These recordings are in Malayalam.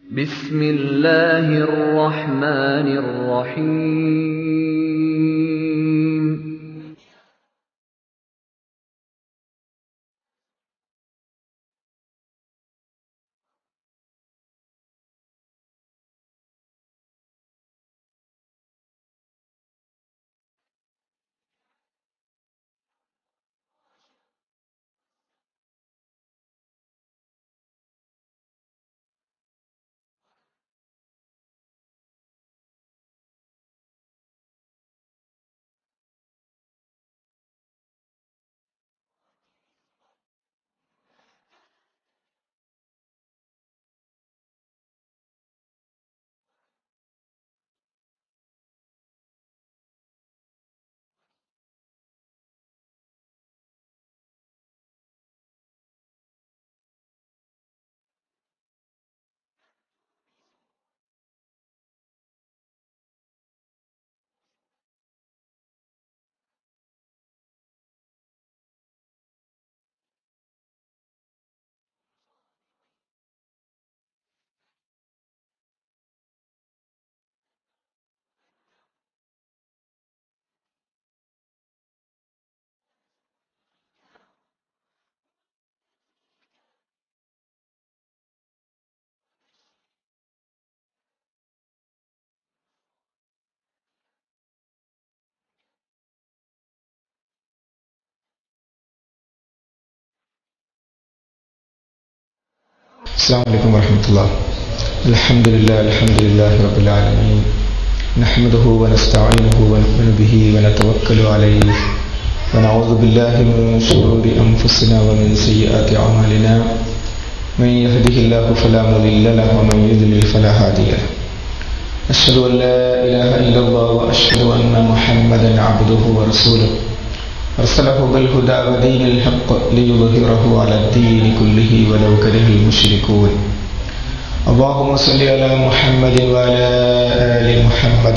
بسم الله الرحمن الرحيم السلام عليكم ورحمة الله الحمد لله الحمد لله رب العالمين نحمده ونستعينه ونؤمن به ونتوكل عليه ونعوذ بالله من شرور أنفسنا ومن سيئات أعمالنا من يهده الله فلا مضل له ومن يضلل فلا هادي له أشهد أن لا إله إلا الله وأشهد أن محمدا عبده ورسوله أرسله بالهدى ودين الحق ليظهره على الدين كله ولو كره المشركون اللهم صل على محمد وعلى آل محمد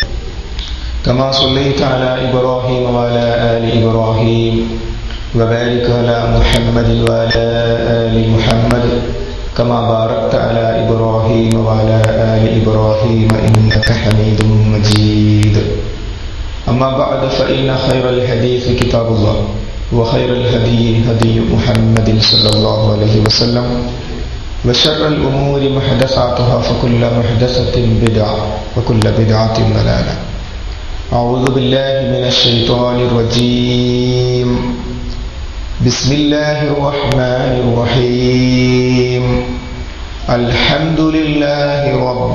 كما صليت على إبراهيم وعلى آل إبراهيم وبارك على محمد وعلى آل محمد كما باركت على إبراهيم وعلى آل إبراهيم إنك حميد مجيد أما بعد فإن خير الحديث كتاب الله وخير الهدي هدي محمد صلى الله عليه وسلم وشر الأمور محدثاتها فكل محدثة بدعة وكل بدعة ضلالة أعوذ بالله من الشيطان الرجيم بسم الله الرحمن الرحيم الحمد لله رب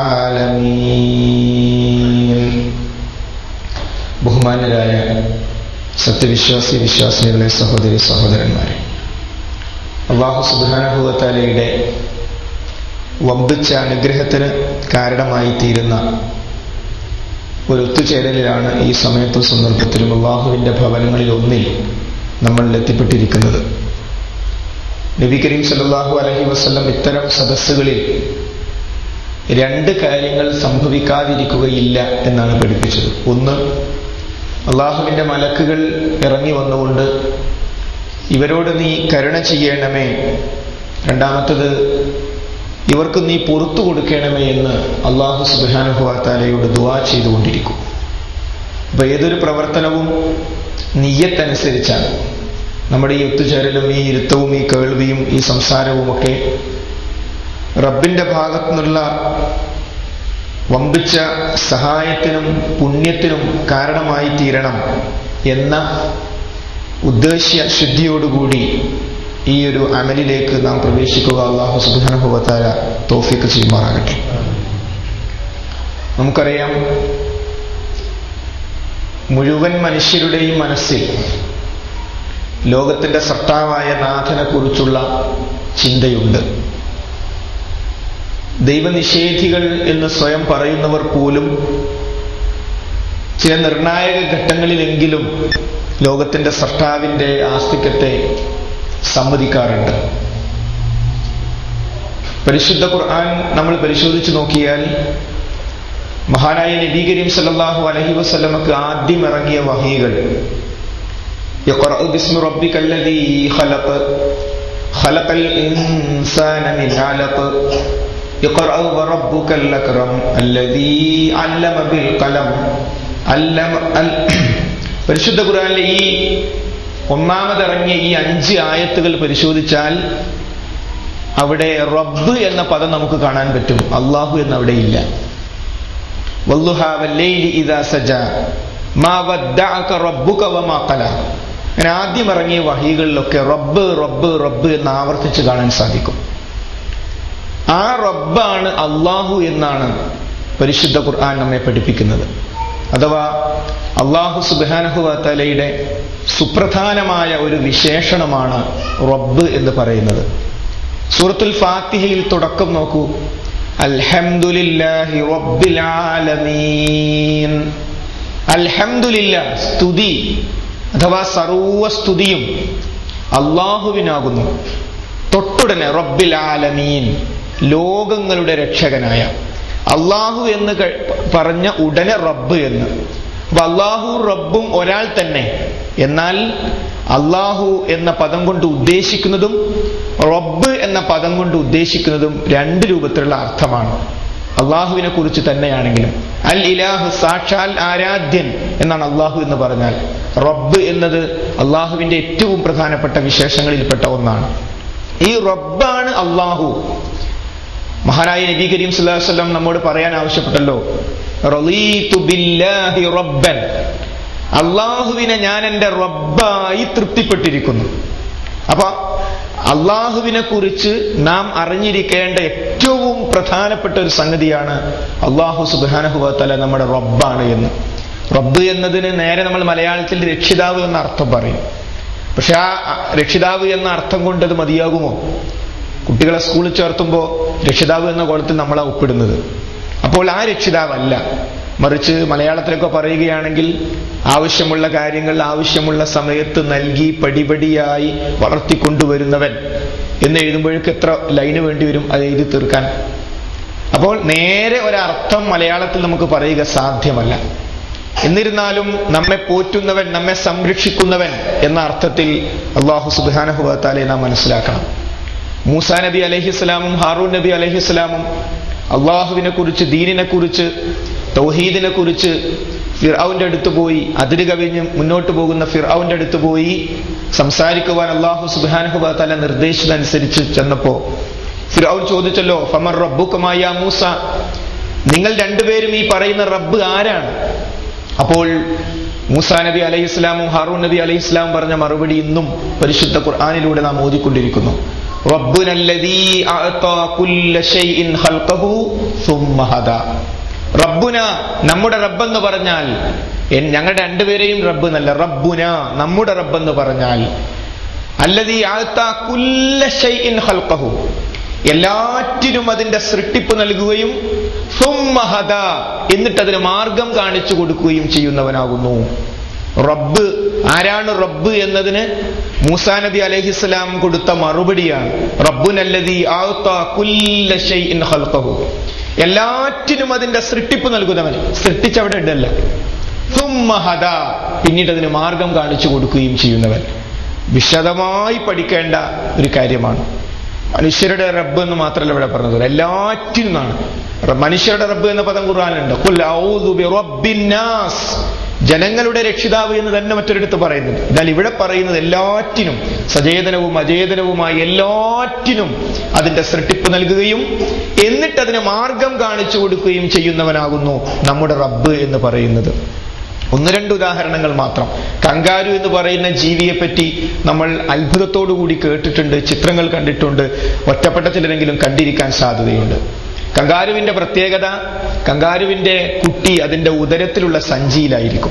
العالمين ബഹുമാനരായ സത്യവിശ്വാസി വിശ്വാസിനികളെ സഹോദരി സഹോദരന്മാരെ അള്ളാഹു സുബാനുഭവത്താലയുടെ വമ്പിച്ച അനുഗ്രഹത്തിന് കാരണമായി തീരുന്ന ഒരു ഒത്തുചേരലിലാണ് ഈ സമയത്തും സന്ദർഭത്തിലും അള്ളാഹുവിൻ്റെ ഭവനങ്ങളിൽ ഒന്നിൽ നമ്മൾ എത്തിപ്പെട്ടിരിക്കുന്നത് നബി കരീം സല്ലാഹു അലഹി വസ്ലം ഇത്തരം സദസ്സുകളിൽ രണ്ട് കാര്യങ്ങൾ സംഭവിക്കാതിരിക്കുകയില്ല എന്നാണ് പഠിപ്പിച്ചത് ഒന്ന് അള്ളാഹുവിൻ്റെ മലക്കുകൾ ഇറങ്ങി വന്നുകൊണ്ട് ഇവരോട് നീ കരുണ ചെയ്യണമേ രണ്ടാമത്തത് ഇവർക്ക് നീ പുറത്തു കൊടുക്കണമേ എന്ന് അള്ളാഹു സുബാനുഭവാത്താലയോട് ദുവാ ചെയ്തുകൊണ്ടിരിക്കും അപ്പൊ ഏതൊരു പ്രവർത്തനവും നീയത്തനുസരിച്ചാണ് നമ്മുടെ ഈ ഒത്തുചേരലും ഈ ഇരുത്തവും ഈ കേൾവിയും ഈ സംസാരവുമൊക്കെ റബ്ബിന്റെ ഭാഗത്തു നിന്നുള്ള വമ്പിച്ച സഹായത്തിനും പുണ്യത്തിനും കാരണമായി തീരണം എന്ന ഉദ്ദേശ്യ ശുദ്ധിയോടുകൂടി ഈ ഒരു അമലിലേക്ക് നാം പ്രവേശിക്കുക അള്ളാഹു സുബാനുഭവത്താര തോഫിക്ക് ചെയ്യുമാറാകട്ടെ നമുക്കറിയാം മുഴുവൻ മനുഷ്യരുടെയും മനസ്സിൽ ലോകത്തിന്റെ സട്ടാവായ നാഥനെ കുറിച്ചുള്ള ചിന്തയുണ്ട് ദൈവനിഷേധികൾ എന്ന് സ്വയം പറയുന്നവർ പോലും ചില നിർണായക ഘട്ടങ്ങളിലെങ്കിലും ലോകത്തിന്റെ സൃഷ്ടാവിന്റെ ആസ്തിക്യത്തെ സമ്മതിക്കാറുണ്ട് പരിശുദ്ധ ഖുർആൻ നമ്മൾ പരിശോധിച്ചു നോക്കിയാൽ മഹാനായ നബി കരീം സല്ലല്ലാഹു അലൈഹി വസല്ലമക്ക് ആദ്യം ഇറങ്ങിയ വഹികൾ ബിസ്മി റബ്ബിക്കല്ലദീ ഖലഖ് ഖലഖൽ ഇൻസാന മിൻ അലഖ് اقرأ وربك الأكرم الذي علم بالقلم علم ال- പരിശുദ്ധ ഖുർആനിലെ ഈ ഒന്നാമതിറങ്ങിയ ഈ അഞ്ച് ആയത്തുകൾ പരിശോധിച്ചാൽ അവിടെ റബ്ബ് എന്ന പദം നമുക്ക് കാണാൻ പറ്റും അള്ളാഹു എന്ന് അവിടെ ഇല്ല വല്ലുഹാ വല്ലൈലി ഇദാ സജ മാ വദ്ദഅക റബ്ബുക വമാ ഖല അങ്ങനെ ആദ്യം ഇറങ്ങിയ വഹികളിലൊക്കെ റബ്ബ് റബ്ബ് റബ്ബ് എന്ന് ആവർത്തിച്ച് കാണാൻ സാധിക്കും ആ റബ്ബാണ് അള്ളാഹു എന്നാണ് പരിശുദ്ധ ഖുർആൻ നമ്മെ പഠിപ്പിക്കുന്നത് അഥവാ അള്ളാഹു സുബാനഹുവലയുടെ സുപ്രധാനമായ ഒരു വിശേഷണമാണ് റബ്ബ് എന്ന് പറയുന്നത് സൂറത്തുൽ ഫാത്തിഹയിൽ തുടക്കം നോക്കൂ അൽഹംദുലില്ലാഹി റബ്ബിൽ ആലമീൻ അൽഹംദുലില്ല സ്തുതി അഥവാ സർവ സ്തുതിയും അള്ളാഹുവിനാകുന്നു തൊട്ടുടനെ റബ്ബിൽ ആലമീൻ ലോകങ്ങളുടെ രക്ഷകനായ അള്ളാഹു എന്ന് കഴി- പറഞ്ഞ ഉടനെ റബ്ബ് എന്ന് അപ്പൊ അള്ളാഹു റബ്ബും ഒരാൾ തന്നെ എന്നാൽ അള്ളാഹു എന്ന പദം കൊണ്ട് ഉദ്ദേശിക്കുന്നതും റബ്ബ് എന്ന പദം കൊണ്ട് ഉദ്ദേശിക്കുന്നതും രണ്ട് രൂപത്തിലുള്ള അർത്ഥമാണ് അള്ളാഹുവിനെ കുറിച്ച് തന്നെയാണെങ്കിലും അൽ ഇലാഹ് സാക്ഷാൽ ആരാധ്യൻ എന്നാണ് അള്ളാഹു എന്ന് പറഞ്ഞാൽ റബ്ബ് എന്നത് അള്ളാഹുവിന്റെ ഏറ്റവും പ്രധാനപ്പെട്ട വിശേഷങ്ങളിൽപ്പെട്ട ഒന്നാണ് ഈ റബ്ബാണ് അള്ളാഹു മഹാനായ നബി കരീം സല്ലല്ലാഹു അലൈഹി വസല്ലം നമ്മോട് പറയാൻ ആവശ്യപ്പെട്ടല്ലോ റളീതു ബില്ലാഹി റബ്ബൻ അള്ളാഹുവിനെ ഞാൻ എൻ്റെ റബ്ബായി തൃപ്തിപ്പെട്ടിരിക്കുന്നു അപ്പൊ അള്ളാഹുവിനെ കുറിച്ച് നാം അറിഞ്ഞിരിക്കേണ്ട ഏറ്റവും പ്രധാനപ്പെട്ട ഒരു സംഗതിയാണ് അള്ളാഹു സുബാനഹുവത്തല നമ്മുടെ റബ്ബാണ് എന്ന് റബ്ബ് എന്നതിന് നേരെ നമ്മൾ മലയാളത്തിൽ രക്ഷിതാവ് എന്ന അർത്ഥം പറയും പക്ഷെ ആ രക്ഷിതാവ് എന്ന അർത്ഥം കൊണ്ട് അത് മതിയാകുമോ കുട്ടികളെ സ്കൂളിൽ ചേർത്തുമ്പോൾ രക്ഷിതാവ് എന്ന കോലത്തിൽ നമ്മളാ ഒപ്പിടുന്നത് അപ്പോൾ ആ രക്ഷിതാവല്ല മറിച്ച് മലയാളത്തിലൊക്കെ പറയുകയാണെങ്കിൽ ആവശ്യമുള്ള കാര്യങ്ങൾ ആവശ്യമുള്ള സമയത്ത് നൽകി പടിപടിയായി വളർത്തിക്കൊണ്ടുവരുന്നവൻ എന്ന് എഴുതുമ്പോഴേക്ക് എത്ര ലൈന് വേണ്ടി വരും അത് എഴുതി തീർക്കാൻ അപ്പോൾ നേരെ ഒരർത്ഥം മലയാളത്തിൽ നമുക്ക് പറയുക സാധ്യമല്ല എന്നിരുന്നാലും നമ്മെ പോറ്റുന്നവൻ നമ്മെ സംരക്ഷിക്കുന്നവൻ എന്ന അർത്ഥത്തിൽ അള്ളാഹു സുബാനഹുബാലെ നാം മനസ്സിലാക്കണം മൂസാ നബി അലഹിസ്ലാമും ഹാറൂൻ നബി അലഹിസ്ലാമും അള്ളാഹുവിനെ കുറിച്ച് ദീനിനെ കുറിച്ച് തൗഹീദിനെ കുറിച്ച് ഫിർഔന്റെ അടുത്ത് പോയി അതിര് കവിഞ്ഞ് മുന്നോട്ട് പോകുന്ന ഫിർഔന്റെ അടുത്ത് പോയി സംസാരിക്കുവാൻ അള്ളാഹു സുബാനഹുബാല നിർദ്ദേശിച്ചതനുസരിച്ച് ചെന്നപ്പോ ഫിർഔൻ ചോദിച്ചല്ലോ ഫമർ റബ്ബുക്കമായ മൂസ നിങ്ങൾ രണ്ടുപേരും ഈ പറയുന്ന റബ്ബ് ആരാണ് അപ്പോൾ മൂസാ നബി അലൈഹി ഇസ്ലാമും ഹാറൂൻ നബി അലൈഹി ഇസ്ലാം പറഞ്ഞ മറുപടി ഇന്നും പരിശുദ്ധ ഖുർആാനിലൂടെ നാം ഓതിക്കൊണ്ടിരിക്കുന്നു റബ്ബുന അല്ലദീ അഅതാ കുല്ല ശൈഇൻ ഖൽഖഹു സുമ്മ ഹദാ റബ്ബുന നമ്മുടെ റബ്ബെന്ന് പറഞ്ഞാൽ എൻ- ഞങ്ങളുടെ രണ്ടുപേരെയും റബ്ബ് എന്നല്ല റബ്ബുന നമ്മുടെ റബ്ബെന്ന് പറഞ്ഞാൽ അല്ലതീ അഅതാ കുല്ല ശൈഇൻ ഖൽഖഹു എല്ലാറ്റിനും അതിന്റെ സൃഷ്ടിപ്പ് നൽകുകയും സുമ്മ ഹദാ എന്നിട്ട് അതിന് മാർഗം കാണിച്ചു കൊടുക്കുകയും ചെയ്യുന്നവനാകുന്നു റബ്ബ് ആരാണ് റബ്ബ് എന്നതിന് മൂസാ നബി അലൈഹിസ്സലാം കൊടുത്ത മറുപടിയാണ് റബ്ബുനല്ലദീ ആഅതാ കുല്ല ശൈഇൻ ഖൽഖഹു എല്ലാറ്റിനും അതിന്റെ സൃഷ്ടിപ്പ് നൽകുന്നവൻ സൃഷ്ടിച്ചവിടെ ഉണ്ടല്ല സുമ്മ ഹദാ പിന്നീട് അതിന് മാർഗം കാണിച്ചു കൊടുക്കുകയും ചെയ്യുന്നവൻ വിശദമായി പഠിക്കേണ്ട ഒരു കാര്യമാണ് മനുഷ്യരുടെ റബ്ബ് എന്ന് മാത്രമല്ല ഇവിടെ പറഞ്ഞത് എല്ലാറ്റിനും നിന്നാണ് റ- മനുഷ്യരുടെ റബ്ബ് എന്ന പദം ഖുർആാനുണ്ട് ഖുൽ ഔദു ബി റബ്ബിൻ നാസ് ജനങ്ങളുടെ രക്ഷിതാവ് എന്ന് തന്നെ മറ്റൊരിടത്ത് പറയുന്നുണ്ട് എന്നാൽ ഇവിടെ പറയുന്നത് എല്ലാറ്റിനും സചേതനവും അചേതനവുമായി എല്ലാറ്റിനും അതിന്റെ സൃഷ്ടിപ്പ് നൽകുകയും എന്നിട്ട് അതിന് മാർഗം കാണിച്ചു കൊടുക്കുകയും ചെയ്യുന്നവനാകുന്നു നമ്മുടെ റബ്ബ് എന്ന് പറയുന്നത് ഒന്ന് രണ്ട് ഉദാഹരണങ്ങൾ മാത്രം കങ്കാരു എന്ന് പറയുന്ന ജീവിയെ പറ്റി നമ്മൾ അത്ഭുതത്തോടു കൂടി കേട്ടിട്ടുണ്ട് ചിത്രങ്ങൾ കണ്ടിട്ടുണ്ട് ഒറ്റപ്പെട്ട ചിലരെങ്കിലും കണ്ടിരിക്കാൻ സാധ്യതയുണ്ട് കങ്കാരുവിന്റെ പ്രത്യേകത കങ്കാരുവിന്റെ കുട്ടി അതിന്റെ ഉദരത്തിലുള്ള സഞ്ചിയിലായിരിക്കും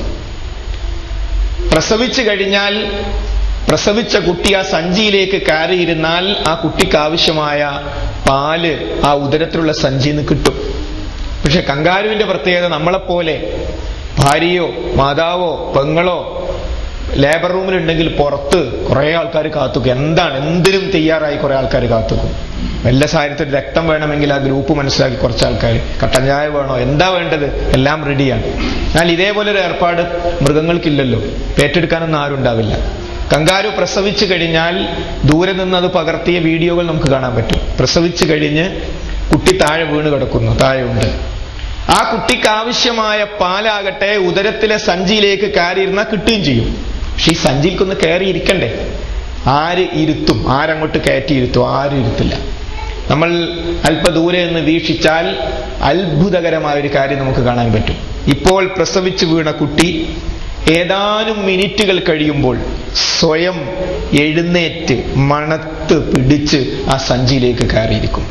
പ്രസവിച്ചു കഴിഞ്ഞാൽ പ്രസവിച്ച കുട്ടി ആ സഞ്ചിയിലേക്ക് കയറിയിരുന്നാൽ ആ കുട്ടിക്ക് ആവശ്യമായ പാല് ആ ഉദരത്തിലുള്ള സഞ്ചിയിൽ നിന്ന് കിട്ടും പക്ഷെ കങ്കാരുവിന്റെ പ്രത്യേകത നമ്മളെപ്പോലെ ഭാര്യയോ മാതാവോ പെങ്ങളോ ലേബർ റൂമിലുണ്ടെങ്കിൽ പുറത്ത് കുറെ ആൾക്കാർ കാത്തുക്കും എന്താണ് എന്തിനും തയ്യാറായി കുറെ ആൾക്കാർ കാത്തുക്കും വല്ല സാഹചര്യത്തിൽ രക്തം വേണമെങ്കിൽ ആ ഗ്രൂപ്പ് മനസ്സിലാക്കി കുറച്ച് ആൾക്കാർ കട്ടൻ ചായ വേണോ എന്താ വേണ്ടത് എല്ലാം റെഡിയാണ് എന്നാൽ ഇതേപോലെ ഒരു ഏർപ്പാട് മൃഗങ്ങൾക്കില്ലല്ലോ പേറ്റെടുക്കാനൊന്നും ആരും ഉണ്ടാവില്ല കങ്കാരു പ്രസവിച്ചു കഴിഞ്ഞാൽ ദൂരെ നിന്ന് അത് പകർത്തിയ വീഡിയോകൾ നമുക്ക് കാണാൻ പറ്റും പ്രസവിച്ചു കഴിഞ്ഞ് കുട്ടി താഴെ വീണ് കിടക്കുന്നു താഴെ ഉണ്ട് ആ കുട്ടിക്ക് ആവശ്യമായ പാലാകട്ടെ ഉദരത്തിലെ സഞ്ചിയിലേക്ക് കയറിയിരുന്നാൽ കിട്ടുകയും ചെയ്യും പക്ഷെ ഈ സഞ്ചിയിൽക്കൊന്ന് കയറി ഇരിക്കണ്ടേ ആര് ഇരുത്തും ആരങ്ങോട്ട് കയറ്റി ഇരുത്തും ആരും ഇരുത്തില്ല നമ്മൾ അല്പദൂരെ നിന്ന് വീക്ഷിച്ചാൽ അത്ഭുതകരമായ ഒരു കാര്യം നമുക്ക് കാണാൻ പറ്റും ഇപ്പോൾ പ്രസവിച്ചു വീണ കുട്ടി ഏതാനും മിനിറ്റുകൾ കഴിയുമ്പോൾ സ്വയം എഴുന്നേറ്റ് മണത്ത് പിടിച്ച് ആ സഞ്ചിയിലേക്ക് കയറിയിരിക്കും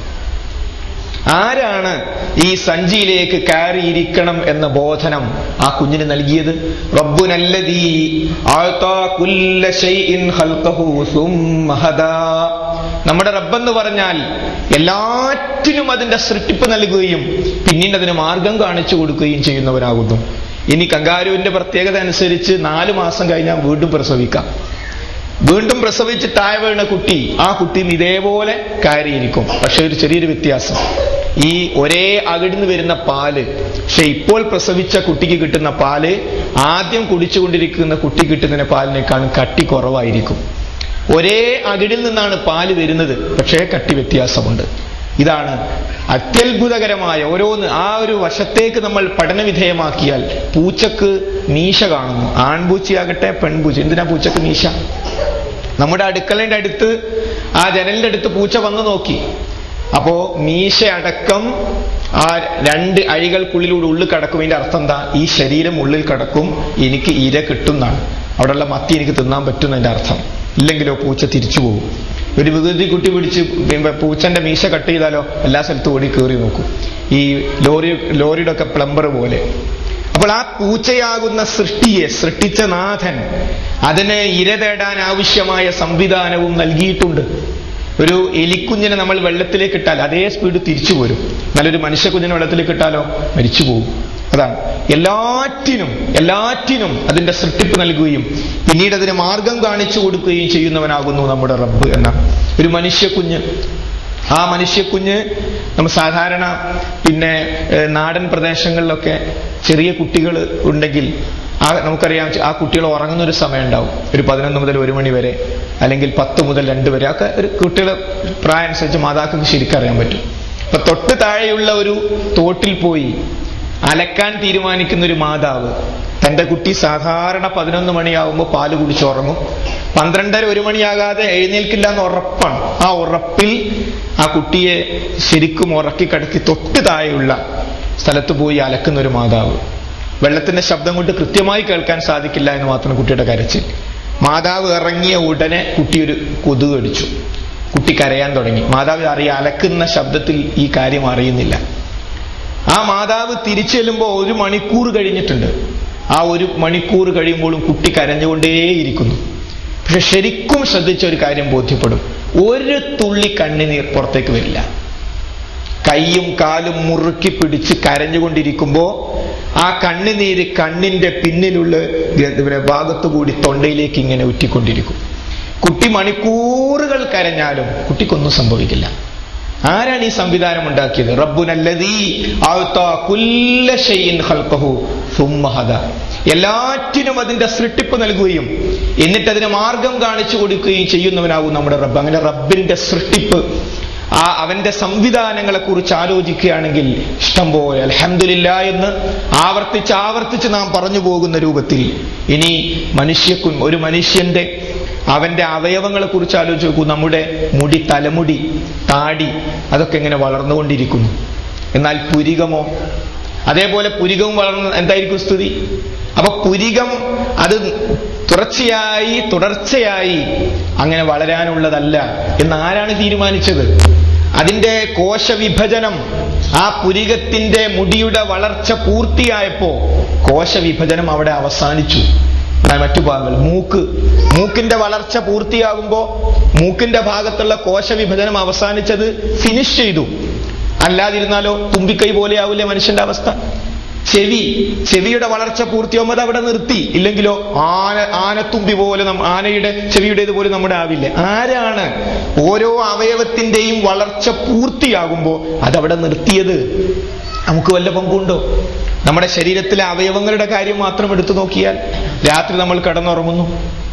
ആരാണ് ഈ സഞ്ചിയിലേക്ക് കയറിയിരിക്കണം എന്ന ബോധനം ആ കുഞ്ഞിന് നൽകിയത് റബ്ബുനല്ലദീ ആഅതാ കുല്ല ശൈഇൻ ഖൽഖഹു സുമ്മ ഹദാ നമ്മുടെ റബ്ബെന്ന് പറഞ്ഞാൽ എല്ലാറ്റിനും അതിന്റെ സൃഷ്ടിപ്പ് നൽകുകയും പിന്നീട് അതിന് മാർഗം കാണിച്ചു കൊടുക്കുകയും ചെയ്യുന്നവരാകുന്നു ഇനി കങ്കാരുവിന്റെ പ്രത്യേകത അനുസരിച്ച് നാല് മാസം കഴിഞ്ഞാൽ വീണ്ടും പ്രസവിക്കാം വീണ്ടും പ്രസവിച്ച് താഴെ വീണ കുട്ടി ആ കുട്ടിയും ഇതേപോലെ കയറിയിരിക്കും പക്ഷെ ഒരു ചെറിയൊരു വ്യത്യാസം ഈ ഒരേ അകിടുന്ന് വരുന്ന പാല് പക്ഷെ ഇപ്പോൾ പ്രസവിച്ച കുട്ടിക്ക് കിട്ടുന്ന പാല് ആദ്യം കുടിച്ചുകൊണ്ടിരിക്കുന്ന കുട്ടി കിട്ടുന്ന പാലിനേക്കാളും കട്ടി കുറവായിരിക്കും ഒരേ അകിടിൽ നിന്നാണ് പാല് വരുന്നത് പക്ഷേ കട്ടി വ്യത്യാസമുണ്ട് ഇതാണ് അത്യത്ഭുതകരമായ ഓരോന്ന് ആ ഒരു വശത്തേക്ക് നമ്മൾ പഠനവിധേയമാക്കിയാൽ പൂച്ചക്ക് മീശ കാണുന്നു ആൺപൂച്ചയാകട്ടെ പെൺപൂച്ച എന്തിനാ പൂച്ചക്ക് മീശ നമ്മുടെ അടുക്കളയുടെ അടുത്ത് ആ ജനലിന്റെ അടുത്ത് പൂച്ച വന്നു നോക്കി അപ്പോ മീശ അടക്കം ആ രണ്ട് അഴികൾക്കുള്ളിലൂടെ ഉള്ളിൽ കടക്കും അതിന്റെ അർത്ഥം എന്താ ഈ ശരീരം ഉള്ളിൽ കടക്കും എനിക്ക് ഇര കിട്ടുന്നതാണ് അവിടെയുള്ള മത്തി എനിക്ക് തിന്നാൻ പറ്റുന്നതിന്റെ അർത്ഥം ഇല്ലെങ്കിലോ പൂച്ച തിരിച്ചു പോകും ഒരു വികൃതി കുട്ടി പിടിച്ച് പിന്നെ പൂച്ചന്റെ മീശ കട്ട് ചെയ്താലോ എല്ലാ സ്ഥലത്തും ഓടി കയറി നോക്കും ഈ ലോറി ലോറിയുടെ ഒക്കെ പ്ലംബർ പോലെ അപ്പോൾ ആ പൂച്ചയാകുന്ന സൃഷ്ടിയെ സൃഷ്ടിച്ച നാഥൻ അതിന് ഇര തേടാൻ ആവശ്യമായ സംവിധാനവും നൽകിയിട്ടുണ്ട് ഒരു എലിക്കുഞ്ഞിനെ നമ്മൾ വെള്ളത്തിലേക്ക് ഇട്ടാൽ അതേ സ്പീഡ് തിരിച്ചു പോരും നല്ലൊരു മനുഷ്യക്കുഞ്ഞിനെ വെള്ളത്തിലേക്ക് ഇട്ടാലോ മരിച്ചു പോകും അതാണ് എല്ലാറ്റിനും എല്ലാറ്റിനും അതിന്റെ സൃഷ്ടിപ്പ് നൽകുകയും പിന്നീട് അതിന് മാർഗം കാണിച്ചു കൊടുക്കുകയും ചെയ്യുന്നവനാകുന്നു നമ്മുടെ റബ്ബ് എന്ന ഒരു മനുഷ്യക്കുഞ്ഞ് ആ മനുഷ്യക്കുഞ്ഞ് നമ്മൾ സാധാരണ പിന്നെ ഏഹ്, നാടൻ പ്രദേശങ്ങളിലൊക്കെ ചെറിയ കുട്ടികൾ ഉണ്ടെങ്കിൽ ആ നമുക്കറിയാം ആ കുട്ടികൾ ഉറങ്ങുന്ന ഒരു സമയം ഉണ്ടാവും ഒരു പതിനൊന്ന് മുതൽ ഒരു മണി വരെ അല്ലെങ്കിൽ പത്ത് മുതൽ രണ്ട് വരെ ഒക്കെ ഒരു കുട്ടികളെ പ്രായം അനുസരിച്ച് മാതാക്കൾക്ക് ശരിക്കും അറിയാൻ പറ്റും ഇപ്പൊ തൊട്ട് താഴെയുള്ള ഒരു തോട്ടിൽ പോയി അലക്കാൻ തീരുമാനിക്കുന്ന ഒരു മാതാവ് തന്റെ കുട്ടി സാധാരണ പതിനൊന്ന് മണിയാവുമ്പോൾ പാല് കുടിച്ചുറങ്ങും പന്ത്രണ്ടര ഒരു മണിയാകാതെ എഴുന്നേൽക്കില്ല എന്ന് ഉറപ്പാണ് ആ ഉറപ്പിൽ ആ കുട്ടിയെ ശരിക്കും ഉറക്കി കടത്തി തൊട്ട് താഴെയുള്ള സ്ഥലത്ത് പോയി അലക്കുന്ന ഒരു മാതാവ് വെള്ളത്തിന്റെ ശബ്ദം കൊണ്ട് കൃത്യമായി കേൾക്കാൻ സാധിക്കില്ല എന്ന് മാത്രം കുട്ടിയുടെ കരച്ചിൽ മാതാവ് ഇറങ്ങിയ ഉടനെ കുട്ടി ഒരു കൊതുക് അടിച്ചു കുട്ടി കരയാൻ തുടങ്ങി മാതാവ് അറിയാം അലക്കുന്ന ശബ്ദത്തിൽ ഈ കാര്യം അറിയുന്നില്ല ആ മാതാവ് തിരിച്ചു ചെല്ലുമ്പോൾ ഒരു മണിക്കൂർ കഴിഞ്ഞിട്ടുണ്ട് ആ ഒരു മണിക്കൂർ കഴിയുമ്പോഴും കുട്ടി കരഞ്ഞുകൊണ്ടേയിരിക്കുന്നു പക്ഷെ ശരിക്കും ശ്രദ്ധിച്ച ഒരു കാര്യം ബോധ്യപ്പെടും ഒരു തുള്ളി കണ്ണുനീർ പുറത്തേക്ക് വരില്ല കൈയും കാലും മുറുക്കി പിടിച്ച് കരഞ്ഞുകൊണ്ടിരിക്കുമ്പോ ആ കണ്ണുനീര് കണ്ണിന്റെ പിന്നിലുള്ള ഗ- പിന്നെ ഭാഗത്തുകൂടി തൊണ്ടയിലേക്ക് ഇങ്ങനെ ഉറ്റിക്കൊണ്ടിരിക്കും കുട്ടി മണിക്കൂറുകൾ കരഞ്ഞാലും കുട്ടിക്കൊന്നും സംഭവിക്കില്ല ആരാണ് ഈ സംവിധാനം ഉണ്ടാക്കിയത് റബ്ബുനല്ലദീ അഅ്താ കുല്ല ശൈഇൻ ഖൽഖഹു സുമ്മ ഹദാ എല്ലാറ്റിനും അതിന്റെ സൃഷ്ടിപ്പ് നൽകുകയും എന്നിട്ട് അതിന് മാർഗം കാണിച്ചു കൊടുക്കുകയും ചെയ്യുന്നവനാകും നമ്മുടെ റബ്ബ് അങ്ങനെ റബ്ബിന്റെ സൃഷ്ടിപ്പ് ആ അവന്റെ സംവിധാനങ്ങളെ കുറിച്ച് ആലോചിക്കുകയാണെങ്കിൽ ഇഷ്ടം പോലെ അലഹമില്ല എന്ന് ആവർത്തിച്ച് ആവർത്തിച്ച് നാം പറഞ്ഞു പോകുന്ന രൂപത്തിൽ ഇനി മനുഷ്യക്കും ഒരു മനുഷ്യന്റെ അവന്റെ അവയവങ്ങളെ കുറിച്ച് ആലോചിച്ച് നോക്കൂ നമ്മുടെ മുടി തലമുടി താടി അതൊക്കെ ഇങ്ങനെ വളർന്നുകൊണ്ടിരിക്കുന്നു എന്നാൽ പുരികമോ അതേപോലെ പുരികവും വളർന്ന് എന്തായിരിക്കും സ്ഥിതി അപ്പൊ പുരികം അത് തുടർച്ചയായി തുടർച്ചയായി അങ്ങനെ വളരാനുള്ളതല്ല എന്ന് ആരാണ് തീരുമാനിച്ചത് അതിന്റെ കോശവിഭജനം ആ പുരികത്തിന്റെ മുടിയുടെ വളർച്ച പൂർത്തിയായപ്പോ കോശവിഭജനം അവിടെ അവസാനിച്ചു എന്നാൽ മറ്റു ഭാഗങ്ങൾ മൂക്ക് മൂക്കിന്റെ വളർച്ച പൂർത്തിയാകുമ്പോ മൂക്കിന്റെ ഭാഗത്തുള്ള കോശവിഭജനം അവസാനിച്ചത് ഫിനിഷ് ചെയ്തു അല്ലാതിരുന്നാലോ തുമ്പിക്കൈ പോലെയാവില്ലേ മനുഷ്യന്റെ അവസ്ഥ ചെവി ചെവിയുടെ വളർച്ച പൂർത്തിയാകുമ്പോൾ അത് അവിടെ നിർത്തി ഇല്ലെങ്കിലോ ആന ആനത്തുമ്പി പോലെ നമ്മ- ആനയുടെ ചെവിയുടേത് പോലെ നമ്മുടെ ആവില്ലേ ആരാണ് ഓരോ അവയവത്തിന്റെയും വളർച്ച പൂർത്തിയാകുമ്പോൾ അതവിടെ നിർത്തിയത് നമുക്ക് വല്ല പങ്കുണ്ടോ നമ്മുടെ ശരീരത്തിലെ അവയവങ്ങളുടെ കാര്യം മാത്രം എടുത്തു നോക്കിയാൽ രാത്രി നമ്മൾ കിടന്നുറങ്ങുന്നു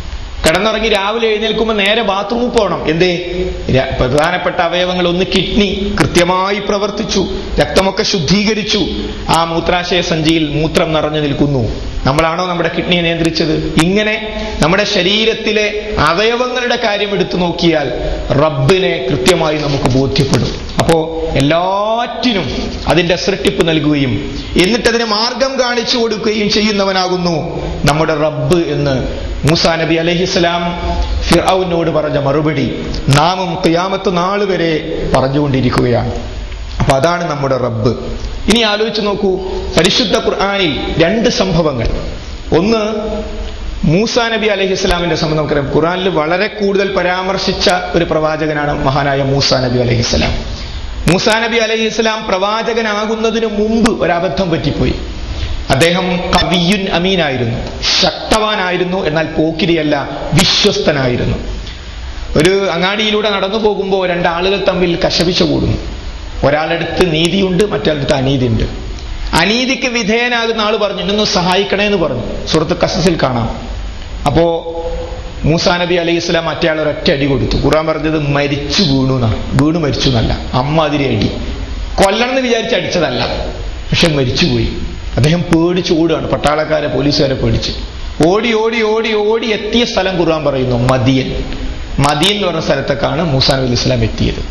കിടന്നുറങ്ങി രാവിലെ എഴുന്നേൽക്കുമ്പോൾ നേരെ ബാത്റൂമിൽ പോകണം എന്തേ ര- പ്രധാനപ്പെട്ട അവയവങ്ങൾ ഒന്ന് കിഡ്നി കൃത്യമായി പ്രവർത്തിച്ചു രക്തമൊക്കെ ശുദ്ധീകരിച്ചു ആ മൂത്രാശയ സഞ്ചിയിൽ മൂത്രം നിറഞ്ഞു നിൽക്കുന്നു നമ്മളാണോ നമ്മുടെ കിഡ്നിയെ നിയന്ത്രിച്ചത് ഇങ്ങനെ നമ്മുടെ ശരീരത്തിലെ അവയവങ്ങളുടെ കാര്യം എടുത്തു നോക്കിയാൽ റബ്ബിനെ കൃത്യമായി നമുക്ക് ബോധ്യപ്പെടും അപ്പോ എല്ലാറ്റിനും അതിന്റെ സൃഷ്ടിപ്പ് നൽകുകയും എന്നിട്ടതിന് മാർഗം കാണിച്ചു കൊടുക്കുകയും ചെയ്യുന്നവനാകുന്നു നമ്മുടെ റബ്ബ് എന്ന് മൂസാ നബി അലഹിസ്ലാം ഫിറൌനോട് പറഞ്ഞ മറുപടി നാമും ഖിയാമത്ത് നാൾ വരെ പറഞ്ഞുകൊണ്ടിരിക്കുകയാണ് അപ്പൊ അതാണ് നമ്മുടെ റബ്ബ് ഇനി ആലോചിച്ച് നോക്കൂ പരിശുദ്ധ ഖുർആനിൽ രണ്ട് സംഭവങ്ങൾ ഒന്ന് മൂസാ നബി അലൈഹി ഇസ്ലാമിന്റെ സംബന്ധം നമുക്കറിയാം ഖുറാനിൽ വളരെ കൂടുതൽ പരാമർശിച്ച ഒരു പ്രവാചകനാണ് മഹാനായ മൂസാ നബി അലൈഹി ഇസ്ലാം മൂസാ നബി അലൈഹി ഇസ്ലാം പ്രവാചകനാകുന്നതിന് മുമ്പ് ഒരു അബദ്ധം പറ്റിപ്പോയി അദ്ദേഹം കവിയുൻ അമീനായിരുന്നു ശക്തവാനായിരുന്നു എന്നാൽ പോക്കിരിയല്ല വിശ്വസ്തനായിരുന്നു ഒരു അങ്ങാടിയിലൂടെ നടന്നു പോകുമ്പോൾ രണ്ടാളുകൾ തമ്മിൽ കശപിശ കൂടുന്നു ഒരാളടുത്ത് നീതിയുണ്ട് മറ്റൊരാളടുത്ത് അനീതിയുണ്ട് അനീതിക്ക് വിധേയനാകുന്ന ആൾ പറഞ്ഞു ഇന്നൊന്ന് സഹായിക്കണേ എന്ന് പറഞ്ഞു സുഹൃത്ത് കസസിൽ കാണാം അപ്പോ മൂസാ നബി അലൈഹി ഇസ്ലാം മറ്റേ ആൾ ഒരൊറ്റ അടി കൊടുത്തു ഖുറാൻ പറഞ്ഞത് മരിച്ചു വീണു എന്നാ വീണു മരിച്ചു എന്നല്ല അമ്മ അതിരെ അടി കൊല്ലണം എന്ന് വിചാരിച്ച് അടിച്ചതല്ല പക്ഷെ മരിച്ചുപോയി അദ്ദേഹം പേടിച്ച് ഓടുകയാണ് പട്ടാളക്കാരെ പോലീസുകാരെ പേടിച്ച് ഓടി ഓടി ഓടി ഓടി എത്തിയ സ്ഥലം ഖുർആൻ പറയുന്നു മദിയൻ മദിയൻ എന്ന് പറഞ്ഞ സ്ഥലത്തേക്കാണ് മൂസാ നബി അലൈഹി ഇസ്ലാം എത്തിയത്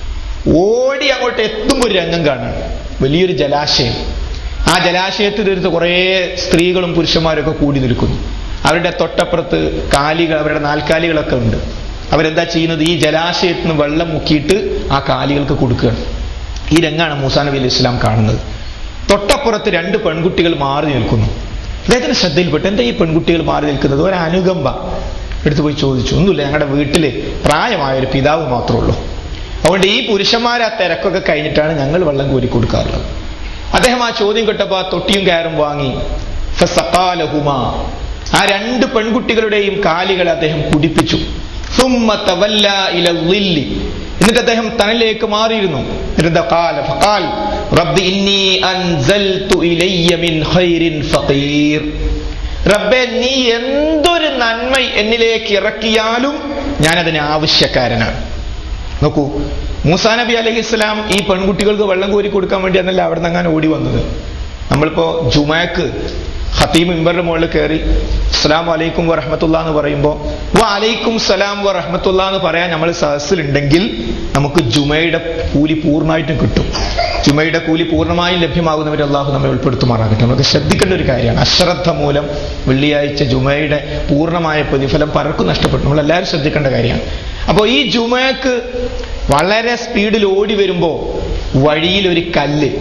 ഓടി അങ്ങോട്ട് എത്തുമ്പോൾ ഒരു രംഗം കാണാണ് വലിയൊരു ജലാശയം ആ ജലാശയത്തിനടുത്ത് കുറേ സ്ത്രീകളും പുരുഷന്മാരും ഒക്കെ കൂടി നിൽക്കുന്നു അവരുടെ തൊട്ടപ്പുറത്ത് കാലികൾ അവരുടെ നാൽക്കാലികളൊക്കെ ഉണ്ട് അവരെന്താ ചെയ്യുന്നത് ഈ ജലാശയത്തിൽ നിന്ന് വെള്ളം മുക്കിയിട്ട് ആ കാലികൾക്ക് കൊടുക്കുകയാണ് ഈ രംഗാണ് മൂസാ നബി അലൈഹി ഇസ്ലാം കാണുന്നത് തൊട്ടപ്പുറത്ത് രണ്ട് പെൺകുട്ടികൾ മാറി നിൽക്കുന്നു അദ്ദേഹത്തിന് ശ്രദ്ധയിൽപ്പെട്ടു എന്താ ഈ പെൺകുട്ടികൾ മാറി നിൽക്കുന്നത് ഒരു അനുകമ്പ എടുത്തു പോയി ചോദിച്ചു ഒന്നുമില്ല ഞങ്ങളുടെ വീട്ടില് പ്രായമായ ഒരു പിതാവ് മാത്രമേ ഉള്ളൂ അതുകൊണ്ട് ഈ പുരുഷന്മാർ ആ തിരക്കൊക്കെ കഴിഞ്ഞിട്ടാണ് ഞങ്ങൾ വെള്ളം കോരി കൊടുക്കാറുള്ളത് അദ്ദേഹം ആ ചോദ്യം കേട്ടപ്പോ ആ തൊട്ടിയും കയറും വാങ്ങി ഫസഖാലഹുമാ. ആ രണ്ട് പെൺകുട്ടികളുടെയും കാലികൾ അദ്ദേഹം കുടിപ്പിച്ചു സുമ്മ തവല്ല ഇല ളില്ലി. എന്നിട്ട് അദ്ദേഹം തണലിലേക്ക് മാറിയിരുന്നു എന്നിട്ട് ഖാല ഫഖാൽ റബ്ബി ഇന്നി അൻസൽതു ഇലയ്യ മിൻ ഖൈറിൻ ഫഖീർ റബ്ബെ നീ എന്തൊരു നന്മ എന്നിലേക്ക് ഇറക്കിയാലും ഞാൻ അതിന് ആവശ്യക്കാരനാണ് നോക്കൂ മൂസാ നബി അലൈഹി ഇസ്ലാം ഈ പെൺകുട്ടികൾക്ക് വെള്ളം കോരി കൊടുക്കാൻ വേണ്ടി എന്നല്ല അവിടെ നിന്ന് അങ്ങനെ ഓടി വന്നത് നമ്മളിപ്പോ ജുമാക്ക് ഹത്തീം ഇമ്പറിന്റെ മുകളിൽ കയറി അസ്സലാം വലൈക്കും വറഹമത്തുള്ള എന്ന് പറയുമ്പോൾ വലൈക്കും സലാം വറഹമത്തുള്ള എന്ന് പറയാൻ നമ്മൾ സദസ്സിലുണ്ടെങ്കിൽ നമുക്ക് ജുമയുടെ കൂലി പൂർണ്ണമായിട്ടും കിട്ടും ജുമയുടെ കൂലി പൂർണ്ണമായും ലഭ്യമാകുന്നവരെ അള്ളാഹു നമ്മെ ഉൾപ്പെടുത്തുമാറാകട്ടെ നമുക്ക് ശ്രദ്ധിക്കേണ്ട ഒരു കാര്യമാണ് അശ്രദ്ധ മൂലം വെള്ളിയാഴ്ച ജുമയുടെ പൂർണ്ണമായ പ്രതിഫലം പലർക്കും നഷ്ടപ്പെട്ടു നമ്മൾ എല്ലാവരും ശ്രദ്ധിക്കേണ്ട കാര്യമാണ് അപ്പോൾ ഈ ജുമക്ക് വളരെ സ്പീഡിൽ ഓടി വരുമ്പോൾ വഴിയിൽ ഒരു കല്ല്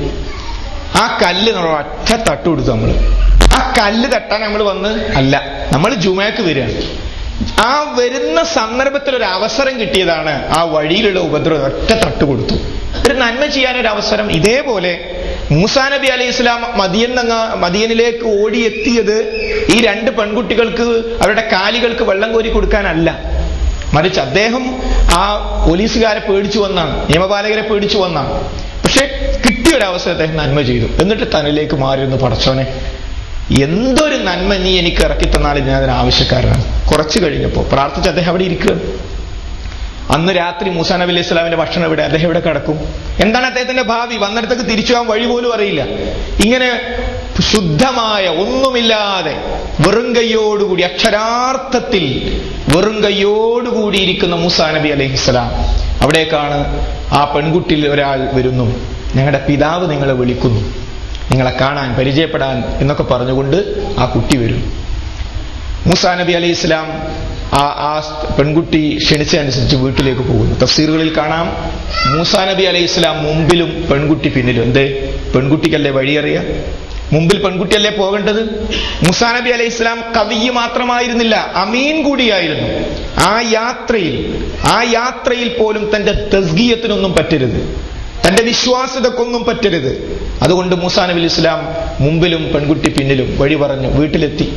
ആ കല്ല് നമ്മൾ ഒറ്റ തട്ട് കൊടുത്തു നമ്മൾ ആ കല്ല് തട്ടാൻ നമ്മൾ വന്ന് അല്ല നമ്മൾ ജുമയ്ക്ക് വരികയാണ് ആ വരുന്ന സന്ദർഭത്തിൽ ഒരു അവസരം കിട്ടിയതാണ് ആ വഴിയിലുള്ള ഉപദ്രവം ഒറ്റ തട്ട് കൊടുത്തു ഒരു നന്മ ചെയ്യാനൊരു അവസരം ഇതേപോലെ മൂസാ നബി അലൈഹി ഇസ്ലാം മദിയൻ എന്ന മദിയനിലേക്ക് ഓടിയെത്തിയത് ഈ രണ്ട് പെൺകുട്ടികൾക്ക് അവരുടെ കാലികൾക്ക് വെള്ളം കോരി കൊടുക്കാനല്ല മറിച്ച് അദ്ദേഹം ആ പോലീസുകാരെ പേടിച്ചു വന്നാണ് നിയമപാലകരെ പേടിച്ചു വന്നാണ് പക്ഷെ കിട്ടിയ ഒരു അവസരം അദ്ദേഹം നന്മ ചെയ്തു എന്നിട്ട് തന്നിലേക്ക് മാറിയിരുന്നു പടച്ചോനെ എന്തൊരു നന്മ നീ എനിക്ക് ഇറക്കി തന്നാലും ഞാൻ അതിന് ആവശ്യക്കാരനാണ് കുറച്ച് കഴിഞ്ഞപ്പോൾ പ്രാർത്ഥിച്ച് അദ്ദേഹം അവിടെ ഇരിക്കുകയാണ് അന്ന് രാത്രി മൂസാ നബി അലൈഹി സ്വലാമിന്റെ ഭക്ഷണം ഇവിടെ അദ്ദേഹം ഇവിടെ കിടക്കും എന്താണ് അദ്ദേഹത്തിന്റെ ഭാവി വന്നിടത്തേക്ക് തിരിച്ചു പോകാൻ വഴി പോലും അറിയില്ല ഇങ്ങനെ ശുദ്ധമായ ഒന്നുമില്ലാതെ വെറും കൈയോടുകൂടി അക്ഷരാർത്ഥത്തിൽ വെറും കൈയോടുകൂടി ഇരിക്കുന്ന മൂസാ നബി അലൈഹിസ്സലാം അവിടേക്കാണ് ആ പെൺകുട്ടിയിൽ ഒരാൾ വരുന്നു ഞങ്ങളുടെ പിതാവ് നിങ്ങളെ വിളിക്കുന്നു നിങ്ങളെ കാണാൻ പരിചയപ്പെടാൻ എന്നൊക്കെ പറഞ്ഞുകൊണ്ട് ആ കുട്ടി വരും മൂസാ നബി അലൈഹി ഇസ്ലാം ആ ആ പെൺകുട്ടി ക്ഷണിച്ചതനുസരിച്ച് വീട്ടിലേക്ക് പോകുന്നു തഫ്സീറുകളിൽ കാണാം മൂസാ നബി അലൈഹി ഇസ്ലാം മുമ്പിലും പെൺകുട്ടി പിന്നിലും എന്തേ പെൺകുട്ടിക്കല്ലേ വഴിയറിയ മുമ്പിൽ പെൺകുട്ടിയല്ലേ പോകേണ്ടത് മുസാ നബി അലൈഹി ഇസ്ലാം കവി മാത്രമായിരുന്നില്ല അമീൻ കൂടിയായിരുന്നു ആ യാത്രയിൽ ആ യാത്രയിൽ പോലും തന്റെ തസ്ഗീയത്തിനൊന്നും പറ്റരുത് തന്റെ വിശ്വാസ്യതക്കൊന്നും പറ്റരുത് അതുകൊണ്ട് മൂസാ നബി അലൈഹി ഇസ്ലാം മുമ്പിലും പെൺകുട്ടി പിന്നിലും വഴി പറഞ്ഞു വീട്ടിലെത്തി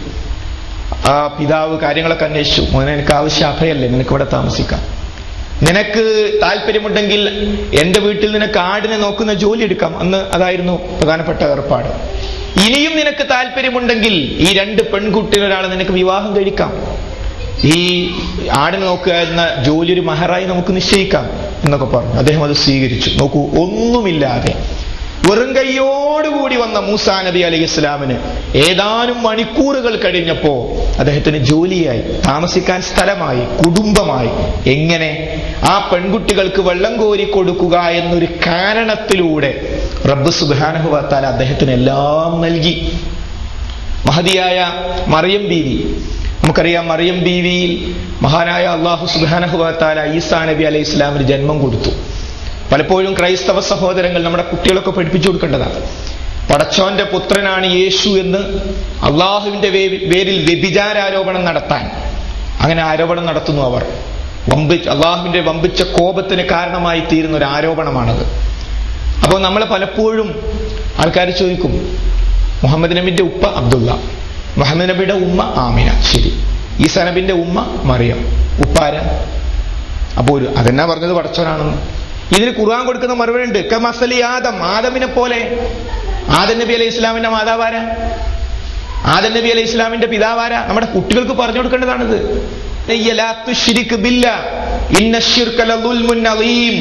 ആ പിതാവ് കാര്യങ്ങളൊക്കെ അന്വേഷിച്ചു മോനെ എനിക്ക് ആവശ്യം അഭയല്ലേ നിനക്ക് ഇവിടെ താമസിക്കാം നിനക്ക് താല്പര്യമുണ്ടെങ്കിൽ എന്റെ വീട്ടിൽ നിനക്ക് ആടിനെ നോക്കുന്ന ജോലി എടുക്കാം അന്ന് അതായിരുന്നു പ്രധാനപ്പെട്ട ഏർപ്പാട് ഇനിയും നിനക്ക് താല്പര്യമുണ്ടെങ്കിൽ ഈ രണ്ട് പെൺകുട്ടികൾ ഒരാളെ നിനക്ക് വിവാഹം കഴിക്കാം ഈ ആടിനെ നോക്കുക എന്ന ജോലി ഒരു മഹറായി നമുക്ക് നിശ്ചയിക്കാം എന്നൊക്കെ പറഞ്ഞു അദ്ദേഹം അത് സ്വീകരിച്ചു നോക്കൂ ഒന്നുമില്ലാതെ വെറും കൈയോടുകൂടി വന്ന മൂസാ നബി അലൈഹി ഇസ്ലാമിന് ഏതാനും മണിക്കൂറുകൾ കഴിഞ്ഞപ്പോ അദ്ദേഹത്തിന് ജോലിയായി താമസിക്കാൻ സ്ഥലമായി കുടുംബമായി എങ്ങനെ ആ പെൺകുട്ടികൾക്ക് വെള്ളം കോരി കൊടുക്കുക എന്നൊരു കാരണത്തിലൂടെ റബ്ബ് സുബാനഹുവാത്താൽ അദ്ദേഹത്തിന് എല്ലാം നൽകി മഹതിയായ മറിയം ബീവി നമുക്കറിയാം മറിയം ബീവിയിൽ മഹാനായ അള്ളാഹു സുബാനഹുബാത്താല ഈസാ നബി അലൈഹി ഇസ്ലാമിന് ജന്മം കൊടുത്തു പലപ്പോഴും ക്രൈസ്തവ സഹോദരങ്ങൾ നമ്മുടെ കുട്ടികളൊക്കെ പഠിപ്പിച്ചു കൊടുക്കേണ്ടതാണ് പടച്ചോന്റെ പുത്രനാണ് യേശു എന്ന് അള്ളാഹുവിന്റെ വേ- പേരിൽ വ്യഭിചാരാരോപണം നടത്താൻ അങ്ങനെ ആരോപണം നടത്തുന്നു അവർ വമ്പി അള്ളാഹുവിന്റെ വമ്പിച്ച കോപത്തിന് കാരണമായി തീരുന്ന ഒരു ആരോപണമാണത് അപ്പോൾ നമ്മൾ പലപ്പോഴും ആൾക്കാർ ചോദിക്കും മുഹമ്മദ് നബിന്റെ ഉപ്പ അബ്ദുള്ള മുഹമ്മദ് നബിയുടെ ഉമ്മ ആമിന ശരി ഈസാ നബിന്റെ ഉമ്മ മറിയം ഉപ്പാര അപ്പോൾ ഒരു അതെന്നാ പറഞ്ഞത് പടച്ചവനാണെന്ന് ഇതിന് ഖുർആൻ കൊടുക്കുന്ന മറുപടി ഉണ്ട് കമസലി ആദം ആദമിനെ പോലെ ആദം നബി അലൈഹി ഇസ്ലാമിന്റെ മാതാവാര ആദം നബി അലൈഹി ഇസ്ലാമിന്റെ പിതാവാര നമ്മുടെ കുട്ടികൾക്ക് പറഞ്ഞു കൊടുക്കേണ്ടതാണിത് ലാ തുശ്രിക് ബില്ലാ. ഇന്ന ശിർക ലദുൽമുൻ അളീം.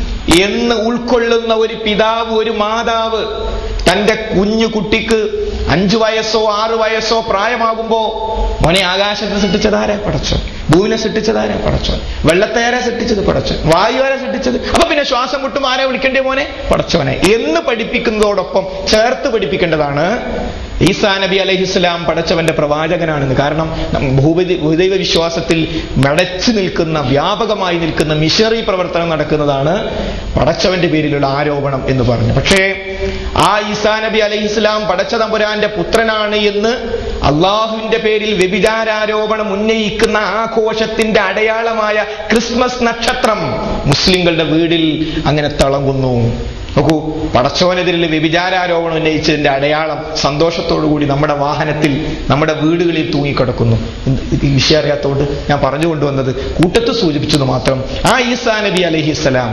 എന്ന് ഉൾക്കൊള്ളുന്ന ഒരു പിതാവ് ഒരു മാതാവ് തന്റെ കുഞ്ഞു കുട്ടിക്ക് അഞ്ചു വയസ്സോ ആറു വയസ്സോ പ്രായമാകുമ്പോ മോനെ ആകാശത്തെ സൃഷ്ടിച്ചതാരാ പടച്ചോ ഭൂവിനെ സൃഷ്ടിച്ചതാരാ പടച്ചോ വെള്ളത്തേരെ സൃഷ്ടിച്ചത് പടച്ചോ വായുവാരെ സൃഷ്ടിച്ചത് അപ്പൊ പിന്നെ ശ്വാസം മുട്ടും ആരെ വിളിക്കണ്ടേ മോനെ പടച്ചോനെ എന്ന് പഠിപ്പിക്കുന്നതോടൊപ്പം ചേർത്ത് പഠിപ്പിക്കേണ്ടതാണ് ഈസാ നബി അലഹിസ്ലാം പടച്ചവന്റെ പ്രവാചകനാണെന്ന് കാരണം നം- ഭൂപതി ഭൂദൈവ വിശ്വാസത്തിൽ മടച്ചു നിൽക്കുന്ന വ്യാപകമായി നിൽക്കുന്ന മിഷറി പ്രവർത്തനം നടക്കുന്നതാണ് പടച്ചവന്റെ പേരിലുള്ള ആരോപണം എന്ന് പറഞ്ഞു പക്ഷേ ആ ഈസാ നബി അലഹിസ്ലാം പടച്ച തമ്പുരാന്റെ പുത്രനാണ് എന്ന് അള്ളാഹുവിന്റെ പേരിൽ വ്യഭിചാരാരോപണം ഉന്നയിക്കുന്ന ആഘോഷത്തിന്റെ അടയാളമായ ക്രിസ്മസ് നക്ഷത്രം മുസ്ലിങ്ങളുടെ വീടിൽ അങ്ങനെ തിളങ്ങുന്നു നോക്കൂ പടച്ചോനെതിരിൽ വ്യഭിചാരാരോപണം ഉന്നയിച്ചതിന്റെ അടയാളം സന്തോഷത്തോടു കൂടി നമ്മുടെ വാഹനത്തിൽ നമ്മുടെ വീടുകളിൽ തൂങ്ങിക്കിടക്കുന്നു എന്ത് ഈ വിഷയം അറിയാത്തതുകൊണ്ട് ഞാൻ പറഞ്ഞു കൊണ്ടുവന്നത് കൂട്ടത്ത് സൂചിപ്പിച്ചത് മാത്രം ആ ഈസാ നബി അലഹിസ്സലാം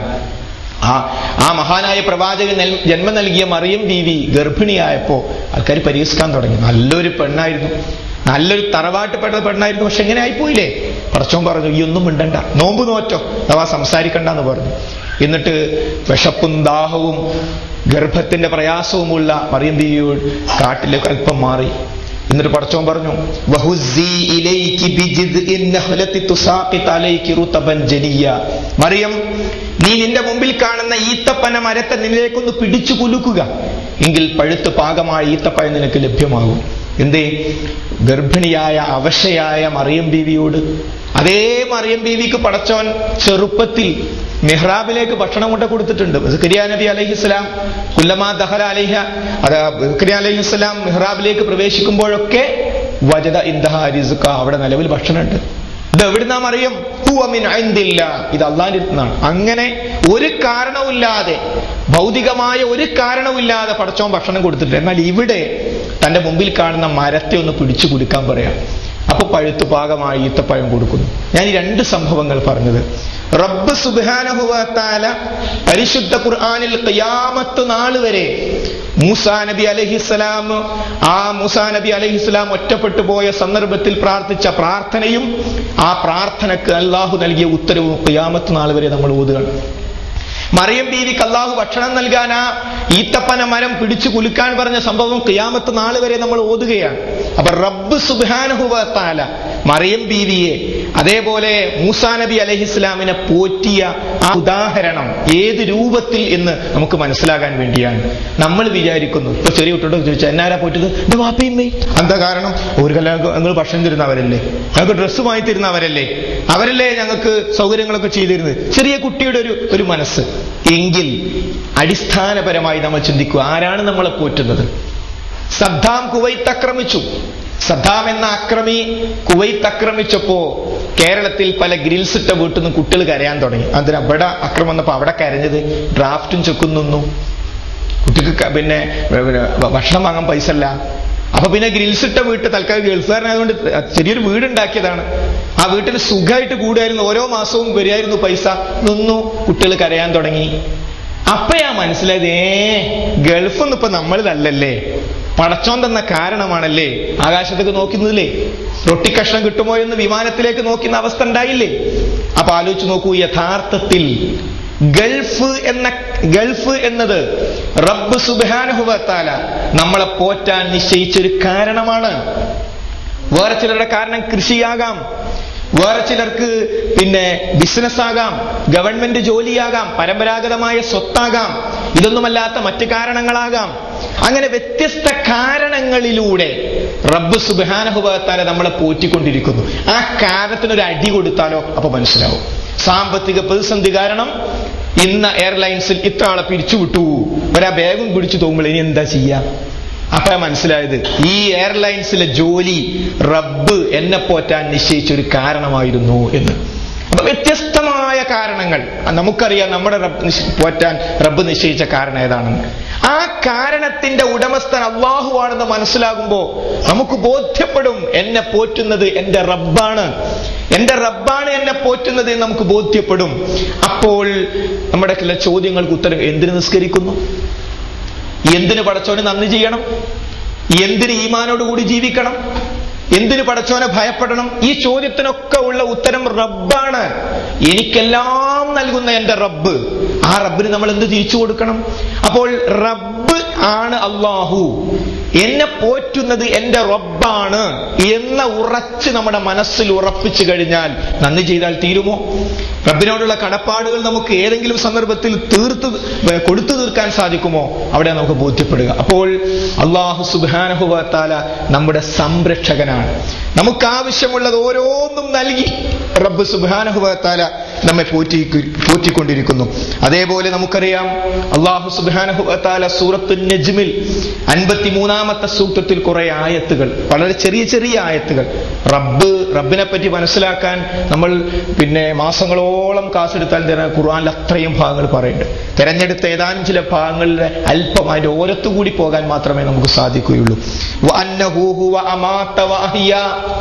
ആ ആ മഹാനായ പ്രവാചകൻ നൽ- ജന്മം നൽകിയ മറിയം ബീവി ഗർഭിണിയായപ്പോ ആൾക്കാർ പരിഹസിക്കാൻ തുടങ്ങി നല്ലൊരു പെണ്ണായിരുന്നു നല്ലൊരു തറവാട്ടുപ്പെട്ട പെണ്ണായിരുന്നു പക്ഷെ എങ്ങനെ ആയിപ്പോയില്ലേ പറച്ചോൻ പറഞ്ഞു ഈ ഒന്നും മിണ്ടണ്ട നോമ്പ് നോറ്റോ അഥവാ സംസാരിക്കണ്ടെന്ന് പറഞ്ഞു എന്നിട്ട് വിശപ്പും ദാഹവും ഗർഭത്തിന്റെ പ്രയാസവുമുള്ള മറിയം ബീവിയോട് കാട്ടിലേക്ക് അല്പം മാറി എന്നിട്ട് പടച്ചോൻ പറഞ്ഞു "വഹുസ്സി ഇലൈകി ബിജിദ്ഇൻ നഹ്ലത്തി തുസാഖിത് അലൈകി റുതബൻ ജനിയ." മറിയം നീ നിന്റെ മുമ്പിൽ കാണുന്ന ഈത്തപ്പന മരത്തെ നിന്നിലേക്കൊന്ന് പിടിച്ചു കുലുക്കുക എങ്കിൽ പഴുത്ത് പാകമായ ഈത്തപ്പഴം നിനക്ക് ലഭ്യമാകും എന്തേ ഗർഭിണിയായ അവശയായ മറിയം ബീവിയോട് അതേ മറിയം ബീവിക്ക് പടച്ചോൻ ചെറുപ്പത്തിൽ മെഹ്റാബിലേക്ക് ഭക്ഷണം കൊണ്ട് കൊടുത്തിട്ടുണ്ട് സക്കരിയ നബി അലൈഹിസ്ലാം കുല്ലമാ ദഹല അലൈഹ അത് സക്കരിയ അലൈഹിസ്ലാം മെഹ്റാബിലേക്ക് പ്രവേശിക്കുമ്പോഴൊക്കെ വജദ ഇന്ദഹ റിസുക അവിടെ നിലവിൽ ഭക്ഷണമുണ്ട് ഇത് എവിടുന്നാ അറിയും ഇല്ല ഇത് അള്ളാന്റെ അടുത്തുനിന്നാണ് അങ്ങനെ ഒരു കാരണവുമില്ലാതെ ഭൗതികമായ ഒരു കാരണവുമില്ലാതെ പടച്ചോൻ ഭക്ഷണം കൊടുത്തിട്ടുണ്ട് എന്നാൽ ഇവിടെ തന്റെ മുമ്പിൽ കാണുന്ന മരത്തെ ഒന്ന് പിടിച്ചു കുലുക്കാൻ പറയാം അപ്പൊ പഴുത്തു പാകമായി ഈത്തപ്പഴം കൊടുക്കുന്നു ഞാൻ ഈ രണ്ട് സംഭവങ്ങൾ പറഞ്ഞത് റബ്ബ് സുബാനഹുവാല പരിശുദ്ധ ഖുർആനിൽ ഖിയാമത്ത് നാൾ വരെ മൂസാ നബി അലഹിസ്സലാം ആ മൂസാ നബി അലഹിസ്സലാം ഒറ്റപ്പെട്ടു പോയ സന്ദർഭത്തിൽ പ്രാർത്ഥിച്ച പ്രാർത്ഥനയും ആ പ്രാർത്ഥനക്ക് അള്ളാഹു നൽകിയ ഉത്തരവും ഖിയാമത്ത് നാൾ വരെ നമ്മൾ ഓതുകയാണ് മറിയം ബീവിക്ക് അള്ളാഹു ഭക്ഷണം നൽകാൻ ആ ഈത്തപ്പന മരം പിടിച്ചു കുലുക്കാൻ പറഞ്ഞ സംഭവം കിയാമത്ത് നാൾ വരെ നമ്മൾ ഓതുകയാണ് അപ്പൊ റബ്ബ് സുബാനഹുബത്താല മറിയം ബീവിയെ അതേപോലെ മൂസാ നബി അലഹിസ്ലാമിനെ പോറ്റിയ ആ ഉദാഹരണം ഏത് രൂപത്തിൽ എന്ന് നമുക്ക് മനസ്സിലാകാൻ വേണ്ടിയാണ് നമ്മൾ വിചാരിക്കുന്നു ഇപ്പൊ ചെറിയ കുട്ടിയോട് ചോദിച്ചാൽ എന്നാരാ പോറ്റത് എന്റെ വാപ്പയമ്മേ എന്താ കാരണം ഒരു കല്യാണം നിങ്ങൾ ഭക്ഷണം തരുന്നവരല്ലേ ഞങ്ങൾക്ക് ഡ്രസ്സ് വാങ്ങി തരുന്നവരല്ലേ അവരല്ലേ ഞങ്ങൾക്ക് സൗകര്യങ്ങളൊക്കെ ചെയ്തിരുന്നത് ചെറിയ കുട്ടിയുടെ ഒരു ഒരു മനസ്സ് എങ്കിൽ അടിസ്ഥാനപരമായി നമ്മൾ ചിന്തിക്കുക ആരാണ് നമ്മളെ പോറ്റുന്നത് സദ്ദാം കുവൈത്ത് ആക്രമിച്ചു സദ്ദാം എന്ന അക്രമി കുവൈത്ത് ആക്രമിച്ചപ്പോ കേരളത്തിൽ പല ഗ്രിൽസ് ഇട്ട വീട്ടിൽ നിന്ന് കുട്ടികൾ കരയാൻ തുടങ്ങി അതിന് അവിടെ അക്രമം വന്നപ്പോ അവിടെ കരഞ്ഞത് ഡ്രാഫ്റ്റും ചെക്കും നിന്നു കുട്ടിക്ക് ക- പിന്നെ പിന്നെ ഭക്ഷണം വാങ്ങാൻ പൈസ അല്ല അപ്പൊ പിന്നെ ഗ്രിൽസ് ഇട്ട വീട്ട് തൽക്കാലം ഗൾഫുകാരനായതുകൊണ്ട് ചെറിയൊരു വീടുണ്ടാക്കിയതാണ് ആ വീട്ടിൽ സുഖമായിട്ട് കൂടുമായിരുന്നു ഓരോ മാസവും വരികയായിരുന്നു പൈസ നിന്നു കുട്ടികൾ കരയാൻ തുടങ്ങി അപ്പയാ മനസ്സിലായത് ഏ ഗൾഫൊന്നും ഇപ്പൊ നമ്മളിതല്ലല്ലേ പടച്ചോൻ തന്ന കാരണമാണല്ലേ ആകാശത്തേക്ക് നോക്കുന്നതില്ലേ റൊട്ടിക്കഷ്ണം കിട്ടുമോ എന്ന് വിമാനത്തിലേക്ക് നോക്കുന്ന അവസ്ഥ ഉണ്ടായില്ലേ അപ്പൊ ആലോചിച്ച് നോക്കൂ യഥാർത്ഥത്തിൽ ഗൾഫ് എന്ന ഗൾഫ് എന്നത് റബ്ബ് സുബാനുഭവത്താല നമ്മളെ പോറ്റാൻ നിശ്ചയിച്ചൊരു കാരണമാണ് വേറെ ചിലരുടെ കാരണം കൃഷിയാകാം വേറെ ചിലർക്ക് പിന്നെ ബിസിനസ് ആകാം ഗവൺമെന്റ് ജോലിയാകാം പരമ്പരാഗതമായ സ്വത്താകാം ഇതൊന്നുമല്ലാത്ത മറ്റു കാരണങ്ങളാകാം അങ്ങനെ വ്യത്യസ്ത കാരണങ്ങളിലൂടെ റബ്ബ് സുബാനഹുബത്താലെ നമ്മളെ പോറ്റിക്കൊണ്ടിരിക്കുന്നു ആ കാരണത്തിനൊരു അടി കൊടുത്താലോ അപ്പൊ മനസ്സിലാവും സാമ്പത്തിക പ്രതിസന്ധി കാരണം ഇന്ന് എയർലൈൻസിൽ ഇത്ര ആളെ പിരിച്ചുവിട്ടു ഒരാ ബാഗും പിടിച്ചു തോന്നുമ്പോൾ ഇനി എന്താ ചെയ്യാ അപ്പൊ മനസ്സിലായത് ഈ എയർലൈൻസിലെ ജോലി റബ്ബ് എന്നെ പോറ്റാൻ നിശ്ചയിച്ച ഒരു കാരണമായിരുന്നു എന്ന് അപ്പൊ വ്യത്യസ്തമായ കാരണങ്ങൾ നമുക്കറിയാം നമ്മുടെ റബ്ബ് നിശ്ച- പോറ്റാൻ റബ്ബ് നിശ്ചയിച്ച കാരണം ഏതാണെന്ന് ആ കാരണത്തിന്റെ ഉടമസ്ഥൻ അള്ളാഹുവാണെന്ന് മനസ്സിലാകുമ്പോ നമുക്ക് ബോധ്യപ്പെടും എന്നെ പോറ്റുന്നത് എന്റെ റബ്ബാണ് എന്റെ റബ്ബാണ് എന്നെ പോറ്റുന്നത് എന്ന് നമുക്ക് ബോധ്യപ്പെടും അപ്പോൾ നമ്മുടെ ചില ചോദ്യങ്ങൾക്ക് ഉത്തരം എന്തിനു നിസ്കരിക്കുന്നു എന്തിന് പടച്ചോന് നന്ദി ചെയ്യണം എന്തിന് ഈമാനോടുകൂടി ജീവിക്കണം എന്തിന് പടച്ചോനെ ഭയപ്പെടണം ഈ ചോദ്യത്തിനൊക്കെ ഉള്ള ഉത്തരം റബ്ബാണ് എനിക്കെല്ലാം നൽകുന്ന എന്റെ റബ്ബ് ആ റബ്ബിന് നമ്മൾ എന്ത് തിരിച്ചു കൊടുക്കണം അപ്പോൾ റബ്ബ് ആണ് അള്ളാഹു എന്നെ പോറ്റുന്നത് എന്റെ റബ്ബാണ് എന്ന ഉറച്ച് നമ്മുടെ മനസ്സിൽ ഉറപ്പിച്ചു കഴിഞ്ഞാൽ നന്ദി ചെയ്താൽ തീരുമോ റബ്ബിനോടുള്ള കടപ്പാടുകൾ നമുക്ക് ഏതെങ്കിലും സന്ദർഭത്തിൽ തീർത്ത് കൊടുത്തു തീർക്കാൻ സാധിക്കുമോ അവിടെ നമുക്ക് ബോധ്യപ്പെടുക അപ്പോൾ അള്ളാഹു സുബാനഹുബത്താല നമ്മുടെ സംരക്ഷകനാണ് നമുക്ക് ആവശ്യമുള്ളത് ഓരോന്നും നൽകി റബ്ബ് സുബാനഹുബത്താല നമ്മെ പോറ്റി പോറ്റിക്കൊണ്ടിരിക്കുന്നു അതേപോലെ നമുക്കറിയാം അള്ളാഹു സുബാനഹുബത്താല സൂറത്ത് നജ്മിൽ അൻപത്തി മൂന്നാമത്തെ സൂക്തത്തിൽ കുറെ ആയത്തുകൾ വളരെ ചെറിയ ചെറിയ ആയത്തുകൾ റബ്ബ് റബ്ബിനെ പറ്റി മനസ്സിലാക്കാൻ നമ്മൾ പിന്നെ മാസങ്ങളോളം കാസെടുത്താൽ തന്നെ ഖുർആനിൽ അത്രയും ഭാഗങ്ങൾ പറയുന്നുണ്ട് തെരഞ്ഞെടുത്ത ഏതാനും ചില ഭാഗങ്ങളിലെ അല്പം അതിന്റെ ഓരത്തു കൂടി പോകാൻ മാത്രമേ നമുക്ക് സാധിക്കുകയുള്ളൂ വഅന്നഹു ഹുവ അമാത വഅഹ്യ.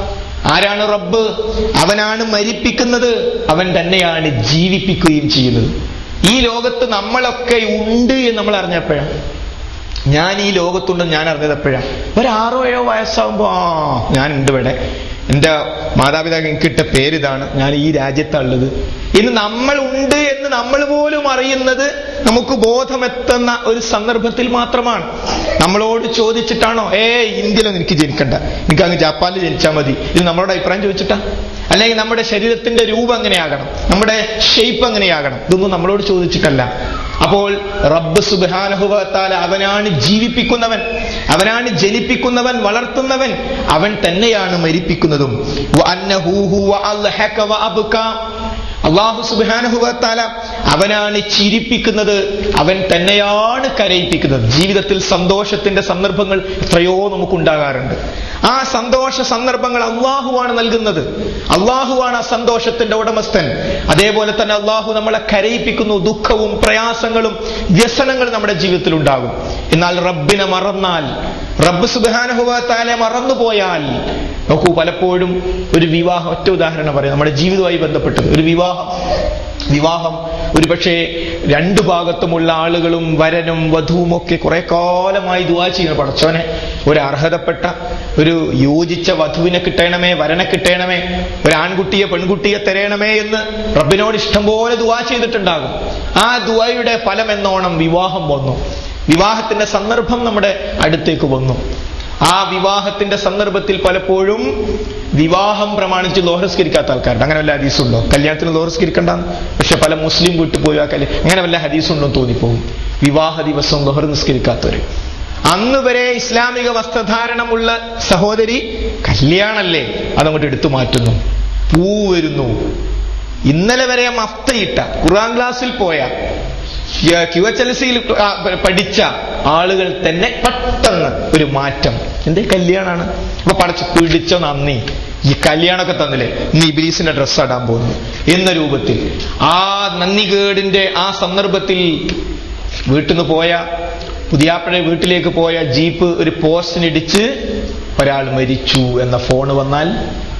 ആരാണ് റബ്ബ് അവനാണ് മരിപ്പിക്കുന്നത് അവൻ തന്നെയാണ് ജീവിപ്പിക്കുകയും ചെയ്യുന്നത് ഈ ലോകത്ത് നമ്മളൊക്കെ ഉണ്ട് എന്ന് നമ്മൾ അറിഞ്ഞപ്പോഴാണ് ഞാൻ ഈ ലോകത്തുണ്ടെന്ന് ഞാൻ അറിഞ്ഞത് എപ്പോഴാണ് ഒരു ആറോ ഏഴോ വയസ്സാകുമ്പോ ആ ഞാൻ ഉണ്ട് ഇവിടെ എന്റെ മാതാപിതാക്കൾ എനിക്ക് ഇട്ട പേരിതാണ് ഞാൻ ഈ രാജ്യത്തുള്ളത് ഇന്ന് നമ്മൾ ഉണ്ട് എന്ന് നമ്മൾ പോലും അറിയുന്നത് നമുക്ക് ബോധമെത്തുന്ന ഒരു സന്ദർഭത്തിൽ മാത്രമാണ് നമ്മളോട് ചോദിച്ചിട്ടാണോ ഏ ഇന്ത്യയിലൊന്നും എനിക്ക് ജനിക്കണ്ട എനിക്ക് അങ്ങ് ജപ്പാനിൽ ജനിച്ചാൽ മതി ഇത് നമ്മളോട് അഭിപ്രായം ചോദിച്ചിട്ടാ അല്ലെങ്കിൽ നമ്മുടെ ശരീരത്തിന്റെ രൂപം എങ്ങനെയാകണം നമ്മുടെ ഷേപ്പ് എങ്ങനെയാകണം ഇതൊന്നും നമ്മളോട് ചോദിച്ചിട്ടല്ല അപ്പോൾ റബ്ബ് സുബാനഹുബത്താല അവനാണ് ജീവിപ്പിക്കുന്നവൻ അവനാണ് ജനിപ്പിക്കുന്നവൻ വളർത്തുന്നവൻ അവൻ തന്നെയാണ് മരിപ്പിക്കുന്നതും വഅന്നഹു ഹുവ അൽഹക വഅബ്ക. അള്ളാഹു സുബാനുഭവത്താല അവനാണ് ചിരിപ്പിക്കുന്നത് അവൻ തന്നെയാണ് കരയിപ്പിക്കുന്നത് ജീവിതത്തിൽ സന്തോഷത്തിന്റെ സന്ദർഭങ്ങൾ എത്രയോ നമുക്കുണ്ടാകാറുണ്ട് ആ സന്തോഷ സന്ദർഭങ്ങൾ അള്ളാഹുവാണ് നൽകുന്നത് അള്ളാഹുവാണ് ആ സന്തോഷത്തിന്റെ ഉടമസ്ഥൻ അതേപോലെ തന്നെ അള്ളാഹു നമ്മളെ കരയിപ്പിക്കുന്നു ദുഃഖവും പ്രയാസങ്ങളും വ്യസനങ്ങളും നമ്മുടെ ജീവിതത്തിൽ ഉണ്ടാകും എന്നാൽ റബ്ബിനെ മറന്നാൽ റബ്ബ് സുബാനുഭവത്താലെ മറന്നുപോയാൽ നോക്കൂ പലപ്പോഴും ഒരു വിവാഹം ഒറ്റ ഉദാഹരണം പറയാം നമ്മുടെ ജീവിതവുമായി ബന്ധപ്പെട്ടത് ഒരു വിവാഹം വിവാഹം ഒരുപക്ഷെ രണ്ടു ഭാഗത്തുമുള്ള ആളുകളും വരനും വധുവും ഒക്കെ കുറെ കാലമായി ദുവാ ചെയ്യുന്നു പടച്ചോനെ ഒരു അർഹതപ്പെട്ട ഒരു യോജിച്ച വധുവിനെ കിട്ടണമേ വരനെ കിട്ടണമേ ഒരു ആൺകുട്ടിയെ പെൺകുട്ടിയെ തരയണമേ എന്ന് റബ്ബിനോട് ഇഷ്ടംപോലെ ദുവാ ചെയ്തിട്ടുണ്ടാകും ആ ദുവായുടെ ഫലം എന്നോണം വിവാഹം വന്നു വിവാഹത്തിന്റെ സന്ദർഭം നമ്മുടെ അടുത്തേക്ക് വന്നു ആ വിവാഹത്തിന്റെ സന്ദർഭത്തിൽ പലപ്പോഴും വിവാഹം പ്രമാണിച്ച് ലോഹസ്കരിക്കാത്ത ആൾക്കാരുണ്ട് അങ്ങനെ വല്ല ഹദീസുണ്ടോ കല്യാണത്തിന് ലോഹസ്കരിക്കണ്ടെന്ന് പക്ഷെ പല മുസ്ലിം വീട്ടിൽ പോയി ആ കല്യാണം അങ്ങനെ വല്ല ഹദീസുണ്ടോ എന്ന് തോന്നിപ്പോകും വിവാഹ ദിവസം ലോഹർ നിസ്കരിക്കാത്തവര് അന്ന് വരെ ഇസ്ലാമിക വസ്ത്രധാരണമുള്ള സഹോദരി കല്യാണല്ലേ അതങ്ങോട്ട് എടുത്തു മാറ്റുന്നു പൂ വരുന്നു ഇന്നലെ വരെ മഫ്തയിട്ട ഖുർആൻ ക്ലാസ്സിൽ പോയ ക്യു എച്ച് എൽ സിയിൽ പഠിച്ച ആളുകൾ തന്നെ പെട്ടെന്ന് ഒരു മാറ്റം എന്തേ കല്യാണാണ് അപ്പൊ പടച്ച് പിടിച്ച നന്ദി ഈ കല്യാണമൊക്കെ തന്നില്ലേ ഇന്ന് ഇബിലീസിന്റെ ഡ്രസ്സ് ഇടാൻ പോകുന്നു എന്ന രൂപത്തിൽ ആ നന്ദികേടിന്റെ ആ സന്ദർഭത്തിൽ വീട്ടിൽ നിന്ന് പോയ പുതിയാപ്പഴ വീട്ടിലേക്ക് പോയ ജീപ്പ് ഒരു പോസ്റ്റിനിടിച്ച് ഒരാൾ മരിച്ചു എന്ന ഫോൺ വന്നാൽ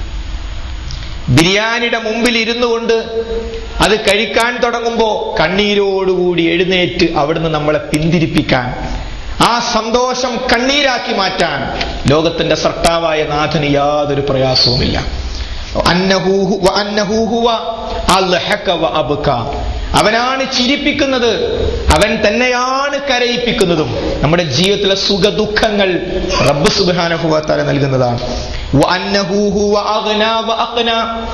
ബിരിയാണിയുടെ മുമ്പിൽ ഇരുന്നു കൊണ്ട് അത് കഴിക്കാൻ തുടങ്ങുമ്പോ കണ്ണീരോടുകൂടി എഴുന്നേറ്റ് അവിടുന്ന് നമ്മളെ പിന്തിരിപ്പിക്കാൻ ആ സന്തോഷം കണ്ണീരാക്കി മാറ്റാൻ ലോകത്തിന്റെ സർട്ടാവായ നാഥന് യാതൊരു പ്രയാസവുമില്ല അന്നഹൂഹു വ അന്നഹൂഹുവ അൽഹക വ അബ്ക. അവനാണ് ചിരിപ്പിക്കുന്നത് അവൻ തന്നെയാണ് കരയിപ്പിക്കുന്നതും നമ്മുടെ ജീവിതത്തിലെ സുഖ ദുഃഖങ്ങൾ റബ്ബ് സുബാനഹുവാത്താല നൽകുന്നതാണ് വ അന്നഹൂഹു വ അഗ്ന വ അഖ്ന.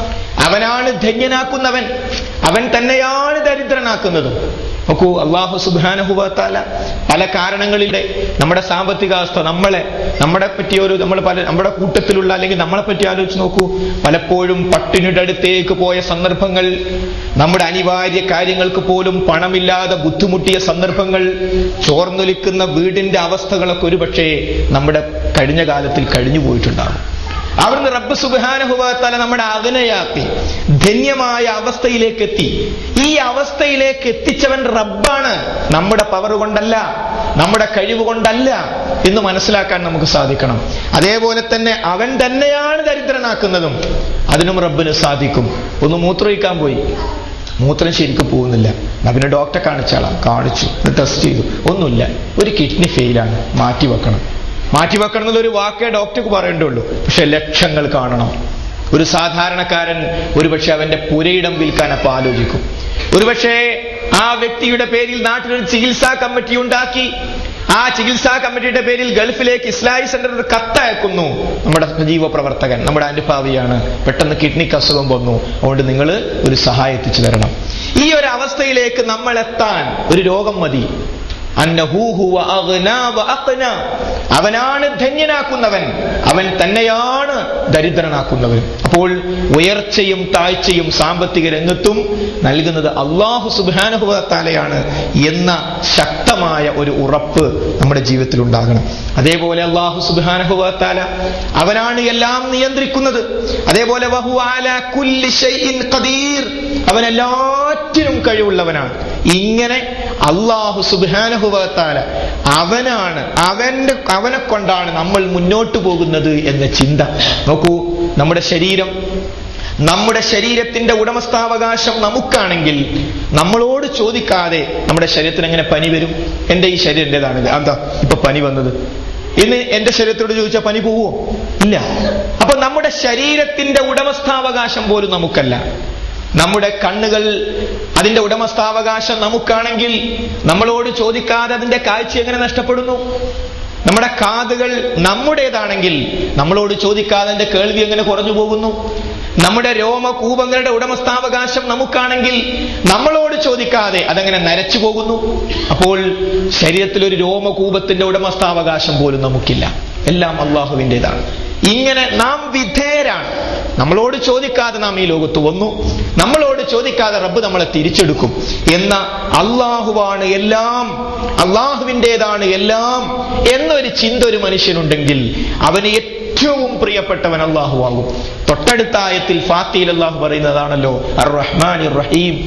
അവനാണ് ധന്യനാക്കുന്നവൻ അവൻ തന്നെയാണ് ദരിദ്രനാക്കുന്നതും നോക്കൂ അള്ളാഹു സുബാനഹുബത്താല പല കാരണങ്ങളിലൂടെ നമ്മുടെ സാമ്പത്തികാവസ്ഥ നമ്മളെ നമ്മളെ പറ്റിയ ഒരു നമ്മൾ പല നമ്മുടെ കൂട്ടത്തിലുള്ള അല്ലെങ്കിൽ നമ്മളെ പറ്റി ആലോചിച്ച് നോക്കൂ പലപ്പോഴും പട്ടിണിയുടെ അടുത്തേക്ക് പോയ സന്ദർഭങ്ങൾ നമ്മുടെ അനിവാര്യ കാര്യങ്ങൾക്ക് പോലും പണമില്ലാതെ ബുദ്ധിമുട്ടിയ സന്ദർഭങ്ങൾ ചോർന്നൊലിക്കുന്ന വീടിന്റെ അവസ്ഥകളൊക്കെ ഒരുപക്ഷേ നമ്മുടെ കഴിഞ്ഞ കാലത്തിൽ കഴിഞ്ഞു പോയിട്ടുണ്ടാകും അവിടുന്ന് റബ്ബ് സുബാനുഭവത്താല നമ്മുടെ അകനയാക്കി ധന്യമായ അവസ്ഥയിലേക്ക് എത്തി ഈ അവസ്ഥയിലേക്ക് എത്തിച്ചവൻ റബ്ബാണ് നമ്മുടെ പവർ കൊണ്ടല്ല നമ്മുടെ കഴിവ് കൊണ്ടല്ല എന്ന് മനസ്സിലാക്കാൻ നമുക്ക് സാധിക്കണം അതേപോലെ തന്നെ അവൻ തന്നെയാണ് ദരിദ്രനാക്കുന്നതും അതിനും റബ്ബിന് സാധിക്കും ഒന്ന് മൂത്രമൊഴിക്കാൻ പോയി മൂത്രം ശരിക്കും പോകുന്നില്ല എന്നാ പിന്നെ ഡോക്ടറെ കാണിച്ചാളാം കാണിച്ചു ടെസ്റ്റ് ചെയ്തു ഒന്നുമില്ല ഒരു കിഡ്നി ഫെയിലാണ് മാറ്റി വെക്കണം മാറ്റി വെക്കണം എന്നുള്ളൊരു വാക്കേ ഡോക്ടർക്ക് പറയേണ്ടുള്ളൂ പക്ഷെ ലക്ഷങ്ങൾ കാണണം ഒരു സാധാരണക്കാരൻ ഒരുപക്ഷെ അവന്റെ പുരയിടം വിൽക്കാൻ അപ്പൊ ആലോചിക്കും ഒരുപക്ഷെ ആ വ്യക്തിയുടെ പേരിൽ നാട്ടിലൊരു ചികിത്സാ കമ്മിറ്റി ഉണ്ടാക്കി ആ ചികിത്സാ കമ്മിറ്റിയുടെ പേരിൽ ഗൾഫിലേക്ക് ഇസ്ലാഹി സെന്റർ ഒരു കത്തയക്കുന്നു നമ്മുടെ സജീവ പ്രവർത്തകൻ നമ്മുടെ അനുഭാവിയാണ് പെട്ടെന്ന് കിഡ്നിക്ക് അസുഖം വന്നു അതുകൊണ്ട് നിങ്ങൾ ഒരു സഹായം എത്തിച്ചു തരണം ഈ ഒരു അവസ്ഥയിലേക്ക് നമ്മൾ എത്താൻ ഒരു രോഗം മതി അന്നഹൂഹു വ അഗ്നാ വ അഖ്നാ. അവനാണ് ധന്യനാക്കുന്നവൻ അവൻ തന്നെയാണ് ദരിദ്രനാക്കുന്നവൻ അപ്പോൾ ഉയർച്ചയും താഴ്ചയും സാമ്പത്തിക രംഗത്തും നൽകുന്നത് അള്ളാഹു സുബാനുഭവത്താലയാണ് എന്ന ശക്തമായ ഒരു ഉറപ്പ് നമ്മുടെ ജീവിതത്തിൽ ഉണ്ടാകണം അതേപോലെ അള്ളാഹു സുബാനുഭവത്താല അവനാണ് എല്ലാം നിയന്ത്രിക്കുന്നത് അതേപോലെ വഹു അലാ കുല്ലി ഷൈഇൻ ഖദീർ അവൻ എല്ലാറ്റിനും കഴിവുള്ളവനാണ് ഇങ്ങനെ അള്ളാഹു സുബാനുഭവത്താല അവനാണ് അവന്റെ അവനെ കൊണ്ടാണ് നമ്മൾ മുന്നോട്ട് പോകുന്നത് എന്ന ചിന്ത നോക്കൂ നമ്മുടെ ശരീരം നമ്മുടെ ശരീരത്തിന്റെ ഉടമസ്ഥാവകാശം നമുക്കാണെങ്കിൽ നമ്മളോട് ചോദിക്കാതെ നമ്മുടെ ശരീരത്തിന് എങ്ങനെ പനി വരും എന്റെ ഈ ശരീരം എന്റേതാണ് എന്താ ഇപ്പൊ പനി വന്നത് ഇന്ന് എന്റെ ശരീരത്തോട് ചോദിച്ചാൽ പനി പോവോ ഇല്ല അപ്പൊ നമ്മുടെ ശരീരത്തിന്റെ ഉടമസ്ഥാവകാശം പോലും നമുക്കല്ല നമ്മുടെ കണ്ണുകൾ അതിന്റെ ഉടമസ്ഥാവകാശം നമുക്കാണെങ്കിൽ നമ്മളോട് ചോദിക്കാതെ അതിന്റെ കാഴ്ച എങ്ങനെ നഷ്ടപ്പെടുന്നു നമ്മുടെ കാതുകൾ നമ്മുടേതാണെങ്കിൽ നമ്മളോട് ചോദിക്കാതെ അതിന്റെ കേൾവി എങ്ങനെ കുറഞ്ഞു പോകുന്നു നമ്മുടെ രോമകൂപങ്ങളുടെ ഉടമസ്ഥാവകാശം നമുക്കാണെങ്കിൽ നമ്മളോട് ചോദിക്കാതെ അതെങ്ങനെ നരച്ചു പോകുന്നു അപ്പോൾ ശരീരത്തിൽ ഒരു രോമകൂപത്തിന്റെ ഉടമസ്ഥാവകാശം പോലും നമുക്കില്ല എല്ലാം അള്ളാഹുവിൻ്റെതാണ് ഇങ്ങനെ നാം വിധേയരാണ് നമ്മളോട് ചോദിക്കാതെ നാം ഈ ലോകത്ത് വന്നു നമ്മളോട് ചോദിക്കാതെ റബ്ബ് നമ്മളെ തിരിച്ചെടുക്കും എന്ന അള്ളാഹുവാണ് എല്ലാം അള്ളാഹുവിൻ്റെതാണ് എല്ലാം എന്നൊരു ചിന്ത ഒരു മനുഷ്യനുണ്ടെങ്കിൽ അവന് ഏറ്റവും പ്രിയപ്പെട്ടവൻ അള്ളാഹു ആകും തൊട്ടടുത്ത ആയത്തിൽ ഫാത്തിയിൽ അള്ളാഹു പറയുന്നതാണല്ലോ അർ റഹ്മാൻ റഹീം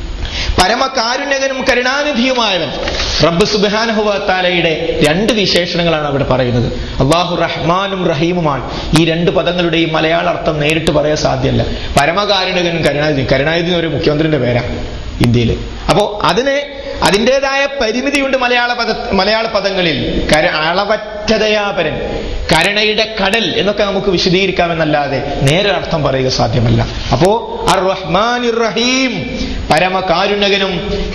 പരമകാരുണ്യകനും കരുണാനിധിയുമായവൻ റബ്ബ് സുബാനഹുവാലയുടെ രണ്ട് വിശേഷണങ്ങളാണ് അവിടെ പറയുന്നത് അള്ളാഹു റഹ്മാനും റഹീമുമാണ് ഈ രണ്ട് പദങ്ങളുടെയും മലയാള അർത്ഥം നേരിട്ട് പറയാൻ സാധ്യമല്ല പരമകാരുണ്യകനും കരുണാനിധി കരുണാനിധി ഒരു മുഖ്യമന്ത്രിന്റെ പേരാ ഇന്ത്യയിൽ അപ്പോ അതിന് അതിൻ്റെതായ പരിമിതിയുണ്ട് മലയാള പദ മലയാള പദങ്ങളിൽ കര അളവറ്റതയാപരൻ കരുണയുടെ കടൽ എന്നൊക്കെ നമുക്ക് വിശദീകരിക്കാമെന്നല്ലാതെ നേരെ അർത്ഥം പറയുക സാധ്യമല്ല അപ്പോ അർ റഹ്മാൻ റഹീം പരമകാരുണ്യകനും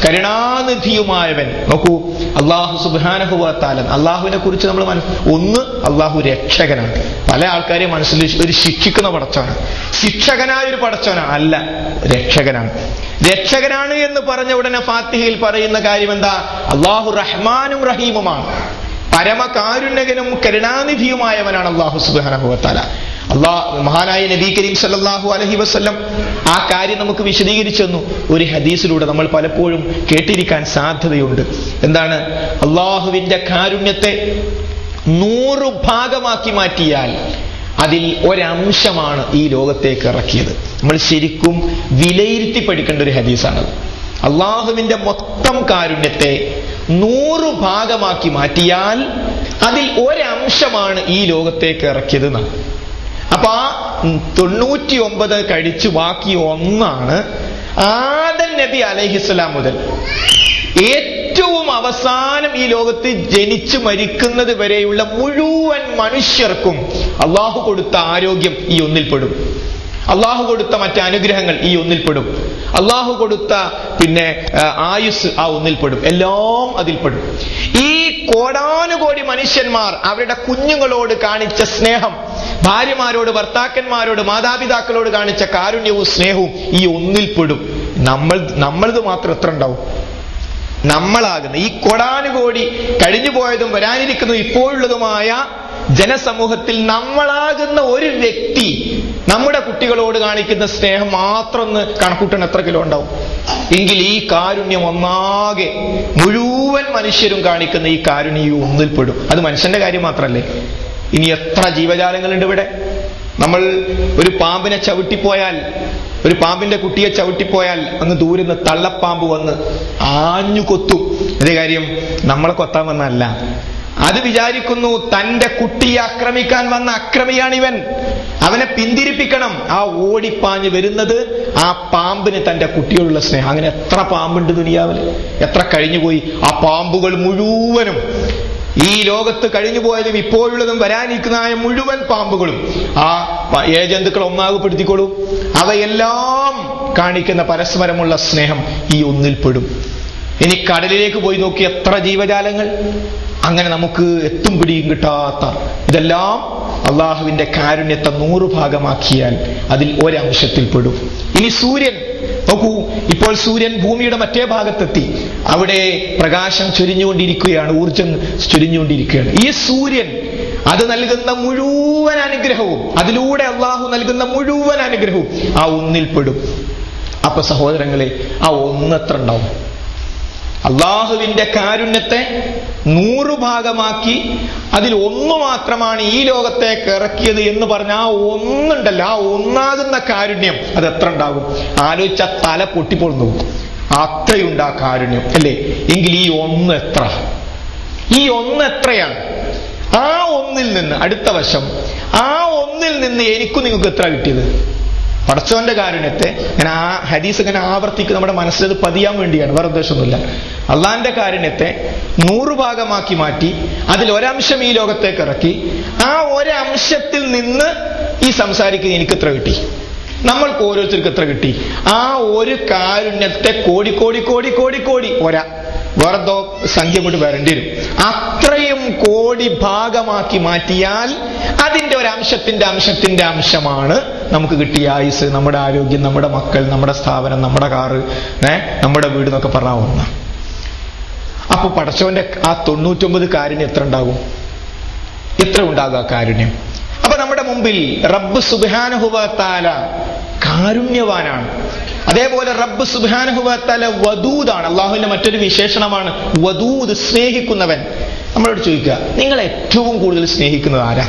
കരുണാനിധിയുമായവൻ നോക്കൂ അള്ളാഹു സുബാനഹുവാത്താലൻ അള്ളാഹുവിനെ കുറിച്ച് നമ്മൾ മനസ്സ് ഒന്ന് അള്ളാഹു രക്ഷകനാണ് പല ആൾക്കാരെ മനസ്സിൽ ഒരു ശിക്ഷിക്കുന്ന പടച്ചവനാണ് ശിക്ഷകനായ ഒരു പടച്ചവനാണ് അല്ല രക്ഷകനാണ് രക്ഷകനാണ് എന്ന് പറഞ്ഞ ഉടനെ ഫാത്തിഹയിൽ പറയുന്ന കാര്യം എന്താ അള്ളാഹു റഹ്മാനും റഹീമുമാണ് പരമകാരുണ്യകനും കരുണാനിധിയുമായവനാണ് അള്ളാഹു സുബാനഹുവത്താല അള്ളാഹ് മഹാനായ നബി കരീം സല്ലല്ലാഹു അലഹി വസ്ല്ലം ആ കാര്യം നമുക്ക് വിശദീകരിച്ചു തന്നു ഒരു ഹദീസിലൂടെ നമ്മൾ പലപ്പോഴും കേട്ടിരിക്കാൻ സാധ്യതയുണ്ട് എന്താണ് അള്ളാഹുവിന്റെ കാരുണ്യത്തെ നൂറ് ഭാഗമാക്കി മാറ്റിയാൽ അതിൽ ഒരംശമാണ് ഈ ലോകത്തേക്ക് ഇറക്കിയത് നമ്മൾ ശരിക്കും വിലയിരുത്തി പഠിക്കേണ്ട ഒരു ഹദീസാണത് അള്ളാഹുവിന്റെ മൊത്തം കാരുണ്യത്തെ നൂറ് ഭാഗമാക്കി മാറ്റിയാൽ അതിൽ ഒരംശമാണ് ഈ ലോകത്തേക്ക് ഇറക്കിയത് എന്നാണ് അപ്പൊ ആ തൊണ്ണൂറ്റി ഒമ്പത് കഴിച്ചു ബാക്കി ഒന്നാണ് ആദൻ നബി അലഹിസ്ലാം മുതൽ ഏറ്റവും ഏറ്റവും അവസാനം ഈ ലോകത്ത് ജനിച്ചു മരിക്കുന്നത് വരെയുള്ള മുഴുവൻ മനുഷ്യർക്കും അള്ളാഹു കൊടുത്ത ആരോഗ്യം ഈ ഒന്നിൽപ്പെടും അള്ളാഹു കൊടുത്ത മറ്റ് അനുഗ്രഹങ്ങൾ ഈ ഒന്നിൽപ്പെടും അള്ളാഹു കൊടുത്ത പിന്നെ ആ, ആയുസ് ആ ഒന്നിൽപ്പെടും എല്ലാം അതിൽപ്പെടും ഈ കോടാനുകോടി മനുഷ്യന്മാർ അവരുടെ കുഞ്ഞുങ്ങളോട് കാണിച്ച സ്നേഹം ഭാര്യമാരോട് ഭർത്താക്കന്മാരോട് മാതാപിതാക്കളോട് കാണിച്ച കാരുണ്യവും സ്നേഹവും ഈ ഒന്നിൽപ്പെടും നമ്മൾ നമ്മളത് മാത്രം എത്ര ഉണ്ടാവും നമ്മളാകുന്ന ഈ കൊടാനുകോടി കഴിഞ്ഞു പോയതും വരാനിരിക്കുന്നതും ഇപ്പോഴുള്ളതുമായ ജനസമൂഹത്തിൽ നമ്മളാകുന്ന ഒരു വ്യക്തി നമ്മുടെ കുട്ടികളോട് കാണിക്കുന്ന സ്നേഹം മാത്രം ഒന്ന് കണക്കൂട്ടണം എത്ര കിലോ ഉണ്ടാവും എങ്കിൽ ഈ കാരുണ്യം ഒന്നാകെ മുഴുവൻ മനുഷ്യരും കാണിക്കുന്ന ഈ കാരുണ്യം ഈ ഒന്നിൽപ്പെടും അത് മനുഷ്യന്റെ കാര്യം മാത്രമല്ലേ ഇനി എത്ര ജീവജാലങ്ങളുണ്ട് ഇവിടെ നമ്മൾ ഒരു പാമ്പിനെ ചവിട്ടിപ്പോയാൽ ഒരു പാമ്പിന്റെ കുട്ടിയെ ചവിട്ടിപ്പോയാൽ അങ്ങ് ദൂരെ നിന്ന് തള്ളപ്പാമ്പ് വന്ന് ആഞ്ഞു കൊത്തും അതേ കാര്യം നമ്മളെ കൊത്താൻ വന്നല്ല അത് വിചാരിക്കുന്നു തന്റെ കുട്ടിയെ ആക്രമിക്കാൻ വന്ന അക്രമിയാണിവൻ അവനെ പിന്തിരിപ്പിക്കണം ആ ഓടിപ്പാഞ്ഞ് വരുന്നത് ആ പാമ്പിന് തന്റെ കുട്ടിയോടുള്ള സ്നേഹം അങ്ങനെ എത്ര പാമ്പുണ്ട് ദുനിയാവിൽ എത്ര കഴിഞ്ഞുപോയി ആ പാമ്പുകൾ മുഴുവനും ഈ ലോകത്ത് കഴിഞ്ഞു പോയതും ഇപ്പോഴുള്ളതും വരാനിരിക്കുന്നതായ മുഴുവൻ പാമ്പുകളും ആ പ- ഏജന്തുക്കൾ ഒന്നാകപ്പെടുത്തിക്കോളൂ അവയെല്ലാം കാണിക്കുന്ന പരസ്പരമുള്ള സ്നേഹം ഈ ഒന്നിൽപ്പെടും ഇനി കടലിലേക്ക് പോയി നോക്കി എത്ര ജീവജാലങ്ങൾ അങ്ങനെ നമുക്ക് എത്തും പിടിയും കിട്ടാത്ത ഇതെല്ലാം അള്ളാഹുവിന്റെ കാരുണ്യത്തെ നൂറ് ഭാഗമാക്കിയാൽ അതിൽ ഒരംശത്തിൽ പെടും ഇനി സൂര്യൻ നോക്കൂ ഇപ്പോൾ സൂര്യൻ ഭൂമിയുടെ മറ്റേ ഭാഗത്തെത്തി അവിടെ പ്രകാശം ചൊരിഞ്ഞുകൊണ്ടിരിക്കുകയാണ് ഊർജം ചൊരിഞ്ഞുകൊണ്ടിരിക്കുകയാണ് ഈ സൂര്യൻ അത് നൽകുന്ന മുഴുവൻ അനുഗ്രഹവും അതിലൂടെ അള്ളാഹു നൽകുന്ന മുഴുവൻ അനുഗ്രഹവും ആ ഒന്നിൽപ്പെടും അപ്പൊ സഹോദരങ്ങളെ ആ ഒന്നെത്ര ഉണ്ടാവും അള്ളാഹുവിന്റെ കാരുണ്യത്തെ നൂറു ഭാഗമാക്കി അതിൽ ഒന്ന് മാത്രമാണ് ഈ ലോകത്തേക്ക് ഇറക്കിയത് എന്ന് പറഞ്ഞ ആ ഒന്നുണ്ടല്ലോ ആ ഒന്നാകുന്ന കാരുണ്യം അത് എത്ര ഉണ്ടാകും ആലോചിച്ച തല പൊട്ടിപ്പൊളിന്നു പോകും അത്രയുണ്ട് ആ കാരുണ്യം അല്ലേ എങ്കിൽ ഈ ഒന്ന് എത്ര ഈ ഒന്ന് എത്രയാണ് ആ ഒന്നിൽ നിന്ന് അടുത്ത വശം ആ ഒന്നിൽ നിന്ന് എനിക്കും നിങ്ങൾക്ക് എത്ര കിട്ടിയത് പടച്ചവന്റെ കാരുണ്യത്തെ ഞാൻ ആ ഹദീസ് ഇങ്ങനെ ആവർത്തിക്ക് നമ്മുടെ മനസ്സിലത് പതിയാൻ വേണ്ടിയാണ് വേറെ ഉദ്ദേശമൊന്നുമില്ല അള്ളാന്റെ കാരുണ്യത്തെ നൂറ് ഭാഗമാക്കി മാറ്റി അതിൽ ഒരംശം ഈ ലോകത്തേക്ക് ഇറക്കി ആ ഒരംശത്തിൽ നിന്ന് ഈ സംസാരിക്കുന്ന എനിക്ക് എത്ര കിട്ടി നമ്മൾക്ക് ഓരോരുത്തർക്ക് എത്ര കിട്ടി ആ ഒരു കാരുണ്യത്തെ കോടി കോടി കോടി കോടി കോടി ഒരാ വേറെന്തോ സംഖ്യ കൊണ്ട് വരേണ്ടി വരും അത്രയും കോടി ഭാഗമാക്കി മാറ്റിയാൽ അതിന്റെ ഒരു അംശത്തിന്റെ അംശത്തിന്റെ അംശമാണ് നമുക്ക് കിട്ടിയ ആയുസ് നമ്മുടെ ആരോഗ്യം നമ്മുടെ മക്കൾ നമ്മുടെ സ്ഥാപനം നമ്മുടെ കാറ് ഏ നമ്മുടെ വീട് എന്നൊക്കെ പറഞ്ഞാൽ ഒന്ന് അപ്പൊ പടച്ചവന്റെ ആ തൊണ്ണൂറ്റൊമ്പത് കാരുണ്യം എത്ര ഉണ്ടാകും എത്ര ഉണ്ടാകുക കാരുണ്യം അപ്പൊ നമ്മുടെ മുമ്പിൽ റബ്ബ് സുബാനഹുബത്താല കാരുണ്യവാനാണ് അതേപോലെ റബ്ബ് സുബാനഹുബത്താല വദൂദാണ് അള്ളാഹുവിന്റെ മറ്റൊരു വിശേഷണമാണ് വദൂദ് സ്നേഹിക്കുന്നവൻ നമ്മളോട് ചോദിക്കുക നിങ്ങൾ ഏറ്റവും കൂടുതൽ സ്നേഹിക്കുന്നത് ആരാ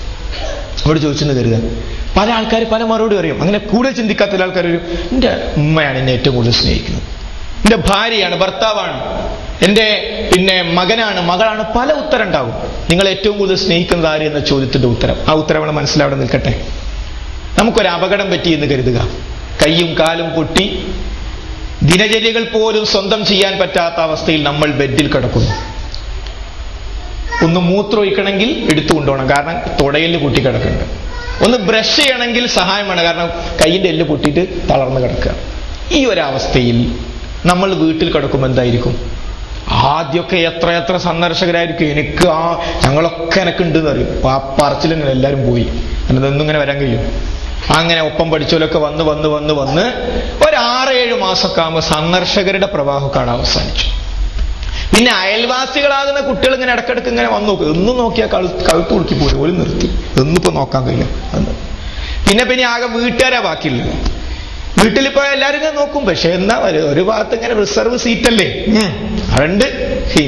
അവിടെ ചോദിച്ചെന്ന് കരുതുക പല ആൾക്കാർ പല മറുപടി പറയും അങ്ങനെ കൂടുതൽ ചിന്തിക്കാത്ത ചില ആൾക്കാർ വരും എൻ്റെ ഉമ്മയാണ് എന്നെ ഏറ്റവും കൂടുതൽ സ്നേഹിക്കുന്നത് എൻ്റെ ഭാര്യയാണ് ഭർത്താവാണ് എൻ്റെ പിന്നെ മകനാണ് മകളാണ് പല ഉത്തരം ഉണ്ടാകും നിങ്ങൾ ഏറ്റവും കൂടുതൽ സ്നേഹിക്കുന്നത് ആര് എന്ന ചോദ്യത്തിന്റെ ഉത്തരം ആ ഉത്തരം അവിടെ മനസ്സിലവിടെ നിൽക്കട്ടെ നമുക്കൊരു അപകടം പറ്റിയെന്ന് കരുതുക കൈയും കാലും പൊട്ടി ദിനചര്യകൾ പോലും സ്വന്തം ചെയ്യാൻ പറ്റാത്ത അവസ്ഥയിൽ നമ്മൾ ബെഡിൽ കിടക്കുന്നു ഒന്ന് മൂത്രമൊഴിക്കണമെങ്കിൽ എടുത്തു കൊണ്ടുപോകണം കാരണം തുടയിൽ പൊട്ടി കിടക്കുന്നുണ്ട് ഒന്ന് ബ്രഷ് ചെയ്യണമെങ്കിൽ സഹായം വേണം കാരണം കൈയിന്റെ എല്ല് പൊട്ടിയിട്ട് തളർന്ന് കിടക്കുക ഈ ഒരവസ്ഥയിൽ നമ്മൾ വീട്ടിൽ കിടക്കുമ്പോൾ എന്തായിരിക്കും ആദ്യമൊക്കെ എത്ര എത്ര സന്ദർശകരായിരിക്കും എനിക്ക് ആ ഞങ്ങളൊക്കെ എനക്കുണ്ട് എന്ന് അറിയും ആ പറച്ചിൽ ഇങ്ങനെ എല്ലാവരും പോയി എന്നതൊന്നും ഇങ്ങനെ വരാൻ കഴിയും അങ്ങനെ ഒപ്പം പഠിച്ചവരൊക്കെ വന്ന് വന്ന് വന്ന് വന്ന് ഒരു ആറേഴ് മാസമൊക്കെ ആകുമ്പോൾ സന്ദർശകരുടെ പ്രവാഹമൊക്കെ അവിടെ അവസാനിച്ചു പിന്നെ അയൽവാസികളാകുന്ന കുട്ടികൾ ഇങ്ങനെ ഇടക്കിടക്ക് ഇങ്ങനെ വന്നു നോക്കും എന്നും നോക്കിയാൽ കഴു കഴുത്ത് കുടുക്കി പോലും ഒരു നിർത്തി എന്നിപ്പോ നോക്കാൻ കഴിയും എന്ന് പിന്നെ പിന്നെ ആകെ വീട്ടുകാരാ ബാക്കിയുള്ളത് വീട്ടിലിപ്പോ എല്ലാവരും ഇങ്ങനെ നോക്കും പക്ഷെ എന്താ ഒരു- ഒരു ഭാഗത്ത് ഇങ്ങനെ റിസർവ് സീറ്റല്ലേ ഉം, അതുണ്ട് ഹീ.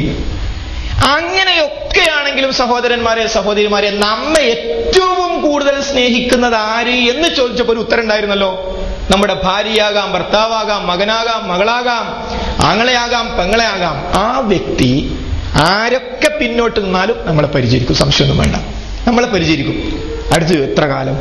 അങ്ങനെയൊക്കെയാണെങ്കിലും സഹോദരന്മാരെ സഹോദരിമാരെ നമ്മെ ഏറ്റവും കൂടുതൽ സ്നേഹിക്കുന്നത് ആര് എന്ന് ചോദിച്ചപ്പോൾ ഒരു ഉത്തരം ഉണ്ടായിരുന്നല്ലോ നമ്മുടെ ഭാര്യയാകാം ഭർത്താവാകാം മകനാകാം മകളാകാം ആങ്ങളെയാകാം പെങ്ങളെയാകാം ആ വ്യക്തി ആരൊക്കെ പിന്നോട്ട് നിന്നാലും നമ്മളെ പരിചരിക്കും സംശയമൊന്നും വേണ്ട നമ്മളെ പരിചരിക്കും അടുത്ത് എത്ര കാലം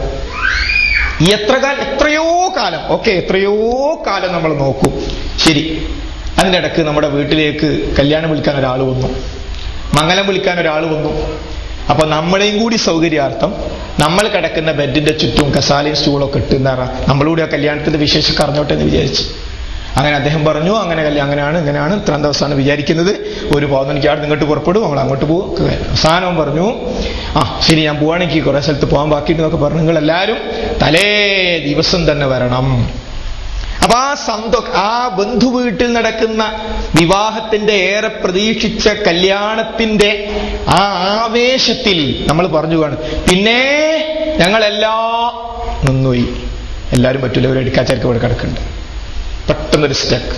എത്ര കാലം എത്രയോ കാലം ഓക്കെ എത്രയോ കാലം നമ്മൾ നോക്കും ശരി അതിൻ്റെ ഇടക്ക് നമ്മുടെ വീട്ടിലേക്ക് കല്യാണം വിളിക്കാൻ ഒരാൾ വന്നു മംഗലം വിളിക്കാൻ ഒരാൾ വന്നു അപ്പൊ നമ്മളെയും കൂടി സൗകര്യാർത്ഥം നമ്മൾ കിടക്കുന്ന ബെഡിന്റെ ചുറ്റും കസാലയും സ്റ്റൂളൊക്കെ ഇട്ടുന്ന നമ്മളൂടെ ആ കല്യാണത്തിന്റെ വിശേഷം അറിഞ്ഞോട്ടെ എന്ന് വിചാരിച്ചു അങ്ങനെ അദ്ദേഹം പറഞ്ഞു അങ്ങനെ കല്യാണം അങ്ങനെയാണ് ഇങ്ങനെയാണ് ഇത്രയും ദിവസമാണ് വിചാരിക്കുന്നത് ഒരു പതിനഞ്ച് ആട് ഇങ്ങോട്ട് പുറപ്പെടും നമ്മൾ അങ്ങോട്ട് പോകും അവസാനവും പറഞ്ഞു ആ ശരി ഞാൻ പോവാണെങ്കിൽ കുറെ സ്ഥലത്ത് പോകാൻ ബാക്കിയിട്ടെന്നൊക്കെ പറഞ്ഞു നിങ്ങൾ എല്ലാവരും തലേ ദിവസം തന്നെ വരണം അപ്പൊ ആ സന്തോ ആ ബന്ധു വീട്ടിൽ നടക്കുന്ന വിവാഹത്തിന്റെ ഏറെ പ്രതീക്ഷിച്ച കല്യാണത്തിന്റെ ആ ആവേശത്തിൽ നമ്മൾ പറഞ്ഞു കാണും പിന്നെ ഞങ്ങളെല്ലാ നിന്നുപോയി എല്ലാവരും പറ്റൂല ഒരു എടുക്കാച്ചാർക്ക് ഇവിടെ കിടക്കുന്നുണ്ട് പെട്ടെന്നൊരു സ്റ്റക്ക്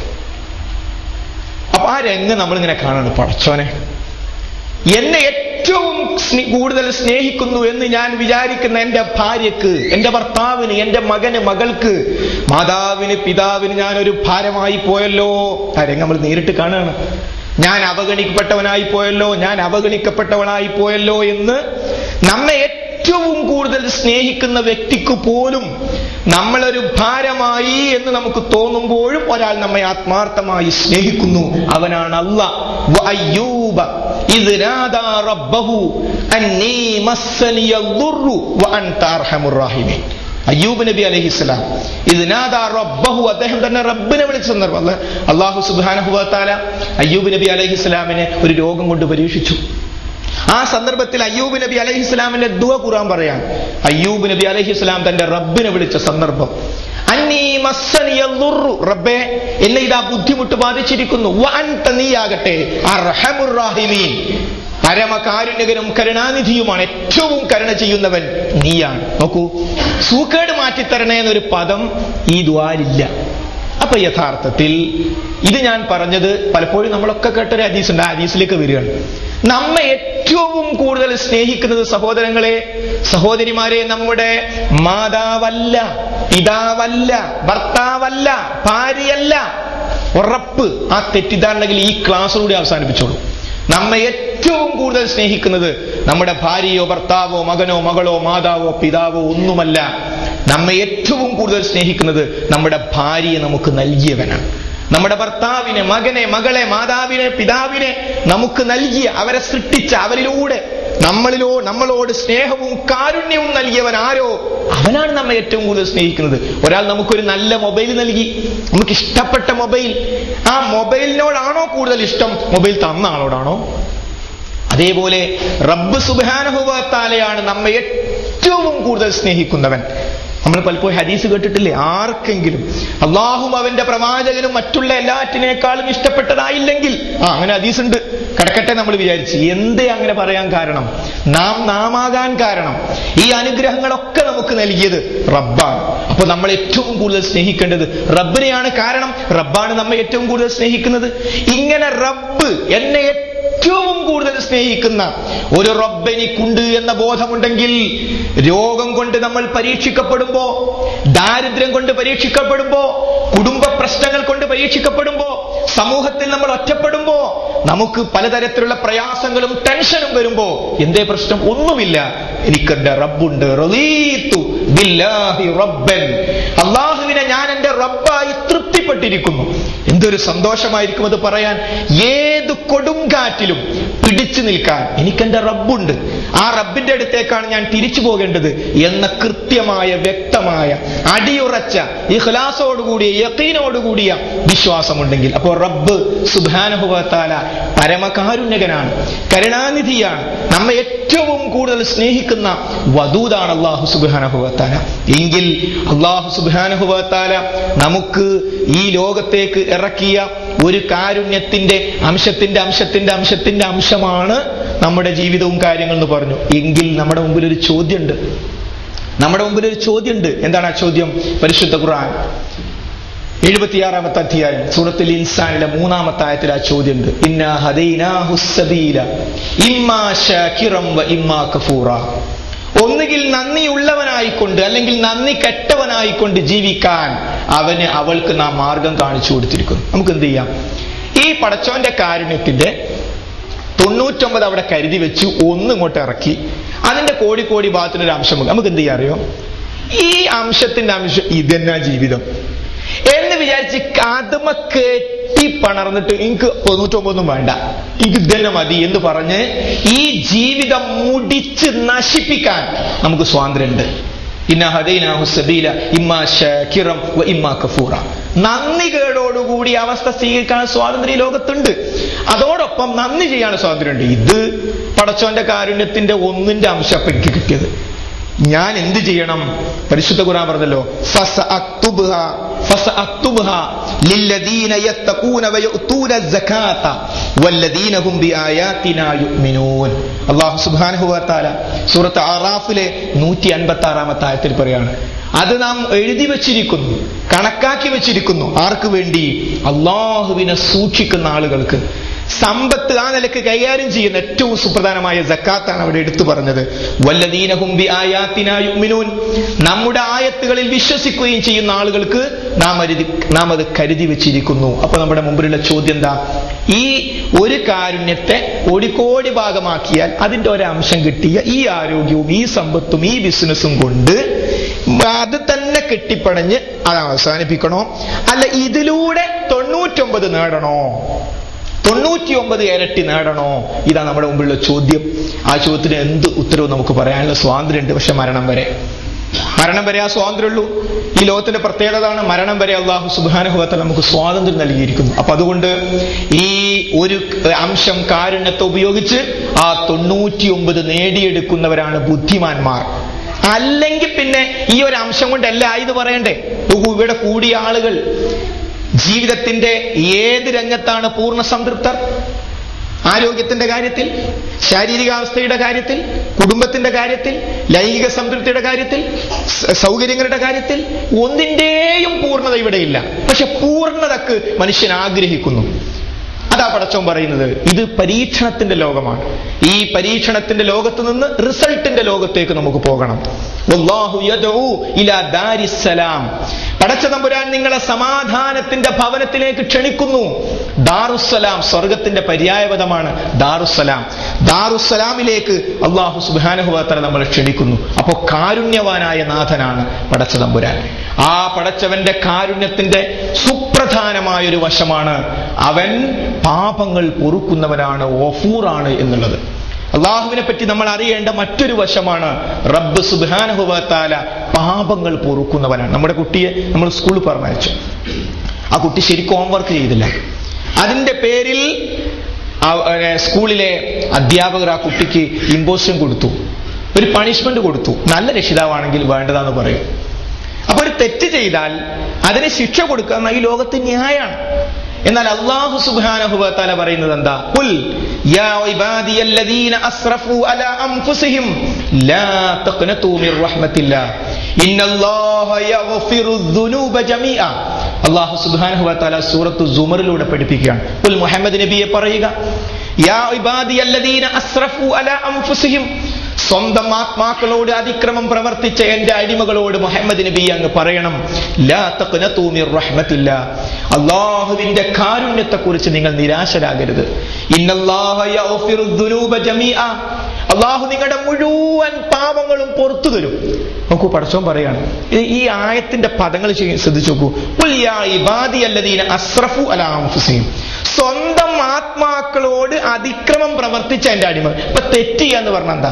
അപ്പൊ ആ രംഗം നമ്മളിങ്ങനെ കാണുന്നു പടച്ചോനെ എന്നെ ഏറ്റവും സ്നേ- കൂടുതൽ സ്നേഹിക്കുന്നു എന്ന് ഞാൻ വിചാരിക്കുന്ന എന്റെ ഭാര്യക്ക് എന്റെ ഭർത്താവിന് എന്റെ മകന് മകൾക്ക് മാതാവിന് പിതാവിന് ഞാൻ ഒരു ഭാരമായി പോയല്ലോ ആ രംഗം നമ്മൾ നേരിട്ട് കാണുകയാണ് ഞാൻ അവഗണിക്കപ്പെട്ടവനായി പോയല്ലോ ഞാൻ അവഗണിക്കപ്പെട്ടവനായി പോയല്ലോ എന്ന് നമ്മെ ഏറ്റവും കൂടുതൽ സ്നേഹിക്കുന്ന വ്യക്തിക്ക് പോലും നമ്മളൊരു ഭാരമായി എന്ന് നമുക്ക് തോന്നുമ്പോഴും ഒരാൾ നമ്മെ ആത്മാർത്ഥമായി സ്നേഹിക്കുന്നു അവനാണ് അല്ല വഅയ്യൂബ ഇദ് നാദാ റബ്ബഹു അന്നീ മസ്സനിയ ദുർറു വഅൻത അർഹമുർ റഹീമീൻ അയ്യൂബ് നബി അലൈഹിസ്സലാം ഇത് നാദാ റബ്ബഹു അദ്ദേഹം തന്നെ റബ്ബിനെ വിളിച്ച സന്ദർഭം അല്ല അള്ളാഹു സുബ്ഹാനഹു വതആല അയ്യൂബ് നബി അലൈഹിസ്സലാമിനെ ഒരു രോഗം കൊണ്ട് പരീക്ഷിച്ചു ആ സന്ദർഭത്തിൽ അയ്യൂബ് നബി അലൈഹി ഇസ്ലാമിന്റെ ദുവ ഖുറാൻ പറയാം അയ്യൂബ് നബി അലൈഹി ഇസ്ലാം തന്റെ റബ്ബിനെ വിളിച്ച സന്ദർഭം അന്നീ മസ്സനിയ ദുർറു. റബ്ബേ എന്നെ ഇതാ ബുദ്ധിമുട്ട് ബാധിച്ചിരിക്കുന്നു വഅൻത നീയാകട്ടെ അർഹമുർ റാഹിമീൻ പരമകാരുണ്യകനും കരുണാനിധിയുമാണ് ഏറ്റവും കരുണ ചെയ്യുന്നവൻ നീയാണ് നോക്കൂ സൂക്കേട് മാറ്റിത്തരണേ എന്നൊരു പദം ഈ ദ്വാരില്ല അപ്പൊ യഥാർത്ഥത്തിൽ ഇത് ഞാൻ പറഞ്ഞത് പലപ്പോഴും നമ്മളൊക്കെ കേട്ടൊരു ഹദീസ് ഉണ്ട് ആ ഹദീസിലേക്ക് വരികയാണ് നമ്മെ ഏറ്റവും കൂടുതൽ സ്നേഹിക്കുന്നത് സഹോദരങ്ങളെ സഹോദരിമാരെ നമ്മുടെ മാതാവല്ല പിതാവല്ല ഭർത്താവല്ല ഭാര്യയല്ല ഉറപ്പ് ആ തെറ്റിദ്ധാരണയിൽ ഈ ക്ലാസ്സിലൂടെ അവസാനിപ്പിച്ചോളൂ നമ്മെ ഏറ്റവും കൂടുതൽ സ്നേഹിക്കുന്നത് നമ്മുടെ ഭാര്യയോ ഭർത്താവോ മകനോ മകളോ മാതാവോ പിതാവോ ഒന്നുമല്ല നമ്മെ ഏറ്റവും കൂടുതൽ സ്നേഹിക്കുന്നത് നമ്മുടെ ഭാര്യയെ നമുക്ക് നൽകിയവനാണ് നമ്മുടെ ഭർത്താവിനെ മകനെ മകളെ മാതാവിനെ പിതാവിനെ നമുക്ക് നൽകിയ അവരെ സൃഷ്ടിച്ച അവരിലൂടെ നമ്മളിലോ നമ്മളോട് സ്നേഹവും കാരുണ്യവും നൽകിയവൻ ആരോ അവനാണ് നമ്മെ ഏറ്റവും കൂടുതൽ സ്നേഹിക്കുന്നത് ഒരാൾ നമുക്കൊരു നല്ല മൊബൈൽ നൽകി നമുക്ക് ഇഷ്ടപ്പെട്ട മൊബൈൽ ആ മൊബൈലിനോടാണോ കൂടുതൽ ഇഷ്ടം മൊബൈൽ തന്ന ആളോടാണോ അതേപോലെ റബ്ബ് സുബാനഹുവാത്താലയാണ് നമ്മെ ഏറ്റവും കൂടുതൽ സ്നേഹിക്കുന്നവൻ നമ്മൾ പലപ്പോഴും ഹദീസ് കേട്ടിട്ടില്ലേ ആർക്കെങ്കിലും അള്ളാഹും അവന്റെ പ്രവാചകനും മറ്റുള്ള എല്ലാറ്റിനേക്കാളും ഇഷ്ടപ്പെട്ടതായില്ലെങ്കിൽ ആ അങ്ങനെ ഹദീസ് ഉണ്ട് കിടക്കട്ടെ നമ്മൾ വിചാരിച്ച് എന്തേ അങ്ങനെ പറയാൻ കാരണം നാം നാമാകാൻ കാരണം ഈ അനുഗ്രഹങ്ങളൊക്കെ നമുക്ക് നൽകിയത് റബ്ബാണ് അപ്പൊ നമ്മൾ ഏറ്റവും കൂടുതൽ സ്നേഹിക്കേണ്ടത് റബ്ബിനെയാണ് കാരണം റബ്ബാണ് നമ്മെ ഏറ്റവും കൂടുതൽ സ്നേഹിക്കുന്നത് ഇങ്ങനെ റബ്ബ് എന്നെ ഏറ്റവും കൂടുതൽ സ്നേഹിക്കുന്ന ഒരു റബ്ബെനിക്കുണ്ട് എന്ന ബോധമുണ്ടെങ്കിൽ രോഗം കൊണ്ട് നമ്മൾ പരീക്ഷിക്കപ്പെടുമ്പോ ദാരിദ്ര്യം കൊണ്ട് പരീക്ഷിക്കപ്പെടുമ്പോ കുടുംബ പ്രശ്നങ്ങൾ കൊണ്ട് പരീക്ഷിക്കപ്പെടുമ്പോ സമൂഹത്തിൽ നമ്മൾ ഒറ്റപ്പെടുമ്പോ നമുക്ക് പലതരത്തിലുള്ള പ്രയാസങ്ങളും ടെൻഷനും വരുമ്പോ എന്തേ പ്രശ്നം ഒന്നുമില്ല എനിക്കെന്റെ റബ്ബുണ്ട് റളീതു ബില്ലാഹി റബ്ബൻ അള്ളാഹുവിനെ ഞാൻ എന്റെ റബ്ബായി തൃപ്തിപ്പെട്ടിരിക്കുന്നു എന്തൊരു സന്തോഷമായിരിക്കും അത് പറയാൻ ഏത് കൊടുങ്കാറ്റിലും പിടിച്ചു നിൽക്കാൻ എനിക്കെന്റെ റബ്ബുണ്ട് ആ റബ്ബിന്റെ അടുത്തേക്കാണ് ഞാൻ തിരിച്ചു പോകേണ്ടത് എന്ന കൃത്യമായ വ്യക്തമായ അടിയുറച്ച ഇഖ്ലാസോടുകൂടിയ യക്കീനോടുകൂടിയ വിശ്വാസമുണ്ടെങ്കിൽ അപ്പോൾ റബ്ബ് സുബാനുഭവത്താല പരമകാരുണ്യകനാണ് കരുണാനിധിയാണ് നമ്മെ ഏറ്റവും കൂടുതൽ സ്നേഹിക്കുന്ന വധൂതാണ് അള്ളാഹു സുബാനുഭവത്താല എങ്കിൽ അള്ളാഹു സുബാനുഭവത്താല നമുക്ക് ഈ ലോകത്തേക്ക് ഇറക്കിയ ഒരു കാരുണ്യത്തിന്റെ അംശത്തിന്റെ അംശത്തിന്റെ അംശത്തിന്റെ അംശമാണ് നമ്മുടെ ജീവിതവും കാര്യങ്ങൾ എന്ന് പറഞ്ഞു എങ്കിൽ നമ്മുടെ മുമ്പിൽ ഒരു ചോദ്യമുണ്ട് നമ്മുടെ മുമ്പിൽ ഒരു ചോദ്യമുണ്ട് എന്താണ് ആ ചോദ്യം പരിശുദ്ധ ഖുർആൻ എഴുപത്തിയാറാമത്തെ അധ്യായം സൂറത്തുൽ ഇൻസാനിലെ മൂന്നാമത്തെ ആയത്തിൽ ആ ചോദ്യമുണ്ട് ഇന്നാ ഹദൈനാഹു സബീല ഇമ്മാ ശാകിറം വ ഇമ്മാ കഫൂറ ഒന്നുകിൽ നന്ദിയുള്ളവനായിക്കൊണ്ട് അല്ലെങ്കിൽ നന്ദി കെട്ടവനായിക്കൊണ്ട് ജീവിക്കാൻ അവന് അവൾക്ക് നാം മാർഗം കാണിച്ചു കൊടുത്തിരിക്കുന്നു നമുക്ക് എന്ത് ചെയ്യാം ഈ പടച്ചോന്റെ കാരുണ്യത്തിന്റെ തൊണ്ണൂറ്റൊമ്പത് അവിടെ കരുതി വെച്ച് ഒന്ന് ഇങ്ങോട്ട് ഇറക്കി അതിന്റെ കോടി കോടി ഭാഗത്തിനൊരു അംശം നമുക്ക് എന്ത് ചെയ്യാം അറിയോ ഈ അംശത്തിന്റെ അംശം ഇതെന്നാ ജീവിതം എന്ന് വിചാരിച്ച് വിചാരിച്ച് അതുമ കെട്ടി പണർന്നിട്ട് എനിക്ക് തൊണ്ണൂറ്റൊമ്പതൊന്നും വേണ്ട എനിക്ക് ഇതന്നെ മതി എന്ന് പറഞ്ഞ് ഈ ജീവിതം മുടിച്ച് നശിപ്പിക്കാൻ നമുക്ക് സ്വാതന്ത്ര്യമുണ്ട് ഇന്ന ഹദൈനാഹു സബീല ഇമ്മാ ഷാകിറം വ ഇമ്മാ കഫൂറ നന്ദികേടോടുകൂടി അവസ്ഥ സ്വീകരിക്കാൻ സ്വാതന്ത്ര്യം ഈ ലോകത്തുണ്ട് അതോടൊപ്പം നന്ദി ചെയ്യാൻ സ്വാതന്ത്ര്യമുണ്ട് ഇത് പടച്ചോന്റെ കാരുണ്യത്തിന്റെ ഒന്നിന്റെ അംശം അപ്പൊ എനിക്ക് കിട്ടിയത് ഞാൻ എന്ത് ചെയ്യണം പരിശുദ്ധ ഖുർആൻ പറഞ്ഞല്ലോ ഫസ അക്തുബ്ഹ ഫസ അക്തുബ്ഹ ലില്ലദീന യത്തഖൂന വയഉതൂന സകാത്ത വല്ലദീന ഹും ബിആയാതിനാ യുഅ്മിനൂൻ അല്ലാഹു സുബ്ഹാനഹു വ തആല സൂറത്ത് അറാഫിലെ 156 ആയത്തിൽ പറയാണ് അത് നാം എഴുതി വച്ചിരിക്കുന്നു കണക്കാക്കി വെച്ചിരിക്കുന്നു ആർക്ക് വേണ്ടി അള്ളാഹുവിനെ സൂക്ഷിക്കുന്ന ആളുകൾക്ക് സമ്പത്ത് ആ നിലക്ക് കൈകാര്യം ചെയ്യുന്ന ഏറ്റവും സുപ്രധാനമായ ജക്കാത്താണ് അവിടെ എടുത്തു പറഞ്ഞത് വല്ലദീനഹും ബി ആയാത്തിനാ യുഅ്മിനൂൻ നമ്മുടെ ആയത്തുകളിൽ വിശ്വസിക്കുകയും ചെയ്യുന്ന ആളുകൾക്ക് നാം അരുതി നാം അത് കരുതി വെച്ചിരിക്കുന്നു അപ്പൊ നമ്മുടെ മുമ്പിലുള്ള ചോദ്യം എന്താ ഈ ഒരു കാരുണ്യത്തെ കോടിക്കോടി ഭാഗമാക്കിയാൽ അതിന്റെ ഒരംശം കിട്ടിയ ഈ ആരോഗ്യവും ഈ സമ്പത്തും ഈ ബിസിനസ്സും കൊണ്ട് അത് തന്നെ കെട്ടിപ്പടഞ്ഞ് അത് അവസാനിപ്പിക്കണോ അല്ല ഇതിലൂടെ തൊണ്ണൂറ്റൊമ്പത് നേടണോ തൊണ്ണൂറ്റിയൊമ്പത് ഇരട്ടി നേടണോ ഇതാ നമ്മുടെ മുമ്പിലുള്ള ചോദ്യം ആ ചോദ്യത്തിന് എന്ത് ഉത്തരവും നമുക്ക് പറയാനുള്ള സ്വാതന്ത്ര്യമുണ്ട് പക്ഷെ മരണം വരെ മരണം വരെ ആ സ്വാതന്ത്ര്യമുള്ളൂ ഈ ലോകത്തിന്റെ പ്രത്യേകതയാണ് മരണം വരെ അള്ളാഹു സുബാനുഭവത്തിൽ നമുക്ക് സ്വാതന്ത്ര്യം നൽകിയിരിക്കുന്നു അപ്പൊ അതുകൊണ്ട് ഈ ഒരു അംശം കാരുണ്യത്തെ ഉപയോഗിച്ച് ആ തൊണ്ണൂറ്റിയൊമ്പത് നേടിയെടുക്കുന്നവരാണ് ബുദ്ധിമാന്മാർ അല്ലെങ്കിൽ പിന്നെ ഈ ഒരു അംശം കൊണ്ടല്ല ഇത് പറയണ്ടേ നോക്കൂ, ഇവിടെ കൂടിയ ആളുകൾ ജീവിതത്തിന്റെ ഏത് രംഗത്താണ് പൂർണ്ണ സംതൃപ്തർ ആരോഗ്യത്തിന്റെ കാര്യത്തിൽ ശാരീരികാവസ്ഥയുടെ കാര്യത്തിൽ കുടുംബത്തിന്റെ കാര്യത്തിൽ ലൈംഗിക സംതൃപ്തിയുടെ കാര്യത്തിൽ സ- സൗകര്യങ്ങളുടെ കാര്യത്തിൽ ഒന്നിന്റെയും പൂർണ്ണത ഇവിടെയില്ല പക്ഷെ പൂർണ്ണതക്ക് മനുഷ്യൻ ആഗ്രഹിക്കുന്നു അതാ പടച്ചോൻ പറയുന്നത് ഇത് പരീക്ഷണത്തിന്റെ ലോകമാണ് ഈ പരീക്ഷണത്തിന്റെ ലോകത്ത് നിന്ന് റിസൾട്ടിന്റെ ലോകത്തേക്ക് നമുക്ക് പോകണം വല്ലാഹു യദ്ഉ ഇലാ ദാരിസ്സലാം പടച്ച തമ്പുരാൻ നിങ്ങളെ സമാധാനത്തിന്റെ ഭവനത്തിലേക്ക് ക്ഷണിക്കുന്നു ദാറുസ്സലാം സ്വർഗത്തിന്റെ പര്യായപദമാണ് ദാറുസ്സലാം ദാറുസ്സലാമിലേക്ക് അള്ളാഹു സുബാനുഭവത്തല നമ്മൾ ക്ഷണിക്കുന്നു അപ്പോ കാരുണ്യവാനായ നാഥനാണ് പടച്ച തമ്പുരാൻ ആ പടച്ചവന്റെ കാരുണ്യത്തിന്റെ സുപ്രധാനമായ ഒരു വശമാണ് അവൻ പാപങ്ങൾ പൊറുക്കുന്നവനാണ് ഒഫൂറാണ് എന്നുള്ളത് അള്ളാഹുവിനെ പറ്റി നമ്മൾ അറിയേണ്ട മറ്റൊരു വശമാണ് റബ്ബ് സുബാനുഭവത്താല പാപങ്ങൾ പൊറുക്കുന്നവനാണ് നമ്മുടെ കുട്ടിയെ നമ്മൾ സ്കൂളിൽ പറഞ്ഞയച്ചു ആ കുട്ടി ശരിക്കും ഹോംവർക്ക് ചെയ്തില്ല അതിന്റെ പേരിൽ ആ, ഏ, സ്കൂളിലെ അധ്യാപകർ ആ കുട്ടിക്ക് ഇമ്പോസിഷൻ കൊടുത്തു ഒരു പണിഷ്മെന്റ് കൊടുത്തു നല്ല രക്ഷിതാവാണെങ്കിൽ വേണ്ടതാന്ന് പറയും അപ്പൊ ഒരു തെറ്റ് ചെയ്താൽ അതിന് ശിക്ഷ കൊടുക്കുക എന്ന ഈ ലോകത്ത് ന്യായാണ് എന്നാൽ അള്ളാഹു സുബാനഹുബത്താല പറയുന്നത് എന്താ ഉൽ യാ ഇബാദിയല്ലദീന അസ്റഫു അലാ അൻഫുസിഹിം ലാ തഖ്നതു മിർ റഹ്മത്തില്ലാ ഇന്നല്ലാഹ യഗ്ഫിറു ദുനൂബ ജമീഅ അള്ളാഹു സുബ്ഹാനഹു വതആല സൂറത്തു സുമറിലൂടെ പഠിപ്പിക്കുകയാണ് ഉൽ മുഹമ്മദ് നബിയെ പറയുക യാ ഇബാദിയല്ലദീന അസ്റഫു അലാ അൻഫുസിഹിം സ്വന്തം ആത്മാക്കളോട് അതിക്രമം പ്രവർത്തിച്ച എന്റെ അടിമകളോട് മുഹമ്മദ് നബി അങ്ങ് പറയണം ലാ തഖ്നതു മിർ റഹ്മത്തില്ല അള്ളാഹുവിന്റെ കാരുണ്യത്തെ കുറിച്ച് നിങ്ങൾ നിരാശരാകരുത് ഇന്നല്ലാഹ യഗ്ഫിറു ദുനൂബ ജമീഅ അള്ളാഹു നിങ്ങളുടെ മുഴുവൻ പാപങ്ങളും പുറത്തു തരും നോക്കൂ പടച്ചോൻ പറയാണ് ഈ- ഈ ആയത്തിന്റെ പദങ്ങൾ ചെയ്യ- ശ്രദ്ധിച്ചു നോക്കൂ "ഖുൽ യാ ഇബാദിയല്ലദീന അസ്റഫു അലാ അൻഫുസിഹിം സ്വന്തം ആത്മാക്കളോട് അതിക്രമം പ്രവർത്തിച്ച എന്റെ അടിമ ഇപ്പൊ തെറ്റ് ചെയ്യാന്ന് പറഞ്ഞ എന്താ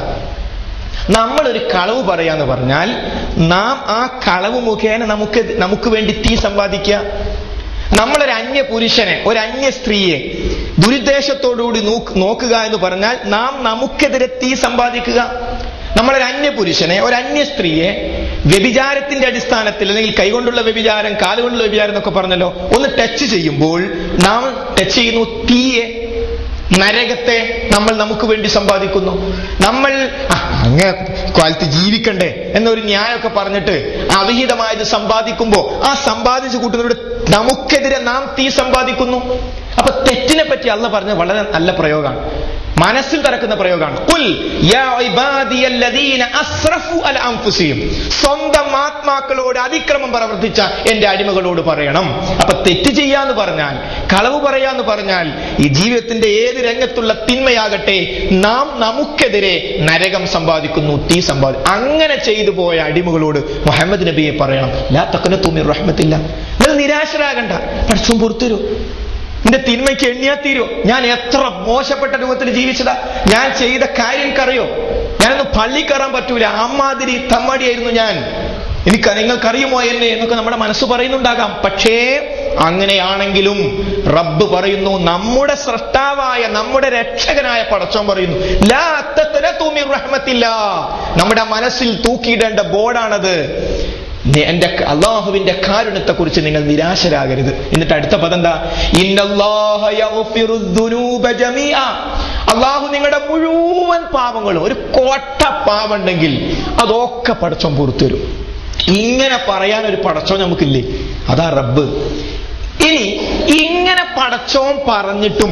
നമ്മൾ ഒരു കളവ് പറയാന്ന് പറഞ്ഞാൽ നാം ആ കളവ് മുഖേന നമുക്ക് നമുക്ക് വേണ്ടി തീ സമ്പാദിക്കുക നമ്മളൊരു അന്യ പുരുഷനെ ഒരു അന്യ സ്ത്രീയെ ദുരുദ്ദേശത്തോടുകൂടി നോക്ക് നോക്കുക എന്ന് പറഞ്ഞാൽ നാം നമുക്കെതിരെ തീ സമ്പാദിക്കുക നമ്മളൊരു അന്യ പുരുഷനെ ഒരു അന്യ സ്ത്രീയെ വ്യഭിചാരത്തിന്റെ അടിസ്ഥാനത്തിൽ അല്ലെങ്കിൽ കൈകൊണ്ടുള്ള വ്യഭിചാരം കാലുകൊണ്ടുള്ള വ്യഭിചാരം എന്നൊക്കെ പറഞ്ഞല്ലോ ഒന്ന് ടച്ച് ചെയ്യുമ്പോൾ നാം ടച്ച് ചെയ്യുന്നു തീയെ നരകത്തെ നമ്മൾ നമുക്ക് വേണ്ടി സമ്പാദിക്കുന്നു നമ്മൾ ആ, അങ്ങ് കാലത്ത് ജീവിക്കണ്ടേ എന്നൊരു ന്യായമൊക്കെ പറഞ്ഞിട്ട് അവിഹിതമായത് സമ്പാദിക്കുമ്പോ ആ സമ്പാദിച്ചു കൂട്ടുന്നവരുടെ നമുക്കെതിരെ നാം തീ സമ്പാദിക്കുന്നു അപ്പൊ തെറ്റിനെ പറ്റി അല്ല പറഞ്ഞ വളരെ നല്ല പ്രയോഗമാണ് മനസ്സിൽ തറക്കുന്ന പ്രയോഗമാണ് "ഖുൽ യാ ഇബാദിയല്ലദീന അസ്റഫു അല അൻഫുസിഹിം." സ്വന്തം ആത്മാക്കളോട് അതിക്രമം പ്രവർത്തിച്ച എന്റെ അടിമകളോട് പറയണം അപ്പൊ തെറ്റ് ചെയ്യാന്ന് പറഞ്ഞാൽ കളവ് പറയാന്ന് പറഞ്ഞാൽ ഈ ജീവിതത്തിന്റെ ഏത് രംഗത്തുള്ള തിന്മയാകട്ടെ നാം നമുക്കെതിരെ നരകം സമ്പാദിക്കുന്നു തീ സമ്പാദി അങ്ങനെ ചെയ്തു പോയ അടിമകളോട് മുഹമ്മദ് നബിയെ പറയണം ലാ തക്കനത്തു മിർ റഹ്മത്തില്ല നിങ്ങൾ നിരാശരാകണ്ട പഠിച്ചും പുറത്തുവരൂ എന്റെ തിന്മയ്ക്ക് എണ്ണിയാ തീരോ ഞാൻ എത്ര മോശപ്പെട്ട രൂപത്തിൽ ജീവിച്ചതാ ഞാൻ ചെയ്ത കാര്യം കറിയോ ഞാനൊന്ന് പള്ളി കയറാൻ പറ്റൂല അമ്മാതിരി തമ്മാടിയായിരുന്നു ഞാൻ എനിക്ക് നിങ്ങൾക്കറിയുമോ എന്നെ എന്നൊക്കെ നമ്മുടെ മനസ്സ് പറയുന്നുണ്ടാകാം പക്ഷേ അങ്ങനെയാണെങ്കിലും റബ്ബ് പറയുന്നു നമ്മുടെ സൃഷ്ടാവായ നമ്മുടെ രക്ഷകനായ പടച്ചോൻ പറയുന്നു ലാ തത്തലതു മിൻ റഹ്മത്തില്ലാ നമ്മുടെ മനസ്സിൽ തൂക്കിയിടേണ്ട ബോർഡാണത് നി- എന്റെ ക- അള്ളാഹുവിന്റെ കാരുണ്യത്തെ കുറിച്ച് നിങ്ങൾ നിരാശരാകരുത് എന്നിട്ട് അടുത്ത പദം എന്താ ഇന്നല്ലാഹ യഗ്ഫിറു ദുനൂബ ജമീഅ. അള്ളാഹു നിങ്ങളുടെ മുഴുവൻ പാപങ്ങളും ഒരു കോട്ട പാപമുണ്ടെങ്കിൽ അതൊക്കെ പടച്ചോൻ പുറത്തുവരും ഇങ്ങനെ പറയാൻ ഒരു പടച്ചോൻ നമുക്കില്ലേ അതാ റബ്ബ് ഇനി ഇങ്ങനെ പടച്ചോൻ പറഞ്ഞിട്ടും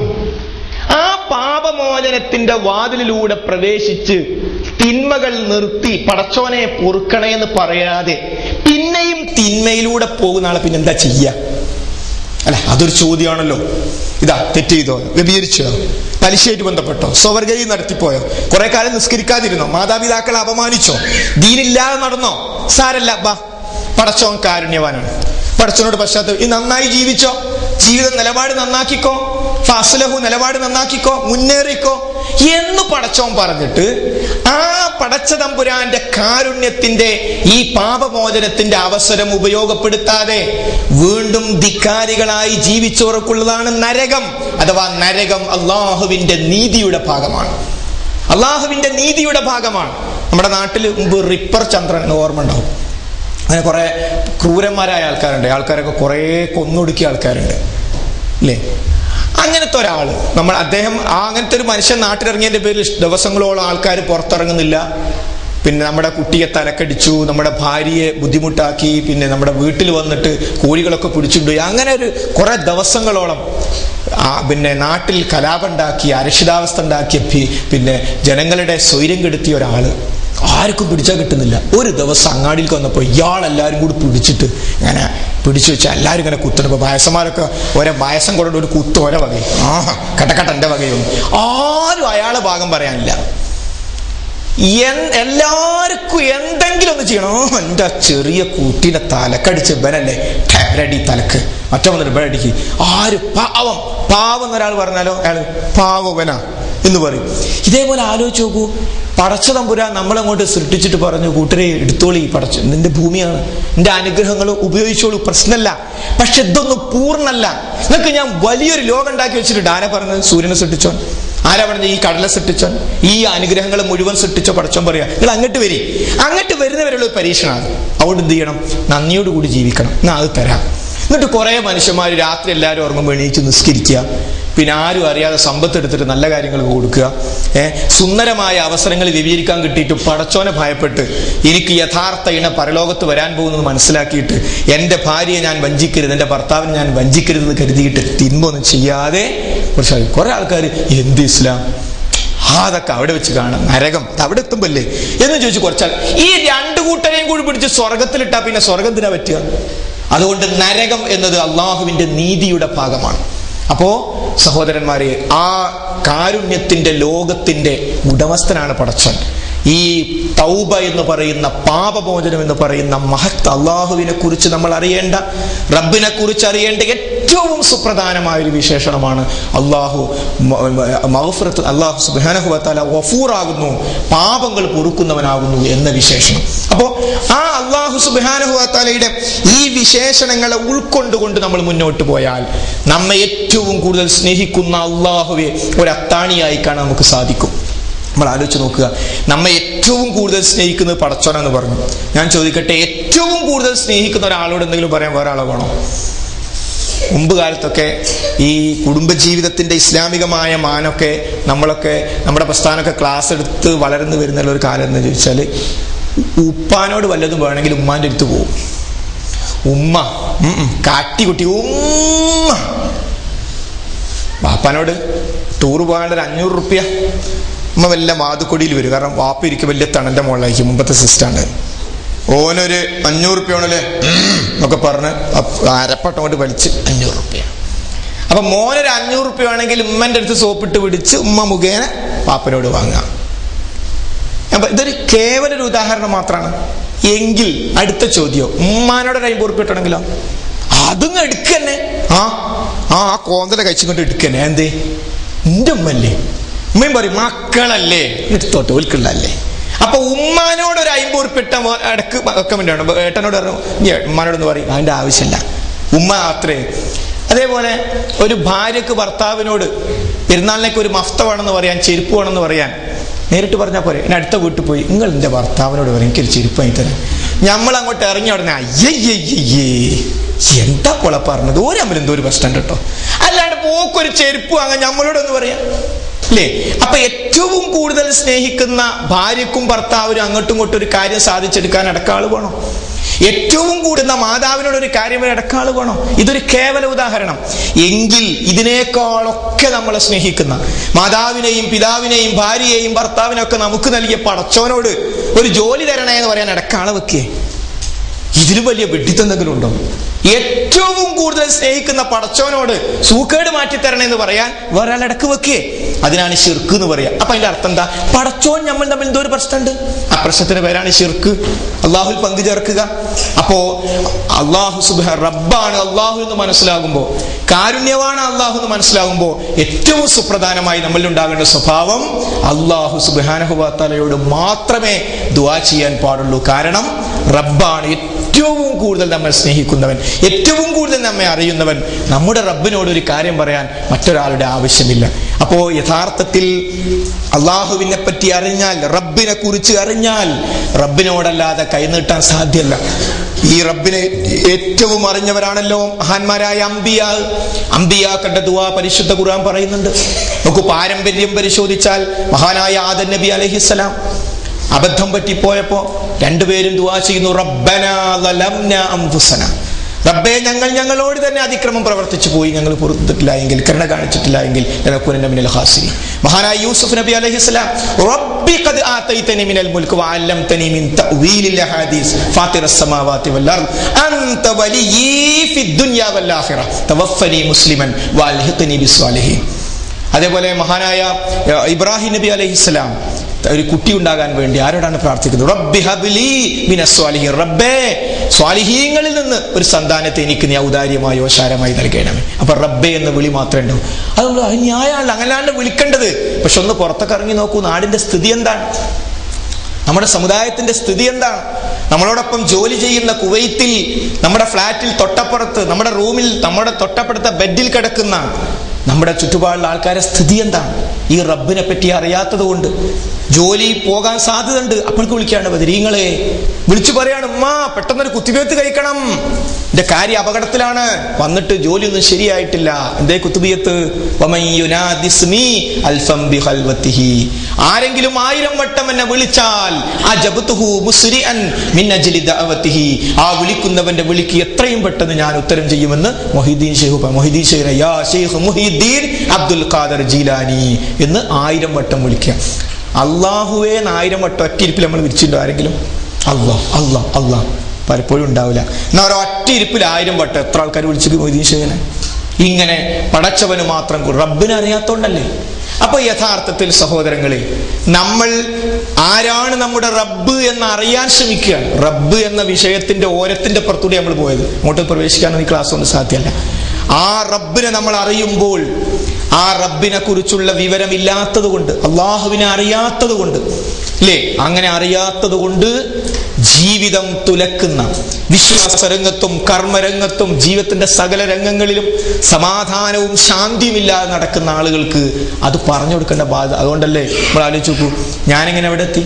ആ പാപമോചനത്തിന്റെ വാതിലിലൂടെ പ്രവേശിച്ച് തിന്മകൾ നിർത്തി പടച്ചോനെ പൊറുക്കണേ എന്ന് പറയാതെ പിന്നെയും തിന്മയിലൂടെ പോകുന്ന ആളെ പിന്നെ എന്താ ചെയ്യ അല്ല അതൊരു ചോദ്യമാണല്ലോ ഇതാ തെറ്റ് ചെയ്തോ വ്യഭിചരിച്ചോ പലിശയായിട്ട് ബന്ധപ്പെട്ടോ സ്വവർഗയിൽ നടത്തിപ്പോയോ കുറെ കാലം നിസ്കരിക്കാതിരുന്നോ മാതാപിതാക്കളെ അപമാനിച്ചോ ദീനില്ലാതെ നടന്നോ സാരല്ല ബാ പടച്ചോൻ കാരുണ്യവാനാണ് പടച്ചോനോട് പശ്ചാത്തലം ഈ നന്നായി ജീവിച്ചോ ജീവിതം നിലപാട് നന്നാക്കിക്കോ ഫാസലഹു നിലപാട് നന്നാക്കിക്കോ മുന്നേറിക്കോ എന്ന് പടച്ചോൻ പറഞ്ഞിട്ട് ആ പടച്ച തമ്പുരാന്റെ കാരുണ്യത്തിന്റെ ഈ പാപമോചനത്തിന്റെ അവസരം ഉപയോഗപ്പെടുത്താതെ വീണ്ടും ധിക്കാരികളായി ജീവിച്ചവർക്കുള്ളതാണ് നരകം അഥവാ നരകം അള്ളാഹുവിന്റെ നീതിയുടെ ഭാഗമാണ് അള്ളാഹുവിന്റെ നീതിയുടെ ഭാഗമാണ് നമ്മുടെ നാട്ടിൽ മുമ്പ് റിപ്പർ ചന്ദ്രൻ എന്ന് ഓർമ്മ ഉണ്ടാവും അങ്ങനെ കുറെ ക്രൂരന്മാരായ ആൾക്കാരുണ്ട് ആൾക്കാരൊക്കെ കുറെ കൊന്നൊടുക്കിയ ആൾക്കാരുണ്ട് അല്ലേ അങ്ങനത്തെ ഒരാള് നമ്മൾ അദ്ദേഹം ആ അങ്ങനത്തെ ഒരു മനുഷ്യൻ നാട്ടിലിറങ്ങിയതിന്റെ പേരിൽ ദിവസങ്ങളോളം ആൾക്കാർ പുറത്തിറങ്ങുന്നില്ല പിന്നെ നമ്മുടെ കുട്ടിയെ തലക്കടിച്ചു നമ്മുടെ ഭാര്യയെ ബുദ്ധിമുട്ടാക്കി പിന്നെ നമ്മുടെ വീട്ടിൽ വന്നിട്ട് കോഴികളൊക്കെ പിടിച്ചുകൊണ്ടുപോയി അങ്ങനെ ഒരു കുറെ ദിവസങ്ങളോളം ആ പിന്നെ നാട്ടിൽ കലാപുണ്ടാക്കി അരക്ഷിതാവസ്ഥ ഉണ്ടാക്കിയ പി- പിന്നെ ജനങ്ങളുടെ സ്വൈര്യം കെടുത്തിയ ഒരാള് ആർക്കും പിടിച്ചാൽ കിട്ടുന്നില്ല ഒരു ദിവസം അങ്ങാടിയിലേക്ക് വന്നപ്പോൾ ഇയാളെല്ലാവരും കൂടി പിടിച്ചിട്ട് ഇങ്ങനെ പിടിച്ചു വെച്ചാൽ എല്ലാവരും ഇങ്ങനെ കുത്തണം ഇപ്പൊ വയസ്സന്മാരൊക്കെ ഒരേ വയസ്സം കൊണ്ട് ഒരു കുത്ത് ഒരേ വകയും ആ കട്ടക്കട്ട എൻ്റെ വകയും ആരും അയാളെ ഭാഗം പറയാനില്ല എൻ- എല്ലാവർക്കും എന്തെങ്കിലും ഒന്ന് ചെയ്യണോ എൻ്റെ ചെറിയ കുട്ടീനെ തലക്കടിച്ച് ഇവനല്ലേ ടേരടി തലക്ക് മറ്റോ വന്നിട്ട് ഇവനടിക്ക് ആര് പാവം പാവം എന്നൊരാൾ പറഞ്ഞാലോ അയാൾ പാവവനാ എന്ന് പറയും ഇതേപോലെ ആലോചിച്ച് നോക്കൂ പടച്ച തമ്പുരാൻ നമ്മളങ്ങോട്ട് സൃഷ്ടിച്ചിട്ട് പറഞ്ഞു കൂട്ടരെ എടുത്തോളി പടച്ച നിന്റെ ഭൂമിയാണ് നിന്റെ അനുഗ്രഹങ്ങൾ ഉപയോഗിച്ചോളൂ പ്രശ്നമല്ല പക്ഷെ ഇതൊന്നും പൂർണ്ണല്ല നിങ്ങൾക്ക് ഞാൻ വലിയൊരു ലോകം ഉണ്ടാക്കി വെച്ചിട്ട് ആരാ പറഞ്ഞത് സൂര്യനെ സൃഷ്ടിച്ചോൻ ആരാ പറഞ്ഞ ഈ കടലെ സൃഷ്ടിച്ചോൻ ഈ അനുഗ്രഹങ്ങൾ മുഴുവൻ സൃഷ്ടിച്ചോ പടച്ചോൻ പറയാ നിങ്ങൾ അങ്ങോട്ട് വരി അങ്ങോട്ട് വരുന്നവരുള്ള ഒരു പരീക്ഷണമാണ് അതുകൊണ്ട് എന്ത് ചെയ്യണം നന്ദിയോടുകൂടി ജീവിക്കണം എന്നാ അത് തരാം എന്നിട്ട് കുറെ മനുഷ്യന്മാർ രാത്രി എല്ലാവരും ഉറങ്ങുമ്പോൾ എണീച്ച് നിസ്കരിക്കുക പിന്നെ ആരും അറിയാതെ സമ്പത്ത് എടുത്തിട്ട് നല്ല കാര്യങ്ങൾ കൊടുക്കുക ഏഹ് സുന്ദരമായ അവസരങ്ങൾ വിവരിക്കാൻ കിട്ടിയിട്ട് പടച്ചോനെ ഭയപ്പെട്ട് എനിക്ക് യഥാർത്ഥ ഇണ പരലോകത്ത് വരാൻ പോകുന്നത് മനസ്സിലാക്കിയിട്ട് എൻ്റെ ഭാര്യയെ ഞാൻ വഞ്ചിക്കരുത് എൻ്റെ ഭർത്താവിനെ ഞാൻ വഞ്ചിക്കരുതെന്ന് കരുതിയിട്ട് തിന്മൊന്നും ചെയ്യാതെ കുറച്ച് കുറെ ആൾക്കാർ എന്ത് ഇസ്ലാം ആ, അതൊക്കെ അവിടെ വെച്ച് കാണാം നരകം അത് അവിടെ എത്തുമ്പല്ലേ എന്ന് ചോദിച്ചു കുറച്ചാൽ ഈ രണ്ട് കൂട്ടരെയും കൂടി പിടിച്ച് സ്വർഗത്തിലിട്ടാ പിന്നെ സ്വർഗത്തിനാ പറ്റുക അതുകൊണ്ട് നരകം എന്നത് അള്ളാഹുവിന്റെ നീതിയുടെ ഭാഗമാണ് അപ്പോ സഹോദരന്മാരെ ആ കാരുണ്യത്തിന്റെ ലോകത്തിന്റെ ഉടമസ്ഥനാണ് പടച്ചൻ ഈ തൗബ എന്ന് പറയുന്ന പാപമോചനം എന്ന് പറയുന്ന മഹത്ത് അള്ളാഹുവിനെ കുറിച്ച് നമ്മൾ അറിയേണ്ട റബ്ബിനെ കുറിച്ച് അറിയേണ്ട ഏറ്റവും സുപ്രധാനമായ ഒരു വിശേഷണമാണ് അള്ളാഹു മഹഫുറത്ത് അള്ളാഹു സുബാനഹുവത്താല വഫൂറാകുന്നു പാപങ്ങൾ പൊറുക്കുന്നവനാകുന്നു എന്ന വിശേഷണം അപ്പോൾ ആ അള്ളാഹു സുബാനഹുവത്താലയുടെ ഈ വിശേഷണങ്ങളെ ഉൾക്കൊണ്ടുകൊണ്ട് നമ്മൾ മുന്നോട്ട് പോയാൽ നമ്മെ ഏറ്റവും കൂടുതൽ സ്നേഹിക്കുന്ന അള്ളാഹുവെ ഒരു അത്താണിയായി കാണാൻ നമുക്ക് സാധിക്കും നമ്മൾ ആലോചിച്ച് നോക്കുക നമ്മെ ഏറ്റവും കൂടുതൽ സ്നേഹിക്കുന്നത് പടച്ചോനെന്ന് പറഞ്ഞു ഞാൻ ചോദിക്കട്ടെ ഏറ്റവും കൂടുതൽ സ്നേഹിക്കുന്ന ഒരാളോട് എന്തെങ്കിലും പറയാൻ വേറെ ആളോ വേണോ മുമ്പ് കാലത്തൊക്കെ ഈ കുടുംബജീവിതത്തിന്റെ ഇസ്ലാമികമായ മാനൊക്കെ നമ്മളൊക്കെ നമ്മുടെ പ്രസ്ഥാനമൊക്കെ ക്ലാസ് എടുത്ത് വളർന്നു വരുന്ന ഒരു കാലം എന്ന് ചോദിച്ചാൽ ഉപ്പാനോട് വല്ലതും വേണമെങ്കിൽ ഉമ്മാന്റെ അടുത്ത് പോകും ഉമ്മ ഉം ഉം, കാട്ടിക്കുട്ടി ഉമ്മ വാപ്പാനോട് ടൂർ പോകാണ്ട് ഒരു അഞ്ഞൂറ് റുപ്യ ഉമ്മ വല്ല മാതുക്കൊടിയിൽ വരും കാരണം വാപ്പ ഇരിക്കും വലിയ തണന്റെ മുകളിലായിരിക്കും മുമ്പത്തെ സിസ്റ്റാണ് ഓനൊരു അഞ്ഞൂറ് റുപ്യ ആണല്ലേ എന്നൊക്കെ പറഞ്ഞ് അപ്പ് അരപ്പട്ടം കൊണ്ട് വലിച്ച് അഞ്ഞൂറ് റുപ്യ അപ്പൊ മോനൊരു അഞ്ഞൂറ് റുപ്യ ആണെങ്കിൽ ഉമ്മന്റെ അടുത്ത് സോപ്പിട്ട് പിടിച്ച് ഉമ്മ മുഖേന പാപ്പനോട് വാങ്ങാം അപ്പൊ ഇതൊരു കേവല ഒരു ഉദാഹരണം മാത്രമാണ് എങ്കിൽ അടുത്ത ചോദ്യം ഉമ്മാനോട് ഒരു അമ്പത് റുപ്യ ഇട്ടണമെങ്കിലോ അതും എടുക്കന്നെ ആ ആ ആ കോന്തല കഴിച്ചുകൊണ്ട് എടുക്കന്നെ എന്തേ എന്റെ ഉമ്മല്ലേ ഉമ്മയും പറയും മക്കളല്ലേ എടുത്തോട്ടെ ഓൽക്കുള്ളല്ലേ അപ്പൊ ഉമ്മാനോട് ഒരു അമ്പത് ഉറുപ്പിട്ട ഇടക്ക് ഒക്കെ വേണ്ടിയാണ് ഏട്ടനോട് പറഞ്ഞു "ഇയ്യ് ഉമ്മാനോടൊന്ന് പറയും അതിന്റെ ആവശ്യമില്ല ഉമ്മ അത്രേ അതേപോലെ ഒരു ഭാര്യക്ക് ഭർത്താവിനോട് പെരുന്നാളിനേക്ക് ഒരു മഫ്ത വേണമെന്ന് പറയാൻ ചെരുപ്പ് വേണമെന്ന് പറയാൻ നേരിട്ട് പറഞ്ഞാൽ പോരെ എന്നെ അടുത്ത വീട്ടിൽ പോയി നിങ്ങൾ എൻ്റെ ഭർത്താവിനോട് പറയും എനിക്കൊരു ചെരുപ്പ് വാങ്ങി തരാം നമ്മൾ അങ്ങോട്ട് ഇറങ്ങി ഉടനെ അയ്യയ്യയ്യേ എന്താ കൊള പറഞ്ഞത് ഒരു അമ്മൽ എന്തോ ഒരു പ്രശ്നം കേട്ടോ അല്ലാണ്ട് പോക്കൊരു ചെരുപ്പ് വാങ്ങാൻ നമ്മളോടൊന്ന് പറയാം അല്ലേ അപ്പൊ ഏറ്റവും കൂടുതൽ സ്നേഹിക്കുന്ന ഭാര്യക്കും ഭർത്താവിനും അങ്ങോട്ടും ഇങ്ങോട്ടും ഒരു കാര്യം സാധിച്ചെടുക്കാൻ അടക്കാള് വേണം ഏറ്റവും കൂടുന്ന മാതാവിനോട് ഒരു കാര്യം ഇടക്കാള് വേണം ഇതൊരു കേവല ഉദാഹരണം എങ്കിൽ ഇതിനേക്കാളൊക്കെ നമ്മളെ സ്നേഹിക്കുന്ന മാതാവിനെയും പിതാവിനെയും ഭാര്യയെയും ഭർത്താവിനെയും ഒക്കെ നമുക്ക് നൽകിയ പടച്ചോനോട് ഒരു ജോലി തരണേ എന്ന് പറയാൻ ഇടക്കാള് വെക്കേ ഇതിലും വലിയ വെട്ടിത്തെന്തെങ്കിലും ഉണ്ടോ ഏറ്റവും കൂടുതൽ സ്നേഹിക്കുന്ന പടച്ചോനോട് സൂക്കേട് മാറ്റി തരണേ എന്ന് പറയാൻ വേറെ ആൾ ഇടക്ക് വെക്കേ അതിനാണ് ഷിർക്ക് എന്ന് പറയാ അപ്പൊ അതിന്റെ അർത്ഥം എന്താ പടച്ചോൻ നമ്മൾ തമ്മിൽ എന്തോ ഒരു പ്രശ്നമുണ്ട് ആ പ്രശ്നത്തിന്റെ പേരാണ് ഷിർക്ക് അള്ളാഹുൽ പങ്കു ചേർക്കുക അപ്പോ അള്ളാഹു സുബ റബ്ബാണ് അള്ളാഹു എന്ന് മനസ്സിലാകുമ്പോ കാരുണ്യമാണ് അള്ളാഹു എന്ന് മനസ്സിലാകുമ്പോ ഏറ്റവും സുപ്രധാനമായി നമ്മളിൽ ഉണ്ടാകേണ്ട സ്വഭാവം അള്ളാഹു സുബാനഹുബാത്തലയോട് മാത്രമേ ദുവാ ചെയ്യാൻ പാടുള്ളൂ കാരണം റബ്ബാണ് ഏറ്റവും കൂടുതൽ നമ്മൾ സ്നേഹിക്കുന്നവൻ ഏറ്റവും കൂടുതൽ നമ്മെ അറിയുന്നവൻ നമ്മുടെ റബ്ബിനോട് ഒരു കാര്യം പറയാൻ മറ്റൊരാളുടെ ആവശ്യമില്ല അപ്പോ യഥാർത്ഥത്തിൽ അള്ളാഹുവിനെ പറ്റി അറിഞ്ഞാൽ റബ്ബിനെ കുറിച്ച് അറിഞ്ഞാൽ റബ്ബിനോടല്ലാതെ കൈനീട്ടാൻ സാധ്യമല്ല ഈ റബ്ബിനെ ഏറ്റവും അറിഞ്ഞവരാണല്ലോ മഹാന്മാരായ അംബിയ അംബിയാക്കളുടെ ദുവാ പരിശുദ്ധ ഖുർആൻ പറയുന്നുണ്ട് നമുക്ക് പാരമ്പര്യം പരിശോധിച്ചാൽ മഹാനായ ആദൻ നബി അലഹിസ്സലാം അബദ്ധം പറ്റിപ്പോയപ്പോ രണ്ടുപേരും ദുവാ ചെയ്യുന്നു റബ്ബന ലലംന അംഫുസന റബ്ബെ ഞങ്ങൾ ഞങ്ങളോട് തന്നെ അതിക്രമം പ്രവർത്തിച്ചു പോയി ഞങ്ങൾ പുറത്തിട്ടില്ല എങ്കിൽ കരുണ കാണിച്ചിട്ടില്ല എങ്കിൽ ലനകൂനന്ന മിനൽ ഖാസിരീൻ മഹാനായ യൂസുഫ് നബി അലൈഹിസ്സലാം റബ്ബി ഖദ് ആതൈതനി മിനൽ മുൽക്ക് വഅല്ലംതനി മിൻ തഅവീലിൽ ഹദീസ് ഫാത്തിറസ് സമാവാതി വൽ അർദ് അൻത വലിയ്യി ഫിദ് ദുനിയ വൽ ആഖിറ തവഫനി മുസ്ലിമൻ വഅൽഹിഖ്നി ബിസ്സാലിഹീൻ അതേപോലെ മഹാനായ ഏർ, ഇബ്രാഹിം നബി അലൈഹിസ്സലാം ഒരു കുട്ടി ഉണ്ടാകാൻ വേണ്ടി ആരോടാണ് പ്രാർത്ഥിക്കുന്നത് റബ്ബി ഹബ്ലി മിനസ് സ്വാലിഹീൻ റബ്ബേ സ്വാലിഹീങ്ങളിൽ നിന്ന് ഒരു സന്താനത്തെ എനിക്ക് നീ ഔദാര്യമായി ഓശാരമായി നൽകണമേ അപ്പൊ റബ്ബേ എന്ന് വിളി മാത്രമേ ഉണ്ടാവും അത് അത് ന്യായമാണല്ലോ അങ്ങനെയാണ് വിളിക്കേണ്ടത് പക്ഷെ ഒന്ന് പുറത്തൊക്കെ ഇറങ്ങി നോക്കൂ നാടിന്റെ സ്ഥിതി എന്താണ് നമ്മുടെ സമുദായത്തിന്റെ സ്ഥിതി എന്താണ് നമ്മളോടൊപ്പം ജോലി ചെയ്യുന്ന കുവൈത്തിൽ നമ്മുടെ ഫ്ലാറ്റിൽ തൊട്ടപ്പുറത്ത് നമ്മുടെ റൂമിൽ നമ്മുടെ തൊട്ടപ്പുറത്തെ ബെഡിൽ കിടക്കുന്ന നമ്മുടെ ചുറ്റുപാടുള്ള ആൾക്കാരെ സ്ഥിതി എന്താണ് ഈ റബ്ബിനെ പറ്റി അറിയാത്തത് കൊണ്ട് ജോലി പോകാൻ സാധ്യതയുണ്ട് അപ്പോഴേക്ക് വിളിക്കാണ് ബദരീങ്ങളെ വിളിച്ചു പറയാണ് ഉമ്മ പെട്ടെന്നൊരു കുത്തിവെത്ത് കഴിക്കണം എന്റെ കാര്യം അപകടത്തിലാണ് വന്നിട്ട് ജോലിയൊന്നും ശരിയായിട്ടില്ല എന്തേ കുത്തുബിയത്ത് വമൻ യുനാദിസ്മി അൽഫം ബിഖൽവത്തിഹി. ആരെങ്കിലും ആയിരം വട്ടം എന്നെ വിളിച്ചാൽ അജബ്തുഹു മുസ്രിഅൻ മിൻ അജ്ലി ദഅവത്തിഹി. ആ വിളിക്കുന്നവന്റെ വിളിക്ക് എത്രയും പെട്ടെന്ന് ഞാൻ ഉത്തരം ചെയ്യുമെന്ന് മൊഹിദ്ദീൻ ഷെയ്ഖ് പ- മൊഹിദ്ദീൻ ഷെയ്ഖ് യാ ഷെയ്ഖ് മുഹിദ്ദീൻ അബ്ദുൽ ഖാദർ ജീലാനി എന്ന് ആയിരം വട്ടം വിളിക്കുക അള്ളാഹുവേ എന്ന് ആയിരം വട്ടം ഒറ്റയിരിപ്പിൽ നമ്മൾ വിരിച്ചിട്ടുണ്ടോ ആരെങ്കിലും അള്ളാഹ് അള്ളാഹ് അള്ളാഹ് പലപ്പോഴും ഉണ്ടാവില്ല എന്നാൽ ഒരു ഒറ്റ ഇരിപ്പിൽ ആയിരം വട്ടം എത്ര ആൾക്കാർ വിളിച്ചിട്ട് മൊയ്തീൻ ഷെയ്ഖിനെ ഇങ്ങനെ പടച്ചവന് മാത്രം കു- റബ്ബിനെ അറിയാത്തോണ്ടല്ലേ അപ്പൊ യഥാർത്ഥത്തിൽ സഹോദരങ്ങളെ നമ്മൾ ആരാണ് നമ്മുടെ റബ്ബ് എന്ന് അറിയാൻ ശ്രമിക്കുകയാണ് റബ്ബ് എന്ന വിഷയത്തിന്റെ ഓരത്തിന്റെ പുറത്തൂടെ നമ്മൾ പോയത് അങ്ങോട്ട് പ്രവേശിക്കാനൊന്നും ഈ ക്ലാസ് ഒന്നും സാധ്യമല്ല ആ റബ്ബിനെ നമ്മൾ അറിയുമ്പോൾ ആ റബ്ബിനെ കുറിച്ചുള്ള വിവരമില്ലാത്തത് കൊണ്ട് അള്ളാഹുവിനെ അറിയാത്തത് കൊണ്ട് അല്ലേ അങ്ങനെ അറിയാത്തത് കൊണ്ട് ജീവിതം തുലക്കുന്ന വിശ്വാസരംഗത്തും കർമ്മരംഗത്തും ജീവിതത്തിന്റെ സകല രംഗങ്ങളിലും സമാധാനവും ശാന്തിയുമില്ലാതെ നടക്കുന്ന ആളുകൾക്ക് അത് പറഞ്ഞു കൊടുക്കേണ്ട ബാധ്യത അതുകൊണ്ടല്ലേ നമ്മൾ ആലോചിച്ച് നോക്കൂ ഞാനെങ്ങനെ എവിടെ എത്തി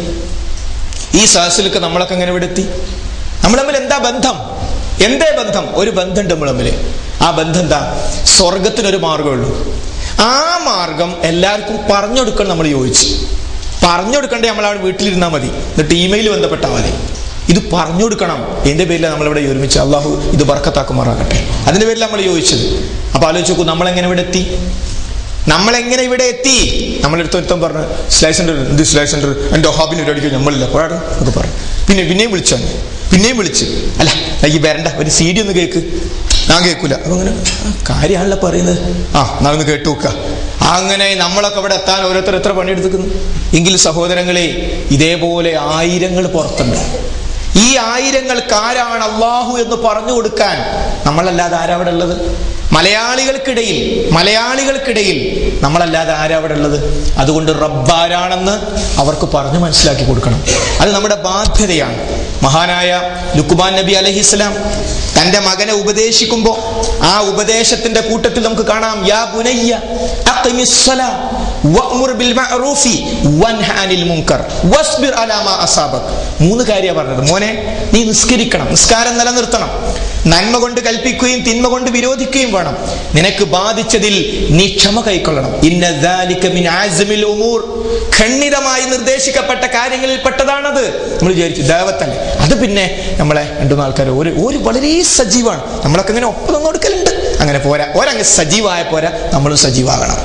ഈ സഹസിലൊക്കെ നമ്മളൊക്കെ എങ്ങനെ ഇവിടെ എത്തി നമ്മൾ തമ്മിൽ എന്താ ബന്ധം എന്തേ ബന്ധം ഒരു ബന്ധമുണ്ട് നമ്മൾ തമ്മിൽ ആ ബന്ധം എന്താ സ്വർഗത്തിനൊരു മാർഗമുള്ളൂ ആ മാർഗം എല്ലാവർക്കും പറഞ്ഞു കൊടുക്കണം നമ്മൾ ചോദിച്ചു പറഞ്ഞു കൊടുക്കണ്ടേ നമ്മൾ അവിടെ വീട്ടിലിരുന്നാൽ മതി എന്നിട്ട് ഇമെയിൽ ബന്ധപ്പെട്ടാൽ മതി ഇത് പറഞ്ഞു കൊടുക്കണം എന്റെ പേരിലാണ് നമ്മളിവിടെ ഒരുമിച്ച് അള്ളാഹു ഇത് ബർക്കത്താക്കുമാറാകട്ടെ അതിന്റെ പേരിൽ നമ്മൾ ചോദിച്ചത് അപ്പൊ ആലോചിച്ച് നോക്കൂ നമ്മൾ എങ്ങനെ ഇവിടെ എത്തി നമ്മൾ എങ്ങനെ ഇവിടെ എത്തി നമ്മളെടുത്ത് ഒരുത്തം പറഞ്ഞു സ്ലൈസ് സെന്റർ എന്ത് സ്ലൈസ് സെന്റർ എന്റെ ഹോബിന് ഒരു അടിക്കും നമ്മളില്ല പോരാടും ഒക്കെ പറഞ്ഞു പിന്നെ പിന്നെയും വിളിച്ചു പിന്നെയും വിളിച്ച് അല്ല ഈ വരണ്ട ഒരു സി ഡി ഒന്ന് കേക്ക് ഞാൻ കേൾക്കൂല അപ്പൊ അങ്ങനെ "ആ, കാര്യമാണല്ലോ പറയുന്നത് ആ എന്നാ ഒന്ന് കേട്ടു നോക്ക അങ്ങനെ നമ്മളൊക്കെ ഇവിടെ എത്താൻ ഓരോരുത്തർ എത്ര പണിയെടുത്തിക്കുന്നു എങ്കിൽ സഹോദരങ്ങളെ ഇതേപോലെ ആയിരങ്ങൾ പുറത്തുണ്ട് ഈ ആയിരങ്ങൾക്ക് ആരാണ് അള്ളാഹു എന്ന് പറഞ്ഞു കൊടുക്കാൻ നമ്മളല്ലാതെ ആരാ അവിടെ ഉള്ളത് മലയാളികൾക്കിടയിൽ മലയാളികൾക്കിടയിൽ നമ്മളല്ലാതെ ആരാ അവിടെ ഉള്ളത് അതുകൊണ്ട് റബ്ബാരാണെന്ന് അവർക്ക് പറഞ്ഞു മനസ്സിലാക്കി കൊടുക്കണം അത് നമ്മുടെ ബാധ്യതയാണ് മഹാനായ ലുക്കുബാൻ നബി അലഹിസ്ലാം തന്റെ മകനെ ഉപദേശിക്കുമ്പോൾ ആ ഉപദേശത്തിന്റെ കൂട്ടത്തിൽ നമുക്ക് കാണാം യാ ബുനയ്യ അഖിമിസ്സലാ വഅ്മുർ ബിൽ മഅറൂഫി വൻഹ അനിൽ മുൻകർ വസ്ബിർ അലാ മാ അസാബക് മൂന്ന് കാര്യമാണ് പറഞ്ഞത് മോനെ നീ നിസ്കരിക്കണം നിസ്കാരം നിലനിർത്തണം നന്മ കൊണ്ട് കൽപ്പിക്കുകയും തിന്മ കൊണ്ട് വിരോധിക്കുകയും വേണം നിനക്ക് ബാധിച്ചതിൽ നീ ക്ഷമ കൈക്കൊള്ളണം ഇന്ന ദാലിക മിൻ ആസിമിൽ ഉമൂർ ഖണ്ഡിതമായി നിർദ്ദേശിക്കപ്പെട്ട കാര്യങ്ങളിൽ പെട്ടതാണത് നമ്മൾ വിചാരിച്ചു ദേവത്തല്ലേ അത് പിന്നെ നമ്മളെ രണ്ടു മൂന്ന് ആൾക്കാർ ഒരു ഒരു വളരെ സജീവാണ് നമ്മളൊക്കെ ഇങ്ങനെ ഒപ്പം നിന്ന് കൊടുക്കലുണ്ട് അങ്ങനെ പോരാ ഒരങ്ങ് സജീവായ പോരാ നമ്മളും സജീവാകണം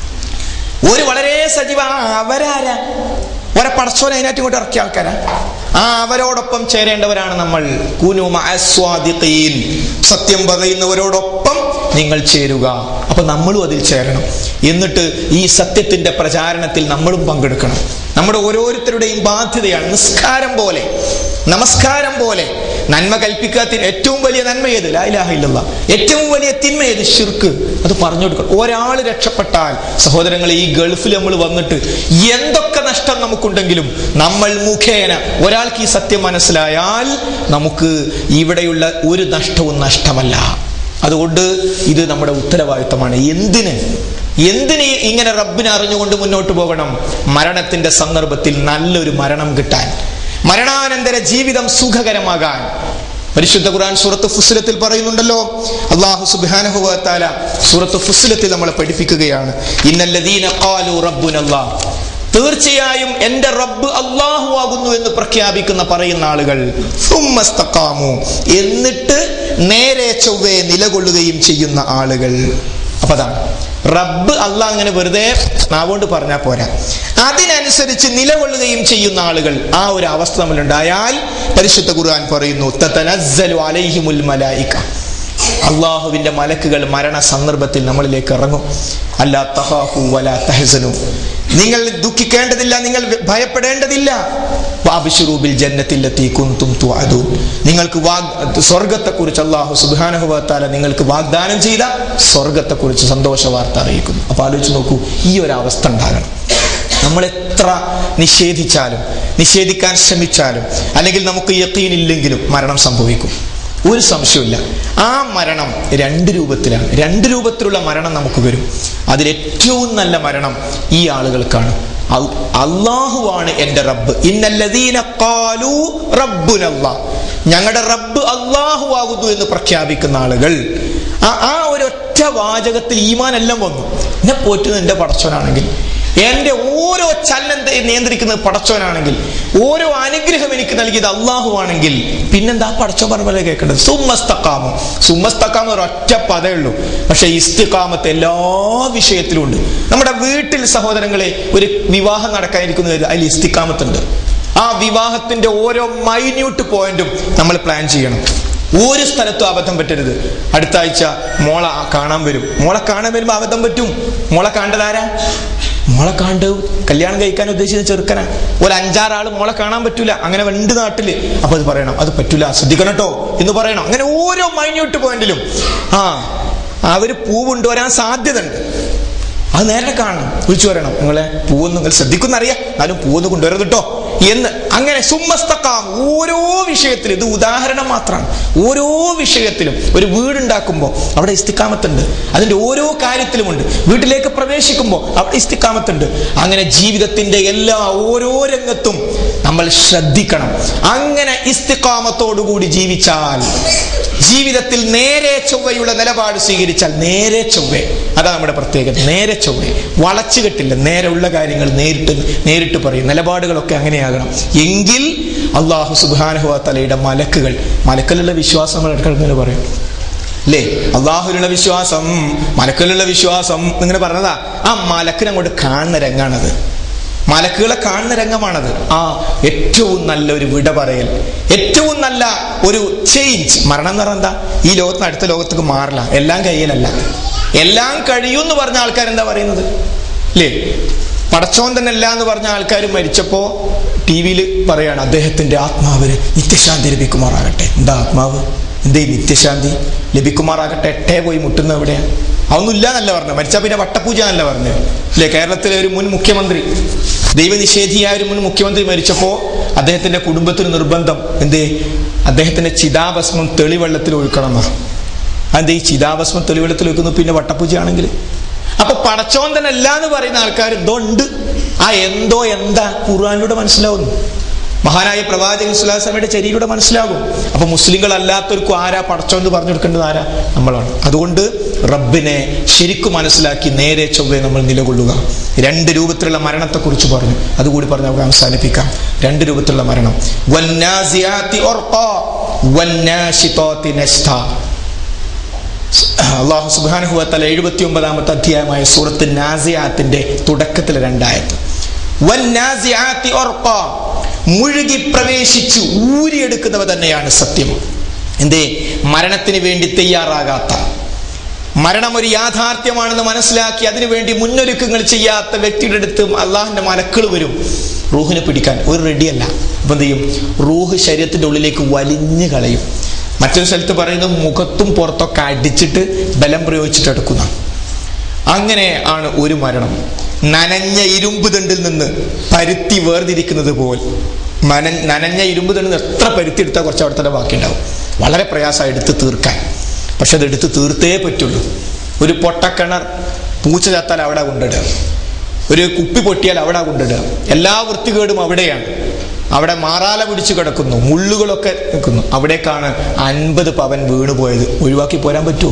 ഒരു വളരെ സജീവ ആ അവരാരാ ഒരെ പടച്ചോനെ അതിനായിട്ട് ഇങ്ങോട്ട് ഇറക്കിയ ആൾക്കാരാ ആ അവരോടൊപ്പം ചേരേണ്ടവരാണ് നമ്മൾ കുനു മഅസ്വാദിഖീൻ. സത്യം പറയുന്നവരോടൊപ്പം നിങ്ങൾ ചേരുക അപ്പൊ നമ്മളും അതിൽ ചേരണം എന്നിട്ട് ഈ സത്യത്തിന്റെ പ്രചാരണത്തിൽ നമ്മളും പങ്കെടുക്കണം നമ്മുടെ ഓരോരുത്തരുടെയും ബാധ്യതയാണ് നിസ്കാരം പോലെ നമസ്കാരം പോലെ നന്മ കൽപ്പിക്കാത്ത ഏറ്റവും വലിയ നന്മ ഏത് ലായിലാഹ ഇല്ലല്ല ഏറ്റവും വലിയ തിന്മ ഏത് ഷിർക്ക് അത് പറഞ്ഞു കൊടുക്കണം ഒരാൾ രക്ഷപ്പെട്ടാൽ സഹോദരങ്ങൾ ഈ ഗൾഫിൽ നമ്മൾ വന്നിട്ട് എന്തൊക്കെ നഷ്ടം നമുക്കുണ്ടെങ്കിലും നമ്മൾ മുഖേന ഒരാൾക്ക് ഈ സത്യം മനസ്സിലായാൽ നമുക്ക് ഇവിടെയുള്ള ഒരു നഷ്ടവും നഷ്ടമല്ല അതുകൊണ്ട് ഇത് നമ്മുടെ ഉത്തരവാദിത്തമാണ് എന്തിന് എന്തിന് ഇങ്ങനെ റബ്ബിനെ അറിഞ്ഞുകൊണ്ട് മുന്നോട്ട് പോകണം മരണത്തിന്റെ സന്ദർഭത്തിൽ നല്ലൊരു മരണം കിട്ടാൻ മരണാനന്തര ജീവിതം സുഖകരമാകാൻ പരിശുദ്ധ ഖുർആൻ സൂറത്ത് ഫുസിലത്തിൽ പറയുന്നുണ്ടല്ലോ അള്ളാഹു സുബ്ഹാനഹു വ തആല സൂറത്ത് ഫുസിലത്തിൽ നമ്മളെ പഠിപ്പിക്കുകയാണ് ഇന്നല്ലദീന ഖാലു റബ്ബുനല്ലാഹ് തീർച്ചയായും എന്റെ റബ്ബ് അള്ളാഹു ആകുന്നു എന്ന് പ്രഖ്യാപിക്കുന്ന പറയുന്ന ആളുകൾ സുമ്മസ്തഖാമു. എന്നിട്ട് നേരെ ചൊവ്വേ നിലകൊള്ളുകയും ചെയ്യുന്ന ആളുകൾ അപ്പൊ അതാണ് റബ്ബ് അള്ളാഹ് അങ്ങനെ വെറുതെ നാവുകൊണ്ട് പറഞ്ഞാൽ പോരാ അതിനനുസരിച്ച് നിലകൊള്ളുകയും ചെയ്യുന്ന ആളുകൾ ആ ഒരു അവസ്ഥ നമ്മളുണ്ടായാൽ പരിശുദ്ധ ഖുർആൻ പറയുന്നു തതനസ്സലു അലൈഹിമുൽ മലായിക അള്ളാഹുവിന്റെ മലക്കുകൾ മരണ സന്ദർഭത്തിൽ നമ്മളിലേക്ക് ഇറങ്ങും അല്ലാ തഹാഹു വലാ തഹസനു നിങ്ങൾ ദുഃഖിക്കേണ്ടതില്ല നിങ്ങൾ ഭയപ്പെടേണ്ടതില്ല വാബിഷുറൂബിൽ ജന്നത്തിലെത്തി കുന്തും തുഅദൂൻ നിങ്ങൾക്ക് വാഗ് സ്വർഗത്തെക്കുറിച്ച് അള്ളാഹു സുബ്ഹാനഹു വ തആല നിങ്ങൾക്ക് വാഗ്ദാനം ചെയ്ത സ്വർഗത്തെക്കുറിച്ച് സന്തോഷ വാർത്ത അറിയിക്കുന്നു അപ്പൊ ആലോചിച്ച് നോക്കൂ ഈ ഒരു അവസ്ഥ ഉണ്ടാകണം നമ്മൾ എത്ര നിഷേധിച്ചാലും നിഷേധിക്കാൻ ശ്രമിച്ചാലും അല്ലെങ്കിൽ നമുക്ക് യക്കീനില്ലെങ്കിലും മരണം സംഭവിക്കും ഒരു സംശയമില്ല ആ മരണം രണ്ട് രൂപത്തിലാണ് രണ്ട് രൂപത്തിലുള്ള മരണം നമുക്ക് വരും അതിൽ ഏറ്റവും നല്ല മരണം ഈ ആളുകൾക്കാണ് അൽ- അള്ളാഹുവാണ് എൻ്റെ റബ്ബ് ഇന്നല്ലദീന ഖാലു റബ്ബുനല്ലാ ഞങ്ങളുടെ റബ്ബ് അള്ളാഹു ആകുന്നു എന്ന് പ്രഖ്യാപിക്കുന്ന ആളുകൾ ആ ആ ഒരു ഒറ്റ വാചകത്തിൽ ഈമാൻ എല്ലാം വന്നു എന്നെ പോറ്റുന്നത് എൻ്റെ പടച്ചവനാണെങ്കിൽ എന്റെ ഓരോ ചലനം തെ- നിയന്ത്രിക്കുന്നത് പടച്ചോനാണെങ്കിൽ ഓരോ അനുഗ്രഹം എനിക്ക് നൽകിയത് അള്ളാഹു ആണെങ്കിൽ പിന്നെന്താ പടച്ചോ പറഞ്ഞ കേൾക്കേണ്ടത് സുമ്മസ്തക്കാമോ സുമ്മസ്തക്കാമ ഒരു ഒറ്റ പദേ ഉള്ളൂ പക്ഷെ ഇസ്തിക്കാമത്ത് എല്ലാ വിഷയത്തിലും ഉണ്ട് നമ്മുടെ വീട്ടിൽ സഹോദരങ്ങളെ ഒരു വിവാഹം നടക്കാനിരിക്കുന്നത് അതിൽ ഇസ്തിക്കാമത്തുണ്ട് ആ വിവാഹത്തിന്റെ ഓരോ മൈന്യൂട്ട് പോയിന്റും നമ്മൾ പ്ലാൻ ചെയ്യണം ഒരു സ്ഥലത്തും അബദ്ധം പറ്റരുത് അടുത്ത ആഴ്ച മോളെ കാണാൻ വരും മോളെ കാണാൻ വരുമ്പോ അബദ്ധം പറ്റും മോളെ കണ്ടതാരാ മോളെ കണ്ട് കല്യാണം കഴിക്കാൻ ഉദ്ദേശിച്ച ചെറുക്കനാ ഒരു അഞ്ചാറാള് മോളെ കാണാൻ പറ്റൂല അങ്ങനെ രണ്ട് നാട്ടില് അപ്പൊ അത് പറയണം അത് പറ്റൂല ശ്രദ്ധിക്കണം കേട്ടോ എന്ന് പറയണം അങ്ങനെ ഓരോ മൈന്യൂട്ട് പോയിന്റിലും ആ അവര് പൂ കൊണ്ടുവരാൻ സാധ്യത ഉണ്ട് അത് നേരെ കാണണം വിളിച്ചു പറയണം നിങ്ങളെ പൂവൊന്നും നിങ്ങൾ ശ്രദ്ധിക്കുന്നറിയാം എന്നാലും പൂവൊന്നും കൊണ്ടുവരരുത് കേട്ടോ എന്ന് അങ്ങനെ സുമ്മസ്തക്കാം ഓരോ വിഷയത്തിലും ഇത് ഉദാഹരണം മാത്രമാണ് ഓരോ വിഷയത്തിലും ഒരു വീടുണ്ടാക്കുമ്പോൾ അവിടെ ഇസ്തിക്കാമത്തുണ്ട് അതിന്റെ ഓരോ കാര്യത്തിലുമുണ്ട് വീട്ടിലേക്ക് പ്രവേശിക്കുമ്പോൾ അവിടെ ഇസ്തിക്കാമത്തുണ്ട് അങ്ങനെ ജീവിതത്തിന്റെ എല്ലാ ഓരോ രംഗത്തും നമ്മൾ ശ്രദ്ധിക്കണം അങ്ങനെ ഇസ്തിക്കാമത്തോടുകൂടി ജീവിച്ചാൽ ജീവിതത്തിൽ നേരെ ചൊവ്വയുള്ള നിലപാട് സ്വീകരിച്ചാൽ നേരെ ചൊവ്വേ അതാ നമ്മുടെ പ്രത്യേകത നേരെ ചൊവ്വേ വളച്ചു കെട്ടില്ല നേരെ ഉള്ള കാര്യങ്ങൾ നേരിട്ട് നേരിട്ട് പറയും നിലപാടുകളൊക്കെ അങ്ങനെയാകണം എങ്കിൽ അള്ളാഹു സുബാനഹു തലയുടെ മലക്കുകൾ മലക്കലുള്ള വിശ്വാസം നമ്മൾ ഇടക്കിടക്കിങ്ങനെ പറയും അല്ലേ അള്ളാഹുലുള്ള വിശ്വാസം മലക്കിലുള്ള വിശ്വാസം ഇങ്ങനെ പറഞ്ഞതാ ആ മലക്കിനെ അങ്ങോട്ട് കാണുന്ന രംഗാണത് മലക്കുകളെ കാണുന്ന രംഗമാണത് ആ ഏറ്റവും നല്ല ഒരു വിട പറയൽ ഏറ്റവും നല്ല ഒരു ചേഞ്ച് മരണം എന്ന് പറഞ്ഞാൽ എന്താ ഈ ലോകത്ത് നിന്ന് അടുത്ത ലോകത്തേക്ക് മാറില്ല എല്ലാം കയ്യിലല്ല എല്ലാം കഴിയും എന്ന് പറഞ്ഞ ആൾക്കാർ എന്താ പറയുന്നത് അല്ലേ പടച്ചോൻ തന്നെ അല്ല എന്ന് പറഞ്ഞ ആൾക്കാർ മരിച്ചപ്പോ ടി വിയിൽ പറയാണ് അദ്ദേഹത്തിന്റെ ആത്മാവിന് നിത്യശാന്തി ലഭിക്കുമാറാകട്ടെ എന്താ ആത്മാവ് എന്തേ നിത്യശാന്തി ലഭിക്കുമാറാകട്ടെ എട്ടേ പോയി മുട്ടുന്ന എവിടെയാണ് അതൊന്നും ഇല്ല എന്നല്ല പറഞ്ഞത് മരിച്ചാൽ പിന്നെ വട്ടപൂജ എന്നല്ല പറഞ്ഞത് അല്ലേ കേരളത്തിലെ ഒരു മുൻ മുഖ്യമന്ത്രി ദൈവനിഷേധിയായ ഒരു മുൻ മുഖ്യമന്ത്രി മരിച്ചപ്പോൾ അദ്ദേഹത്തിന്റെ കുടുംബത്തിന് നിർബന്ധം എന്തേ അദ്ദേഹത്തിന്റെ ചിതാഭസ്മം തെളിവെള്ളത്തിൽ ഒഴുക്കണം എന്നാ അതെന്താ ഈ ചിതാഭസ്മം തെളിവെള്ളത്തിൽ ഒഴുക്കുന്നു പിന്നെ വട്ടപൂജയാണെങ്കിൽ അപ്പൊ പടച്ചോൻ തന്നെ അല്ല എന്ന് പറയുന്ന ആൾക്കാർ എന്തോ ഉണ്ട് ആ എന്തോ എന്താ ഖുർആാനിലൂടെ മനസ്സിലാവുന്നു മഹാനായ പ്രവാചകൻ സുലാസമയുടെ ചരിയിലൂടെ മനസ്സിലാകും അപ്പൊ മുസ്ലിങ്ങൾ അല്ലാത്തവർക്കും ആരാ പടച്ചോ എന്ന് പറഞ്ഞു കൊടുക്കേണ്ടത് ആരാ നമ്മളാണ് അതുകൊണ്ട് റബ്ബിനെ ശരിക്കും മനസ്സിലാക്കി നേരെ ചൊവ്വെ നമ്മൾ നിലകൊള്ളുക രണ്ട് രൂപത്തിലുള്ള മരണത്തെക്കുറിച്ച് പറഞ്ഞു അതുകൂടി പറഞ്ഞ് നമുക്ക് അവസാനിപ്പിക്കാം രണ്ട് രൂപത്തിലുള്ള മരണം വന്നാസിയാത്തി ഉർഖാ, വന്നാശിതാത്തി നശ്താ. അള്ളാഹു സുബാനുഹുവത്തല എഴുപത്തി ഒമ്പതാമത്തെ അധ്യായമായ സൂറത്ത് നാസിയാത്തിന്റെ തുടക്കത്തിലെ രണ്ടായത്ത് വന്നാസിയാത്തി ഉർഖാ. മുഴുകി പ്രവേശിച്ച് ഊരിയെടുക്കുന്നവ തന്നെയാണ് സത്യം എന്തേ മരണത്തിന് വേണ്ടി തയ്യാറാകാത്ത മരണം ഒരു യാഥാർത്ഥ്യമാണെന്ന് മനസ്സിലാക്കി അതിനുവേണ്ടി മുന്നൊരുക്കങ്ങൾ ചെയ്യാത്ത വ്യക്തിയുടെ അടുത്ത് അള്ളാഹിന്റെ മലക്കൾ വരും റൂഹിനെ പിടിക്കാൻ ഒരു റെഡിയല്ല അപ്പൊ എന്ത് ചെയ്യും റൂഹ് ശരീരത്തിന്റെ ഉള്ളിലേക്ക് വലിഞ്ഞു കളയും മറ്റൊരു സ്ഥലത്ത് പറയുന്നത് മുഖത്തും പുറത്തൊക്കെ അടിച്ചിട്ട് ബലം പ്രയോഗിച്ചിട്ട് എടുക്കുന്ന അങ്ങനെ ആണ് ഒരു മരണം നനഞ്ഞ ഇരുമ്പ് ദണ്ടിൽ നിന്ന് പരുത്തി വേർതിരിക്കുന്നത് പോൽ മന നനഞ്ഞ ഇരുമ്പ് ദണ്ടിൽ നിന്ന് എത്ര പരുത്തി എടുത്താൽ കുറച്ച് അവിടെ തന്നെ ബാക്കിയുണ്ടാവും വളരെ പ്രയാസമാണ് എടുത്ത് തീർക്കാൻ പക്ഷെ അത് എടുത്ത് തീർത്തേ പറ്റുള്ളൂ ഒരു പൊട്ടക്കിണർ പൂച്ച ചത്താൽ അവിടെ കൊണ്ടിടുക ഒരു കുപ്പി പൊട്ടിയാൽ അവിടെ കൊണ്ടിടുക എല്ലാ വൃത്തികേടും അവിടെയാണ് അവിടെ മാറാല പിടിച്ചു കിടക്കുന്നു മുള്ളുകളൊക്കെ നിൽക്കുന്നു അവിടേക്കാണ് അൻപത് പവൻ വീണ് പോയത് ഒഴിവാക്കി പോരാൻ പറ്റുമോ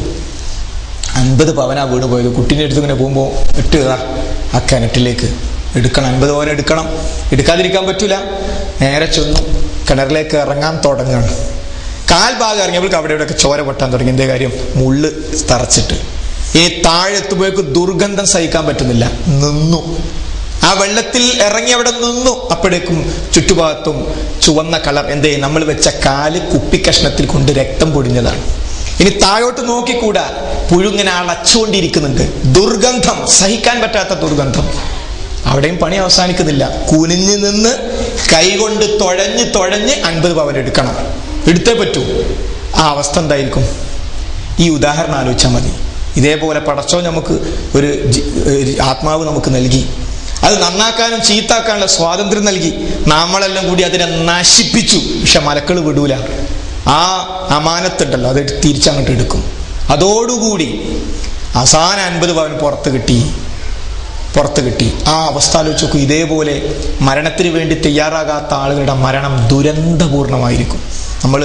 അൻപത് പവനാ വീണ് പോയത് കുട്ടീൻ്റെ അടുത്ത് ഇങ്ങനെ പോകുമ്പോൾ ഇട്ടുക ആ കിണറ്റിലേക്ക് എടുക്കണം അൻപത് പവൻ എടുക്കണം എടുക്കാതിരിക്കാൻ പറ്റൂല നേരെ ചെന്നു കിണറിലേക്ക് ഇറങ്ങാൻ തുടങ്ങുകയാണ് കാൽ ഭാഗം ഇറങ്ങിയപ്പോൾ അവിടെ ഇവിടെയൊക്കെ ചോര പൊട്ടാൻ തുടങ്ങി എന്തേ കാര്യം മുള്ള് തറച്ചിട്ട് ഇനി താഴെ എത്തുമ്പോഴേക്ക് ദുർഗന്ധം സഹിക്കാൻ പറ്റുന്നില്ല നിന്നു ആ വെള്ളത്തിൽ ഇറങ്ങി അവിടെ നിന്നു അപ്പോഴേക്കും ചുറ്റുഭാഗത്തും ചുവന്ന കളർ എന്തേ നമ്മൾ വെച്ച കാല് കുപ്പിക്കഷ്ണത്തിൽ കൊണ്ട് രക്തം പൊടിഞ്ഞതാണ് ഇനി താഴോട്ട് നോക്കിക്കൂടാ പുഴുങ്ങനെ അളച്ചുകൊണ്ടിരിക്കുന്നുണ്ട് ദുർഗന്ധം സഹിക്കാൻ പറ്റാത്ത ദുർഗന്ധം അവിടെയും പണി അവസാനിക്കുന്നില്ല കുനിഞ്ഞു നിന്ന് കൈകൊണ്ട് തുഴഞ്ഞ് തുഴഞ്ഞ് അൻപത് പവൻ എടുക്കണം എടുത്തേ പറ്റൂ ആ അവസ്ഥ എന്തായിരിക്കും ഈ ഉദാഹരണം ആലോചിച്ചാൽ മതി ഇതേപോലെ പടച്ചോ നമുക്ക് ഒരു ജി- ഒരു ആത്മാവ് നമുക്ക് നൽകി അത് നന്നാക്കാനും ചീത്താക്കാനുള്ള സ്വാതന്ത്ര്യം നൽകി നമ്മളെല്ലാം കൂടി അതിനെ നശിപ്പിച്ചു പക്ഷെ മലക്കൾ വിടൂല ആ അമാനത്തുണ്ടല്ലോ അത് തിരിച്ചങ്ങോട്ട് എടുക്കും അതോടുകൂടി അവസാന അൻപത് പവൻ പുറത്ത് കിട്ടി പുറത്ത് കിട്ടി ആ അവസ്ഥ ആലോചിച്ച് നോക്കൂ ഇതേപോലെ മരണത്തിന് വേണ്ടി തയ്യാറാകാത്ത ആളുകളുടെ മരണം ദുരന്തപൂർണമായിരിക്കും നമ്മൾ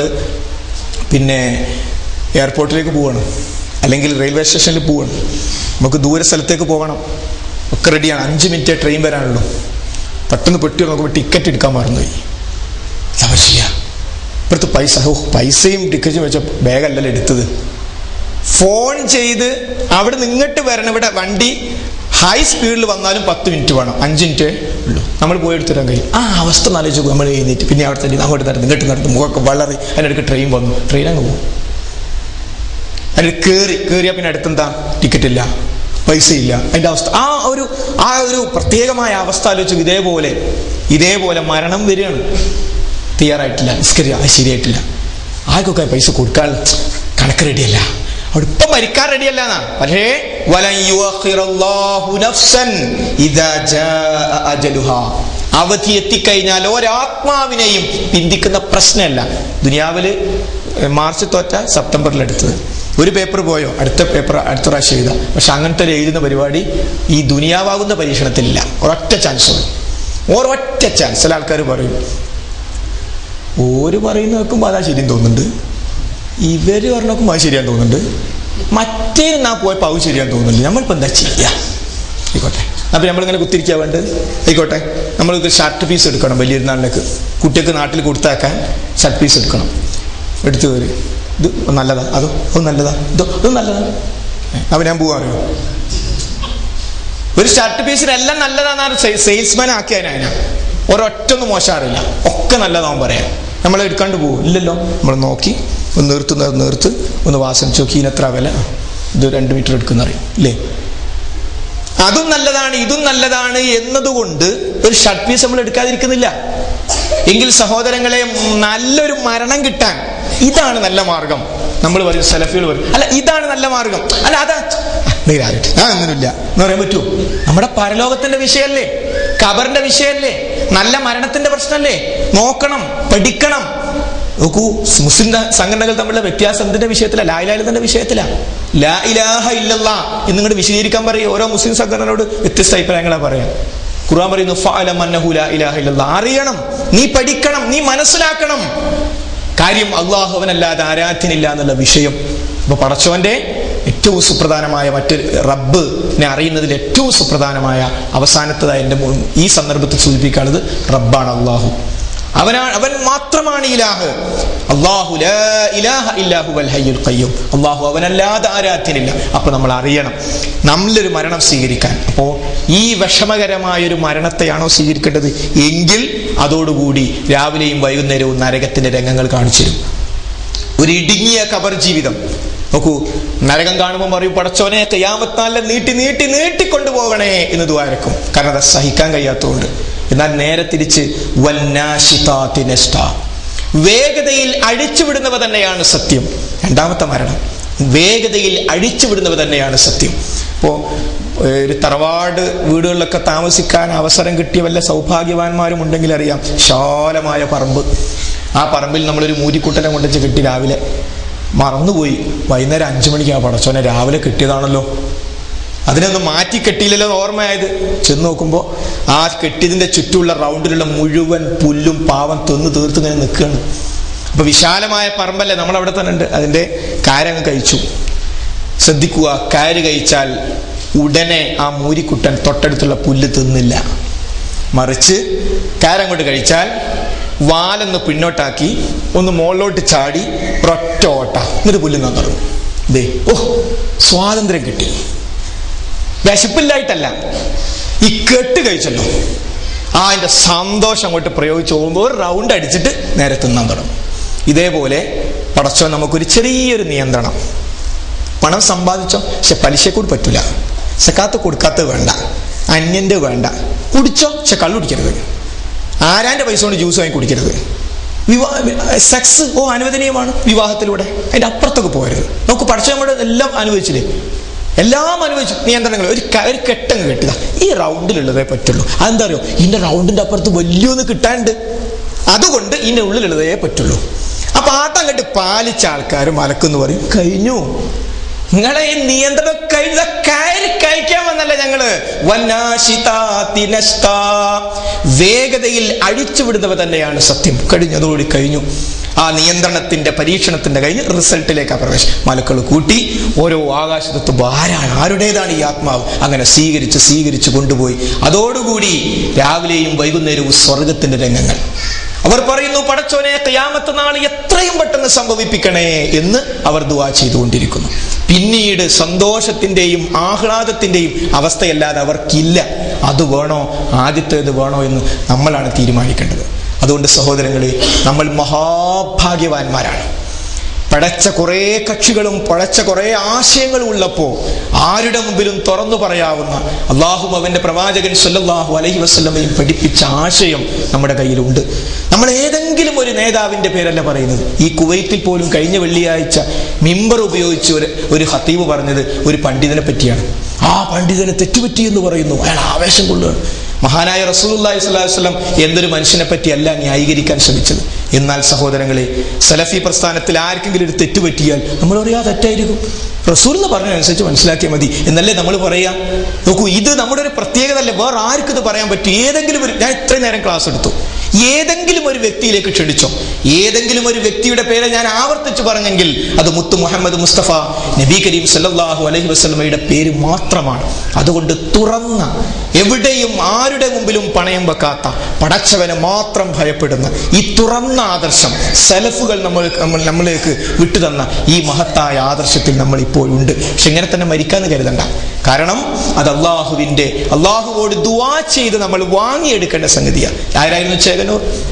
പിന്നെ എയർപോർട്ടിലേക്ക് പോവണം അല്ലെങ്കിൽ റെയിൽവേ സ്റ്റേഷനിൽ പോവണം നമുക്ക് ദൂര സ്ഥലത്തേക്ക് പോകണം ഒക്കെ റെഡിയാണ് അഞ്ച് മിനിറ്റേ ട്രെയിൻ വരാനുള്ളൂ പെട്ടെന്ന് പെട്ടി നോക്കുമ്പോൾ ടിക്കറ്റ് എടുക്കാൻ മറന്നുപോയി എന്താ ചെയ്യുക ഇപ്പോഴത്തെ പൈസ ഓ പൈസയും ടിക്കറ്റും വെച്ച ബാഗല്ലല്ലോ എടുത്തത് ഫോൺ ചെയ്ത് അവിടെ നിങ്ങട്ട് വരണം ഇവിടെ വണ്ടി ഹൈ സ്പീഡിൽ വന്നാലും പത്ത് മിനിറ്റ് വേണം അഞ്ച് മിനിറ്റ് ഉള്ളൂ നമ്മൾ പോയി എടുത്തിടാൻ കഴിയും ആ അവസ്ഥ നാലോചിച്ച് നമ്മൾ എഴുന്നേറ്റ് പിന്നെ അവിടെ തന്നെ അങ്ങോട്ട് നടന്ന് ഇങ്ങോട്ട് നടന്ന് മുഖമൊക്കെ വളരെ അതിനിടയ്ക്ക് ട്രെയിൻ വന്നു ട്രെയിൻ അങ്ങ് പോകും അതിൽ കയറി കയറിയാൽ പിന്നെ അടുത്തെന്താ ടിക്കറ്റ് ഇല്ല പൈസ ഇല്ല അതിന്റെ അവസ്ഥ ആ ഒരു ആ ഒരു പ്രത്യേകമായ അവസ്ഥ ആലോചിച്ചു ഇതേപോലെ ഇതേപോലെ മരണം വരികയാണ് തയ്യാറായിട്ടില്ല നിസ്കരിയ അത് ശരിയായിട്ടില്ല ആർക്കൊക്കെ പൈസ കൊടുക്കാൻ കണക്ക് റെഡിയല്ല അവിടെ ഇപ്പൊ മരിക്കാൻ റെഡിയല്ല എന്നാ പക്ഷേ വലൻ യുഅഖിറല്ലാഹു നഫ്സൻ ഇദാ ജാഅ അജലുഹാ അവധി എത്തിക്കഴിഞ്ഞാൽ ഒരാത്മാവിനെയും പിന്തിക്കുന്ന പ്രശ്നമല്ല ദുനിയാവില് മാർച്ച് തോറ്റ സെപ്റ്റംബറിൽ എടുത്തത് ഒരു പേപ്പർ പോയോ അടുത്ത പേപ്പർ അടുത്ത പ്രാവശ്യം എഴുതാം പക്ഷെ അങ്ങനത്തെ ഒരു എഴുതുന്ന പരിപാടി ഈ ദുനിയാവാകുന്ന പരീക്ഷണത്തിലില്ല ഒരൊറ്റ ചാൻസ് ഉള്ളൂ ഒരൊറ്റ ചാൻസ് ചില ആൾക്കാർ പറയും ഓര് പറയുന്ന നോക്കുമ്പോൾ അതാ ശരിയും തോന്നുന്നുണ്ട് ഇവര് പറഞ്ഞ നോക്കുമ്പോൾ അത് ശരിയാന്ന് തോന്നുന്നുണ്ട് മറ്റേ നാ പോയപ്പോൾ അത് ശരിയാന്ന് തോന്നുന്നുണ്ട് നമ്മളിപ്പോൾ എന്താ ചെയ്യുക ആയിക്കോട്ടെ അപ്പം നമ്മളിങ്ങനെ കുത്തിരിക്കുക വേണ്ടത് ആയിക്കോട്ടെ നമ്മൾക്ക് ഷർട്ട് പീസ് എടുക്കണം വലിയൊരു നാളിലേക്ക് കുട്ടിക്ക് നാട്ടിൽ കൊടുത്താക്കാൻ ഷർട്ട് പീസ് എടുക്കണം എടുത്തു കയറി ഇത് നല്ലതാ അതോ അത് നല്ലതാ ഇതോ അത് നല്ലതാ അപ്പം ഞാൻ പോവാറിയോ ഒരു ഷർട്ട് പീസിന് എല്ലാം നല്ലതാന്നാണ് സെയിൽസ്മാൻ ആക്കിയതിനാ ഒരൊറ്റൊന്നും മോശമാറില്ല ഒക്കെ നല്ലതാവും പറയാം നമ്മൾ എടുക്കാണ്ട് പോകും ഇല്ലല്ലോ നമ്മൾ നോക്കി ഒന്ന് നിർത്ത് നിർ- നിർത്ത് ഒന്ന് വാസന ചോക്കി ഇതിന് എത്ര വില ഇത് രണ്ട് മീറ്റർ എടുക്കുന്ന അറിയും ഇല്ലേ അതും നല്ലതാണ് ഇതും നല്ലതാണ് എന്നതുകൊണ്ട് ഒരു ഷർട്ട് പീസ് നമ്മൾ എടുക്കാതിരിക്കുന്നില്ല എങ്കിൽ സഹോദരങ്ങളെ നല്ലൊരു മരണം കിട്ടാൻ ഇതാണ് നല്ല മാർഗം നമ്മൾ പറയും സെലഫികൾ പറയും അല്ല ഇതാണ് നല്ല മാർഗം അല്ല അതാ നീരാകട്ടെ ആ ഒന്നുമില്ല എന്ന് പറയാൻ പറ്റുമോ നമ്മുടെ പരലോകത്തിന്റെ വിഷയമല്ലേ ഖബറിന്റെ വിഷയമല്ലേ നല്ല മരണത്തിന്റെ പ്രശ്നമല്ലേ നോക്കണം പഠിക്കണം നോക്കൂ മുസ്ലിം സംഘടനകൾ തമ്മിലുള്ള വ്യത്യാസം എന്തിന്റെ വിഷയത്തില ലാ ഇലാഹിന്റെ വിഷയത്തില ലാ ഇലാഹ ഇല്ലല്ലാ എന്നിങ്ങോട്ട് വിശദീകരിക്കാൻ പറയും ഓരോ മുസ്ലിം സംഘടനയോട് വ്യത്യസ്ത അഭിപ്രായങ്ങളാ പറയാം ഖുർആൻ പറയുന്നു ഫഅലം അന്നഹു ലാ ഇലാഹ ഇല്ലല്ലാ അറിയണം നീ പഠിക്കണം നീ മനസ്സിലാക്കണം കാര്യം അള്ളാഹു അവനല്ലാതെ ആരാധ്യനില്ല എന്നുള്ള വിഷയം അപ്പൊ പടച്ചോന്റെ ഏറ്റവും സുപ്രധാനമായ മറ്റൊരു റബ്ബിനെ അറിയുന്നതിൽ ഏറ്റവും സുപ്രധാനമായ അവസാനത്തതായ എൻ്റെ മുൻ- ഈ സന്ദർഭത്തിൽ സൂചിപ്പിക്കാനുള്ളത് റബ്ബാണ് അള്ളാഹു അവനാണ് അവൻ മാത്രമാണ് ഇലാഹ് അള്ളാഹു ലാ ഇലാഹ ഇല്ലാഹു വൽ ഹയ്യുൽ ഖയ്യൂം അള്ളാഹു അവനല്ലാതെ ആരാധ്യനില്ല അപ്പൊ നമ്മൾ അറിയണം നമ്മളൊരു മരണം സ്വീകരിക്കാൻ അപ്പോ ഈ വിഷമകരമായ ഒരു മരണത്തെയാണോ സ്വീകരിക്കേണ്ടത് എങ്കിൽ അതോടുകൂടി രാവിലെയും വൈകുന്നേരവും നരകത്തിന്റെ രംഗങ്ങൾ കാണിച്ചു തരും ഒരു ഇടുങ്ങിയ കബർ ജീവിതം നോക്കൂ നരകം കാണുമ്പോൾ പറയും പടച്ചോനെ കയ്യാമത്താലെ നീട്ടി നീട്ടി നീട്ടിക്കൊണ്ടുപോകണേ എന്ന് ദ്വാരക്കും കാരണം അത് സഹിക്കാൻ കഴിയാത്തതുകൊണ്ട് എന്നാൽ നേരെ തിരിച്ച് വന്നാശിതാതി നഷ്ടാ. വേഗതയിൽ അഴിച്ചുവിടുന്നവ തന്നെയാണ് സത്യം രണ്ടാമത്തെ മരണം വേഗതയിൽ അഴിച്ചുവിടുന്നവ തന്നെയാണ് സത്യം ഇപ്പോ ഏഹ്, ഒരു തറവാട് വീടുകളിലൊക്കെ താമസിക്കാൻ അവസരം കിട്ടിയ വല്ല സൗഭാഗ്യവാന്മാരും ഉണ്ടെങ്കിൽ അറിയാം വിശാലമായ പറമ്പ് ആ പറമ്പിൽ നമ്മളൊരു മൂരിക്കുട്ടനെ കൊണ്ടുവച്ച് കിട്ടി രാവിലെ മറന്നുപോയി വൈകുന്നേരം അഞ്ചു മണിക്ക് ആ പടച്ചോനെ രാവിലെ കിട്ടിയതാണല്ലോ അതിനൊന്ന് മാറ്റി കെട്ടിയില്ലല്ലോ എന്ന് ഓർമ്മയായത് ചെന്ന് നോക്കുമ്പോൾ ആ കെട്ടിയതിന്റെ ചുറ്റുമുള്ള റൗണ്ടിലുള്ള മുഴുവൻ പുല്ലും പാവം തിന്ന് തീർത്ത് ഇങ്ങനെ നിൽക്കുകയാണ് അപ്പൊ വിശാലമായ പറമ്പല്ലേ നമ്മൾ അവിടെ തന്നെ ഉണ്ട് അതിന്റെ കാരങ്ങ് കഴിച്ചു ശ്രദ്ധിക്കുക കയറ് കഴിച്ചാൽ ഉടനെ ആ മൂരിക്കുട്ടൻ തൊട്ടടുത്തുള്ള പുല്ല് തിന്നില്ല മറിച്ച് കയറങ്ങോട്ട് കഴിച്ചാൽ വാലൊന്ന് പിന്നോട്ടാക്കി ഒന്ന് മുകളിലോട്ട് ചാടി ഒരൊറ്റ ഓട്ട എന്നിട്ട് പുല്ല് തിന്നാൻ തുടങ്ങും ദേ ഓ സ്വാതന്ത്ര്യം കിട്ടി വിശപ്പില്ലായിട്ടല്ല ഈ കെട്ട് കഴിച്ചല്ലോ ആ അതിന്റെ സന്തോഷം അങ്ങോട്ട് പ്രയോഗിച്ച് പോകുമ്പോൾ ഒരു റൗണ്ട് അടിച്ചിട്ട് നേരെ തിന്നാൻ തുടങ്ങും ഇതേപോലെ പടച്ചോ നമുക്കൊരു ചെറിയൊരു നിയന്ത്രണം പണം സമ്പാദിച്ചോ പക്ഷെ പലിശ കൂടി പറ്റൂല സക്കാത്ത് കൊടുക്കാത്തത് വേണ്ട അന്യന്റെ വേണ്ട കുടിച്ചോ പക്ഷെ കള്ളു കുടിക്കരുത് ആരാന്റെ പൈസ കൊണ്ട് ജ്യൂസ് വാങ്ങി കുടിക്കരുത് വിവാഹ സെക്സ് ഓ അനുവദനീയമാണ് വിവാഹത്തിലൂടെ അതിന്റെ അപ്പുറത്തൊക്കെ പോകരുത് നമുക്ക് പഠിച്ച നമ്മുടെ എല്ലാം അനുഭവിച്ചില്ലേ എല്ലാം അനുഭവിച്ചു നിയന്ത്രണങ്ങൾ ഒരു ക- ഒരു കെട്ടങ്ങ് കെട്ടുക ഈ റൗണ്ടിലുള്ളതേ പറ്റുള്ളൂ അതെന്താ അറിയോ ഇതിന്റെ റൗണ്ടിന്റെ അപ്പുറത്ത് വലിയൊന്ന് കിട്ടാണ്ട് അതുകൊണ്ട് ഇതിന്റെ ഉള്ളിലുള്ളതേ പറ്റുള്ളൂ അപ്പൊ ആട്ടം കെട്ട് പാലിച്ച ആൾക്കാർ മലക്കെന്ന് പറയും കഴിഞ്ഞു നിങ്ങളെ ഈ നിയന്ത്രണം കഴിഞ്ഞ കയറി കഴിക്കാൻ വന്നല്ല ഞങ്ങള് വന്നാശിതാതി നഷ്ടാ. വേഗതയിൽ അഴിച്ചുവിടുന്നവ തന്നെയാണ് സത്യം കഴിഞ്ഞതോടി കഴിഞ്ഞു ആ നിയന്ത്രണത്തിന്റെ പരീക്ഷണത്തിന്റെ കഴിഞ്ഞ് റിസൾട്ടിലേക്ക് പ്രവേശം മലക്കൾ കൂട്ടി ഓരോ ആകാശത്തു ആരാണ് ആരുടേതാണ് ഈ ആത്മാവ് അങ്ങനെ സ്വീകരിച്ച് സ്വീകരിച്ച് കൊണ്ടുപോയി അതോടുകൂടി രാവിലെയും വൈകുന്നേരവും സ്വർഗത്തിന്റെ രംഗങ്ങൾ അവർ പറയുന്നു പടച്ചോനെ കയാമത്ത് നാൾ എത്രയും പെട്ടെന്ന് സംഭവിപ്പിക്കണേ എന്ന് അവർ ദുവാ ചെയ്തുകൊണ്ടിരിക്കുന്നു പിന്നീട് സന്തോഷത്തിന്റെയും ആഹ്ലാദത്തിന്റെയും അവസ്ഥയല്ലാതെ അവർക്കില്ല അത് വേണോ ആദ്യത്തേത് വേണോ എന്ന് നമ്മളാണ് തീരുമാനിക്കേണ്ടത് അതുകൊണ്ട് സഹോദരങ്ങളെ നമ്മൾ മഹാഭാഗ്യവാന്മാരാണ് പടച്ച കുറേ കക്ഷികളും പടച്ച കുറേ ആശയങ്ങളും ഉള്ളപ്പോ ആരുടെ മുമ്പിലും തുറന്നു പറയാവുന്ന അള്ളാഹും അവന്റെ പ്രവാചകൻ സല്ലല്ലാഹു അലൈഹി വസല്ലമയും പഠിപ്പിച്ച ആശയം നമ്മുടെ കയ്യിലുണ്ട് നമ്മൾ ഏതെങ്കിലും ഒരു നേതാവിന്റെ പേരല്ല പറയുന്നത് ഈ കുവൈത്തിൽ പോലും കഴിഞ്ഞ വെള്ളിയാഴ്ച മിമ്പർ ഉപയോഗിച്ച് ഒരു ഒരു ഹത്തീബ് പറഞ്ഞത് ഒരു പണ്ഡിതനെ പറ്റിയാണ് ആ പണ്ഡിതനെ തെറ്റുപറ്റി എന്ന് പറയുന്നു അയാൾ ആവേശം കൊള്ളുകയാണ് മഹാനായ റസൂലുള്ളാഹി സ്വല്ലല്ലാഹു അലൈഹി വസല്ലം എന്തൊരു മനുഷ്യനെ പറ്റിയല്ല ന്യായീകരിക്കാൻ ശ്രമിച്ചത് എന്നാൽ സഹോദരങ്ങളെ സലഫി പ്രസ്ഥാനത്തിൽ ആർക്കെങ്കിലും ഒരു തെറ്റ് പറ്റിയാൽ നമ്മൾ പറയാ തെറ്റായിരിക്കും റസൂൽ എന്ന് പറഞ്ഞതനുസരിച്ച് മനസ്സിലാക്കിയാൽ മതി എന്നല്ലേ നമ്മൾ പറയാ നോക്കൂ ഇത് നമ്മുടെ ഒരു പ്രത്യേകത അല്ലേ വേറെ ആർക്കും ഇത് പറയാൻ പറ്റും ഏതെങ്കിലും ഒരു ഞാൻ ഇത്രയും നേരം ക്ലാസ് എടുത്തു ഏതെങ്കിലും ഒരു വ്യക്തിയിലേക്ക് ക്ഷണിച്ചോ ഏതെങ്കിലും ഒരു വ്യക്തിയുടെ പേര് ഞാൻ ആവർത്തിച്ച് പറഞ്ഞെങ്കിൽ അത് മുത്തു മുഹമ്മദ് മുസ്തഫ നബി കരീം സല്ലല്ലാഹു അലൈഹി വസല്ലമയുടെ പേര് മാത്രമാണ് അതുകൊണ്ട് തുറന്ന എവിടെയും ആരുടെ മുമ്പിലും പണയം വെക്കാത്ത പടച്ചവനെ മാത്രം ഭയപ്പെടുന്ന ഈ തുറന്ന ആദർശം സെലഫുകൾ നമ്മൾ നമ്മൾ- നമ്മളിലേക്ക് വിട്ടുതന്ന ഈ മഹത്തായ ആദർശത്തിൽ നമ്മൾ ഇപ്പോഴുണ്ട് പക്ഷെ ഇങ്ങനെ തന്നെ മരിക്കാന്ന് കരുതണ്ട കാരണം അത് അള്ളാഹുവിന്റെ അള്ളാഹുവോട് ദുവാ ചെയ്ത് നമ്മൾ വാങ്ങിയെടുക്കേണ്ട സംഗതിയാണ് ആരായിരുന്നു ചേകനൂർ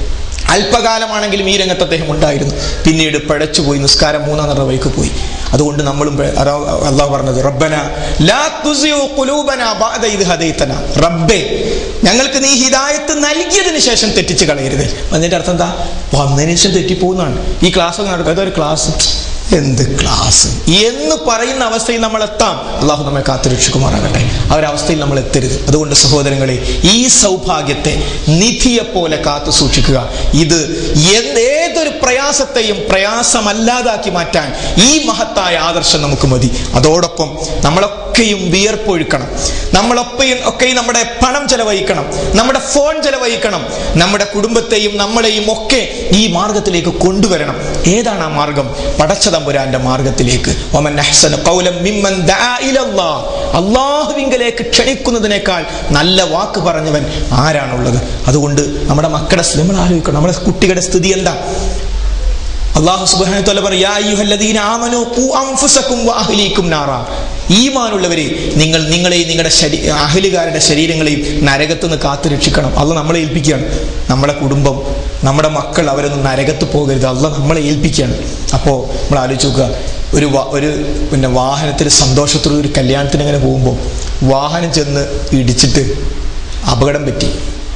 അല്പകാലമാണെങ്കിലും ഈ രംഗത്ത് അദ്ദേഹം ഉണ്ടായിരുന്നു പിന്നീട് പിഴച്ചുപോയി നിസ്കാരം മൂന്നാം നിറ വഴിക്ക് പോയി അതുകൊണ്ട് നമ്മളും പെ- അതാ- അള്ളാഹ് പറഞ്ഞത് റബ്ബന ലാ തുസിഉ ഖുലൂബന ബഅദ ഇദ് ഹദൈതന റബ്ബേ ഞങ്ങൾക്ക് നീ ഹിദായത്ത് നൽകിയതിന് ശേഷം തെറ്റിച്ച് കളയരുത് അതിന്റെ അർത്ഥം എന്താ വന്നതിന് ശേഷം തെറ്റിപ്പോകുന്നതാണ് ഈ ക്ലാസ് ഒക്കെ നടക്കുക അതൊരു ക്ലാസ് എന്ത് ക്ലാസ് എന്ന് പറയുന്ന അവസ്ഥയിൽ നമ്മൾ എത്താം അള്ളാഹു നമ്മെ കാത്തുരക്ഷിക്കുമാറാകട്ടെ ആ ഒരു അവസ്ഥയിൽ നമ്മൾ എത്തരുത് അതുകൊണ്ട് സഹോദരങ്ങളെ ഈ സൗഭാഗ്യത്തെ നിധിയെ പോലെ കാത്തു സൂക്ഷിക്കുക ഇത് എന്ത് ഏതൊരു പ്രയാസത്തെയും പ്രയാസമല്ലാതാക്കി മാറ്റാൻ ഈ മഹത്തായ ആദർശം നമുക്ക് മതി അതോടൊപ്പം നമ്മളൊക്കെയും വിയർപ്പൊഴുക്കണം നമ്മളൊക്കെയും ഒക്കെയും നമ്മുടെ പണം ചെലവഴിക്കണം നമ്മുടെ ഫോൺ ചെലവഴിക്കണം നമ്മുടെ കുടുംബത്തെയും നമ്മളെയും ഒക്കെ ഈ മാർഗത്തിലേക്ക് കൊണ്ടുവരണം ഏതാണ് ആ മാർഗം പടച്ചതമ്പുരാന്റെ മാർഗത്തിലേക്ക് ഒമൻ അഹ്സന ഖൗലൻ മിമ്മൻ ദആ ഇലല്ലാഹ്. അള്ളാഹുവിങ്കലേക്ക് ക്ഷണിക്കുന്നതിനേക്കാൾ നല്ല വാക്ക് പറഞ്ഞവൻ ആരാണുള്ളത് അതുകൊണ്ട് നമ്മുടെ മക്കളുടെ സ്ഥിതി നമ്മൾ ആലോചിക്കണം നമ്മുടെ കുട്ടികളുടെ സ്ഥിതി എന്താ അള്ളാഹു സുബ്ഹാനഹു വതആല പറയും യാ അയ്യുഹല്ലദീന ആമനൂ ഖൂ അൻഫുസകും വഅഹ്ലീകും നാറാ ഈമാനുള്ളവരെ നിങ്ങൾ നിങ്ങളെയും നിങ്ങളുടെ ശരീ അഹലുകാരുടെ ശരീരങ്ങളെയും നരകത്ത് നിന്ന് കാത്തു രക്ഷിക്കണം അല്ല നമ്മളെ ഏൽപ്പിക്കുകയാണ് നമ്മുടെ കുടുംബം നമ്മുടെ മക്കൾ അവരൊന്നും നരകത്ത് പോകരുത് അല്ല നമ്മളെ ഏൽപ്പിക്കുകയാണ് അപ്പോൾ നമ്മൾ ആലോചിച്ച് നോക്കുക ഒരു വാ- ഒരു പിന്നെ വാഹനത്തിൽ സന്തോഷത്തോടെ ഒരു കല്യാണത്തിന് അങ്ങനെ പോകുമ്പോൾ വാഹനം ചെന്ന് ഇടിച്ചിട്ട് അപകടം പറ്റി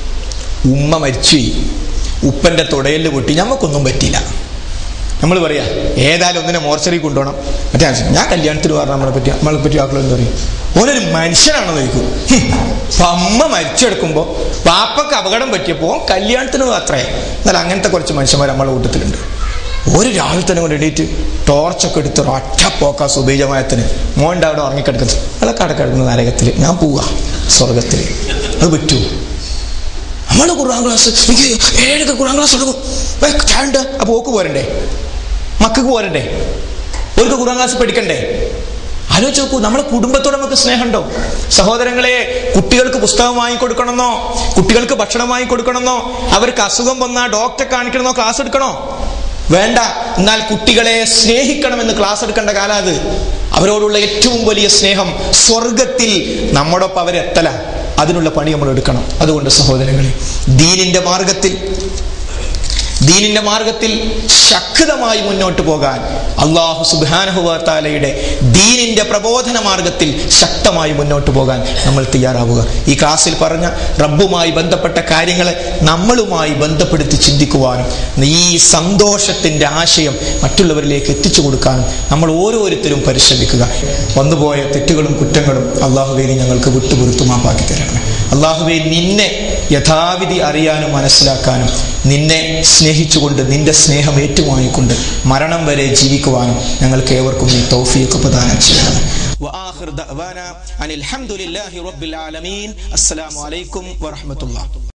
ഉമ്മ മരിച്ചുപോയി ഉപ്പൻ്റെ തുടയിൽ പൊട്ടി ഞമ്മക്കൊന്നും പറ്റിയില്ല നമ്മൾ പറയാ ഏതായാലും ഒന്നിനെ മോർച്ചറി കൊണ്ടുപോകണം മറ്റേ ആവശ്യം ഞാൻ കല്യാണത്തിന് പറഞ്ഞ നമ്മളെ പറ്റി നമ്മളെ പറ്റി ആക്കൾ എന്താ പറയും ഓനൊരു മനുഷ്യനാണെന്ന് ചോദിക്കും ഹും. അപ്പൊ അമ്മ മരിച്ചെടുക്കുമ്പോൾ പാപ്പക്ക് അപകടം പറ്റിയപ്പോൾ കല്യാണത്തിന് അത്രേ എന്നാൽ അങ്ങനത്തെ കുറച്ച് മനുഷ്യന്മാർ നമ്മളെ കൂട്ടത്തിലുണ്ട് ഒരു രാവിലെ തന്നെ കൊണ്ട് എണീറ്റ് ടോർച്ചൊക്കെ എടുത്ത് ഒരു ഒറ്റ പോക്ക സുബീജമായത്തിന് മോൻ്റെ അവിടെ ഉറങ്ങിക്കിടക്കുന്നത് അതൊക്കെ അടക്കിടക്കുന്ന നരകത്തിൽ ഞാൻ പോവാ സ്വർഗത്തിൽ അത് പറ്റുമോ നമ്മൾ ഖുർആൻ ക്ലാസ് എനിക്ക് ഏഴൊക്കെ ഖുർആൻ ക്ലാസ് എടുക്കും ചാണ്ട് അപ്പൊ ഓക്ക് പോരണ്ടേ മക്കൾക്ക് പോരണ്ടേ ഓർക്ക് ഖുർആൻ ക്ലാസ് പഠിക്കണ്ടേ ആലോചിച്ച് നോക്കൂ നമ്മുടെ കുടുംബത്തോട് നമുക്ക് സ്നേഹമുണ്ടോ സഹോദരങ്ങളെ കുട്ടികൾക്ക് പുസ്തകം വാങ്ങിക്കൊടുക്കണമെന്നോ കുട്ടികൾക്ക് ഭക്ഷണം വാങ്ങിക്കൊടുക്കണമെന്നോ അവർക്ക് അസുഖം വന്നാൽ ഡോക്ടറെ കാണിക്കണമെന്നോ ക്ലാസ് എടുക്കണോ വേണ്ട എന്നാൽ കുട്ടികളെ സ്നേഹിക്കണമെന്ന് ക്ലാസ് എടുക്കേണ്ട കാലം അത് അവരോടുള്ള ഏറ്റവും വലിയ സ്നേഹം സ്വർഗത്തിൽ നമ്മോടൊപ്പം അവരെത്തല അതിനുള്ള പണി നമ്മൾ എടുക്കണം അതുകൊണ്ട് സഹോദരങ്ങളെ ദീനിന്റെ മാർഗത്തിൽ ദീനിന്റെ മാർഗത്തിൽ ശക്തമായി മുന്നോട്ട് പോകാൻ അള്ളാഹു സുബാനഹുവാലയുടെ ദീനിന്റെ പ്രബോധന മാർഗത്തിൽ ശക്തമായി മുന്നോട്ട് പോകാൻ നമ്മൾ തയ്യാറാവുക ഈ ക്ലാസ്സിൽ പറഞ്ഞ റബ്ബുമായി ബന്ധപ്പെട്ട കാര്യങ്ങളെ നമ്മളുമായി ബന്ധപ്പെടുത്തി ചിന്തിക്കുവാനും ഈ സന്തോഷത്തിന്റെ ആശയം മറ്റുള്ളവരിലേക്ക് എത്തിച്ചു കൊടുക്കാനും നമ്മൾ ഓരോരുത്തരും പരിശ്രമിക്കുക വന്നുപോയ തെറ്റുകളും കുറ്റങ്ങളും അള്ളാഹുവേ നീ ഞങ്ങൾക്ക് വിട്ടുപുറത്തു മാപ്പാക്കി തരണമേ അള്ളാഹുവേ നിന്നെ യഥാവിധി അറിയാനും മനസ്സിലാക്കാനും നിന്നെ സ്നേഹിച്ചുകൊണ്ട് നിന്റെ സ്നേഹം ഏറ്റുവാങ്ങിക്കൊണ്ട് മരണം വരെ ജീവിക്കുവാനും ഞങ്ങൾക്ക് ഏവർക്കും നീ തൗഫീഖ് പ്രദാനം ചെയ്യണം وآخر دعوانا أن الحمد لله رب العالمين السلام عليكم ورحمة الله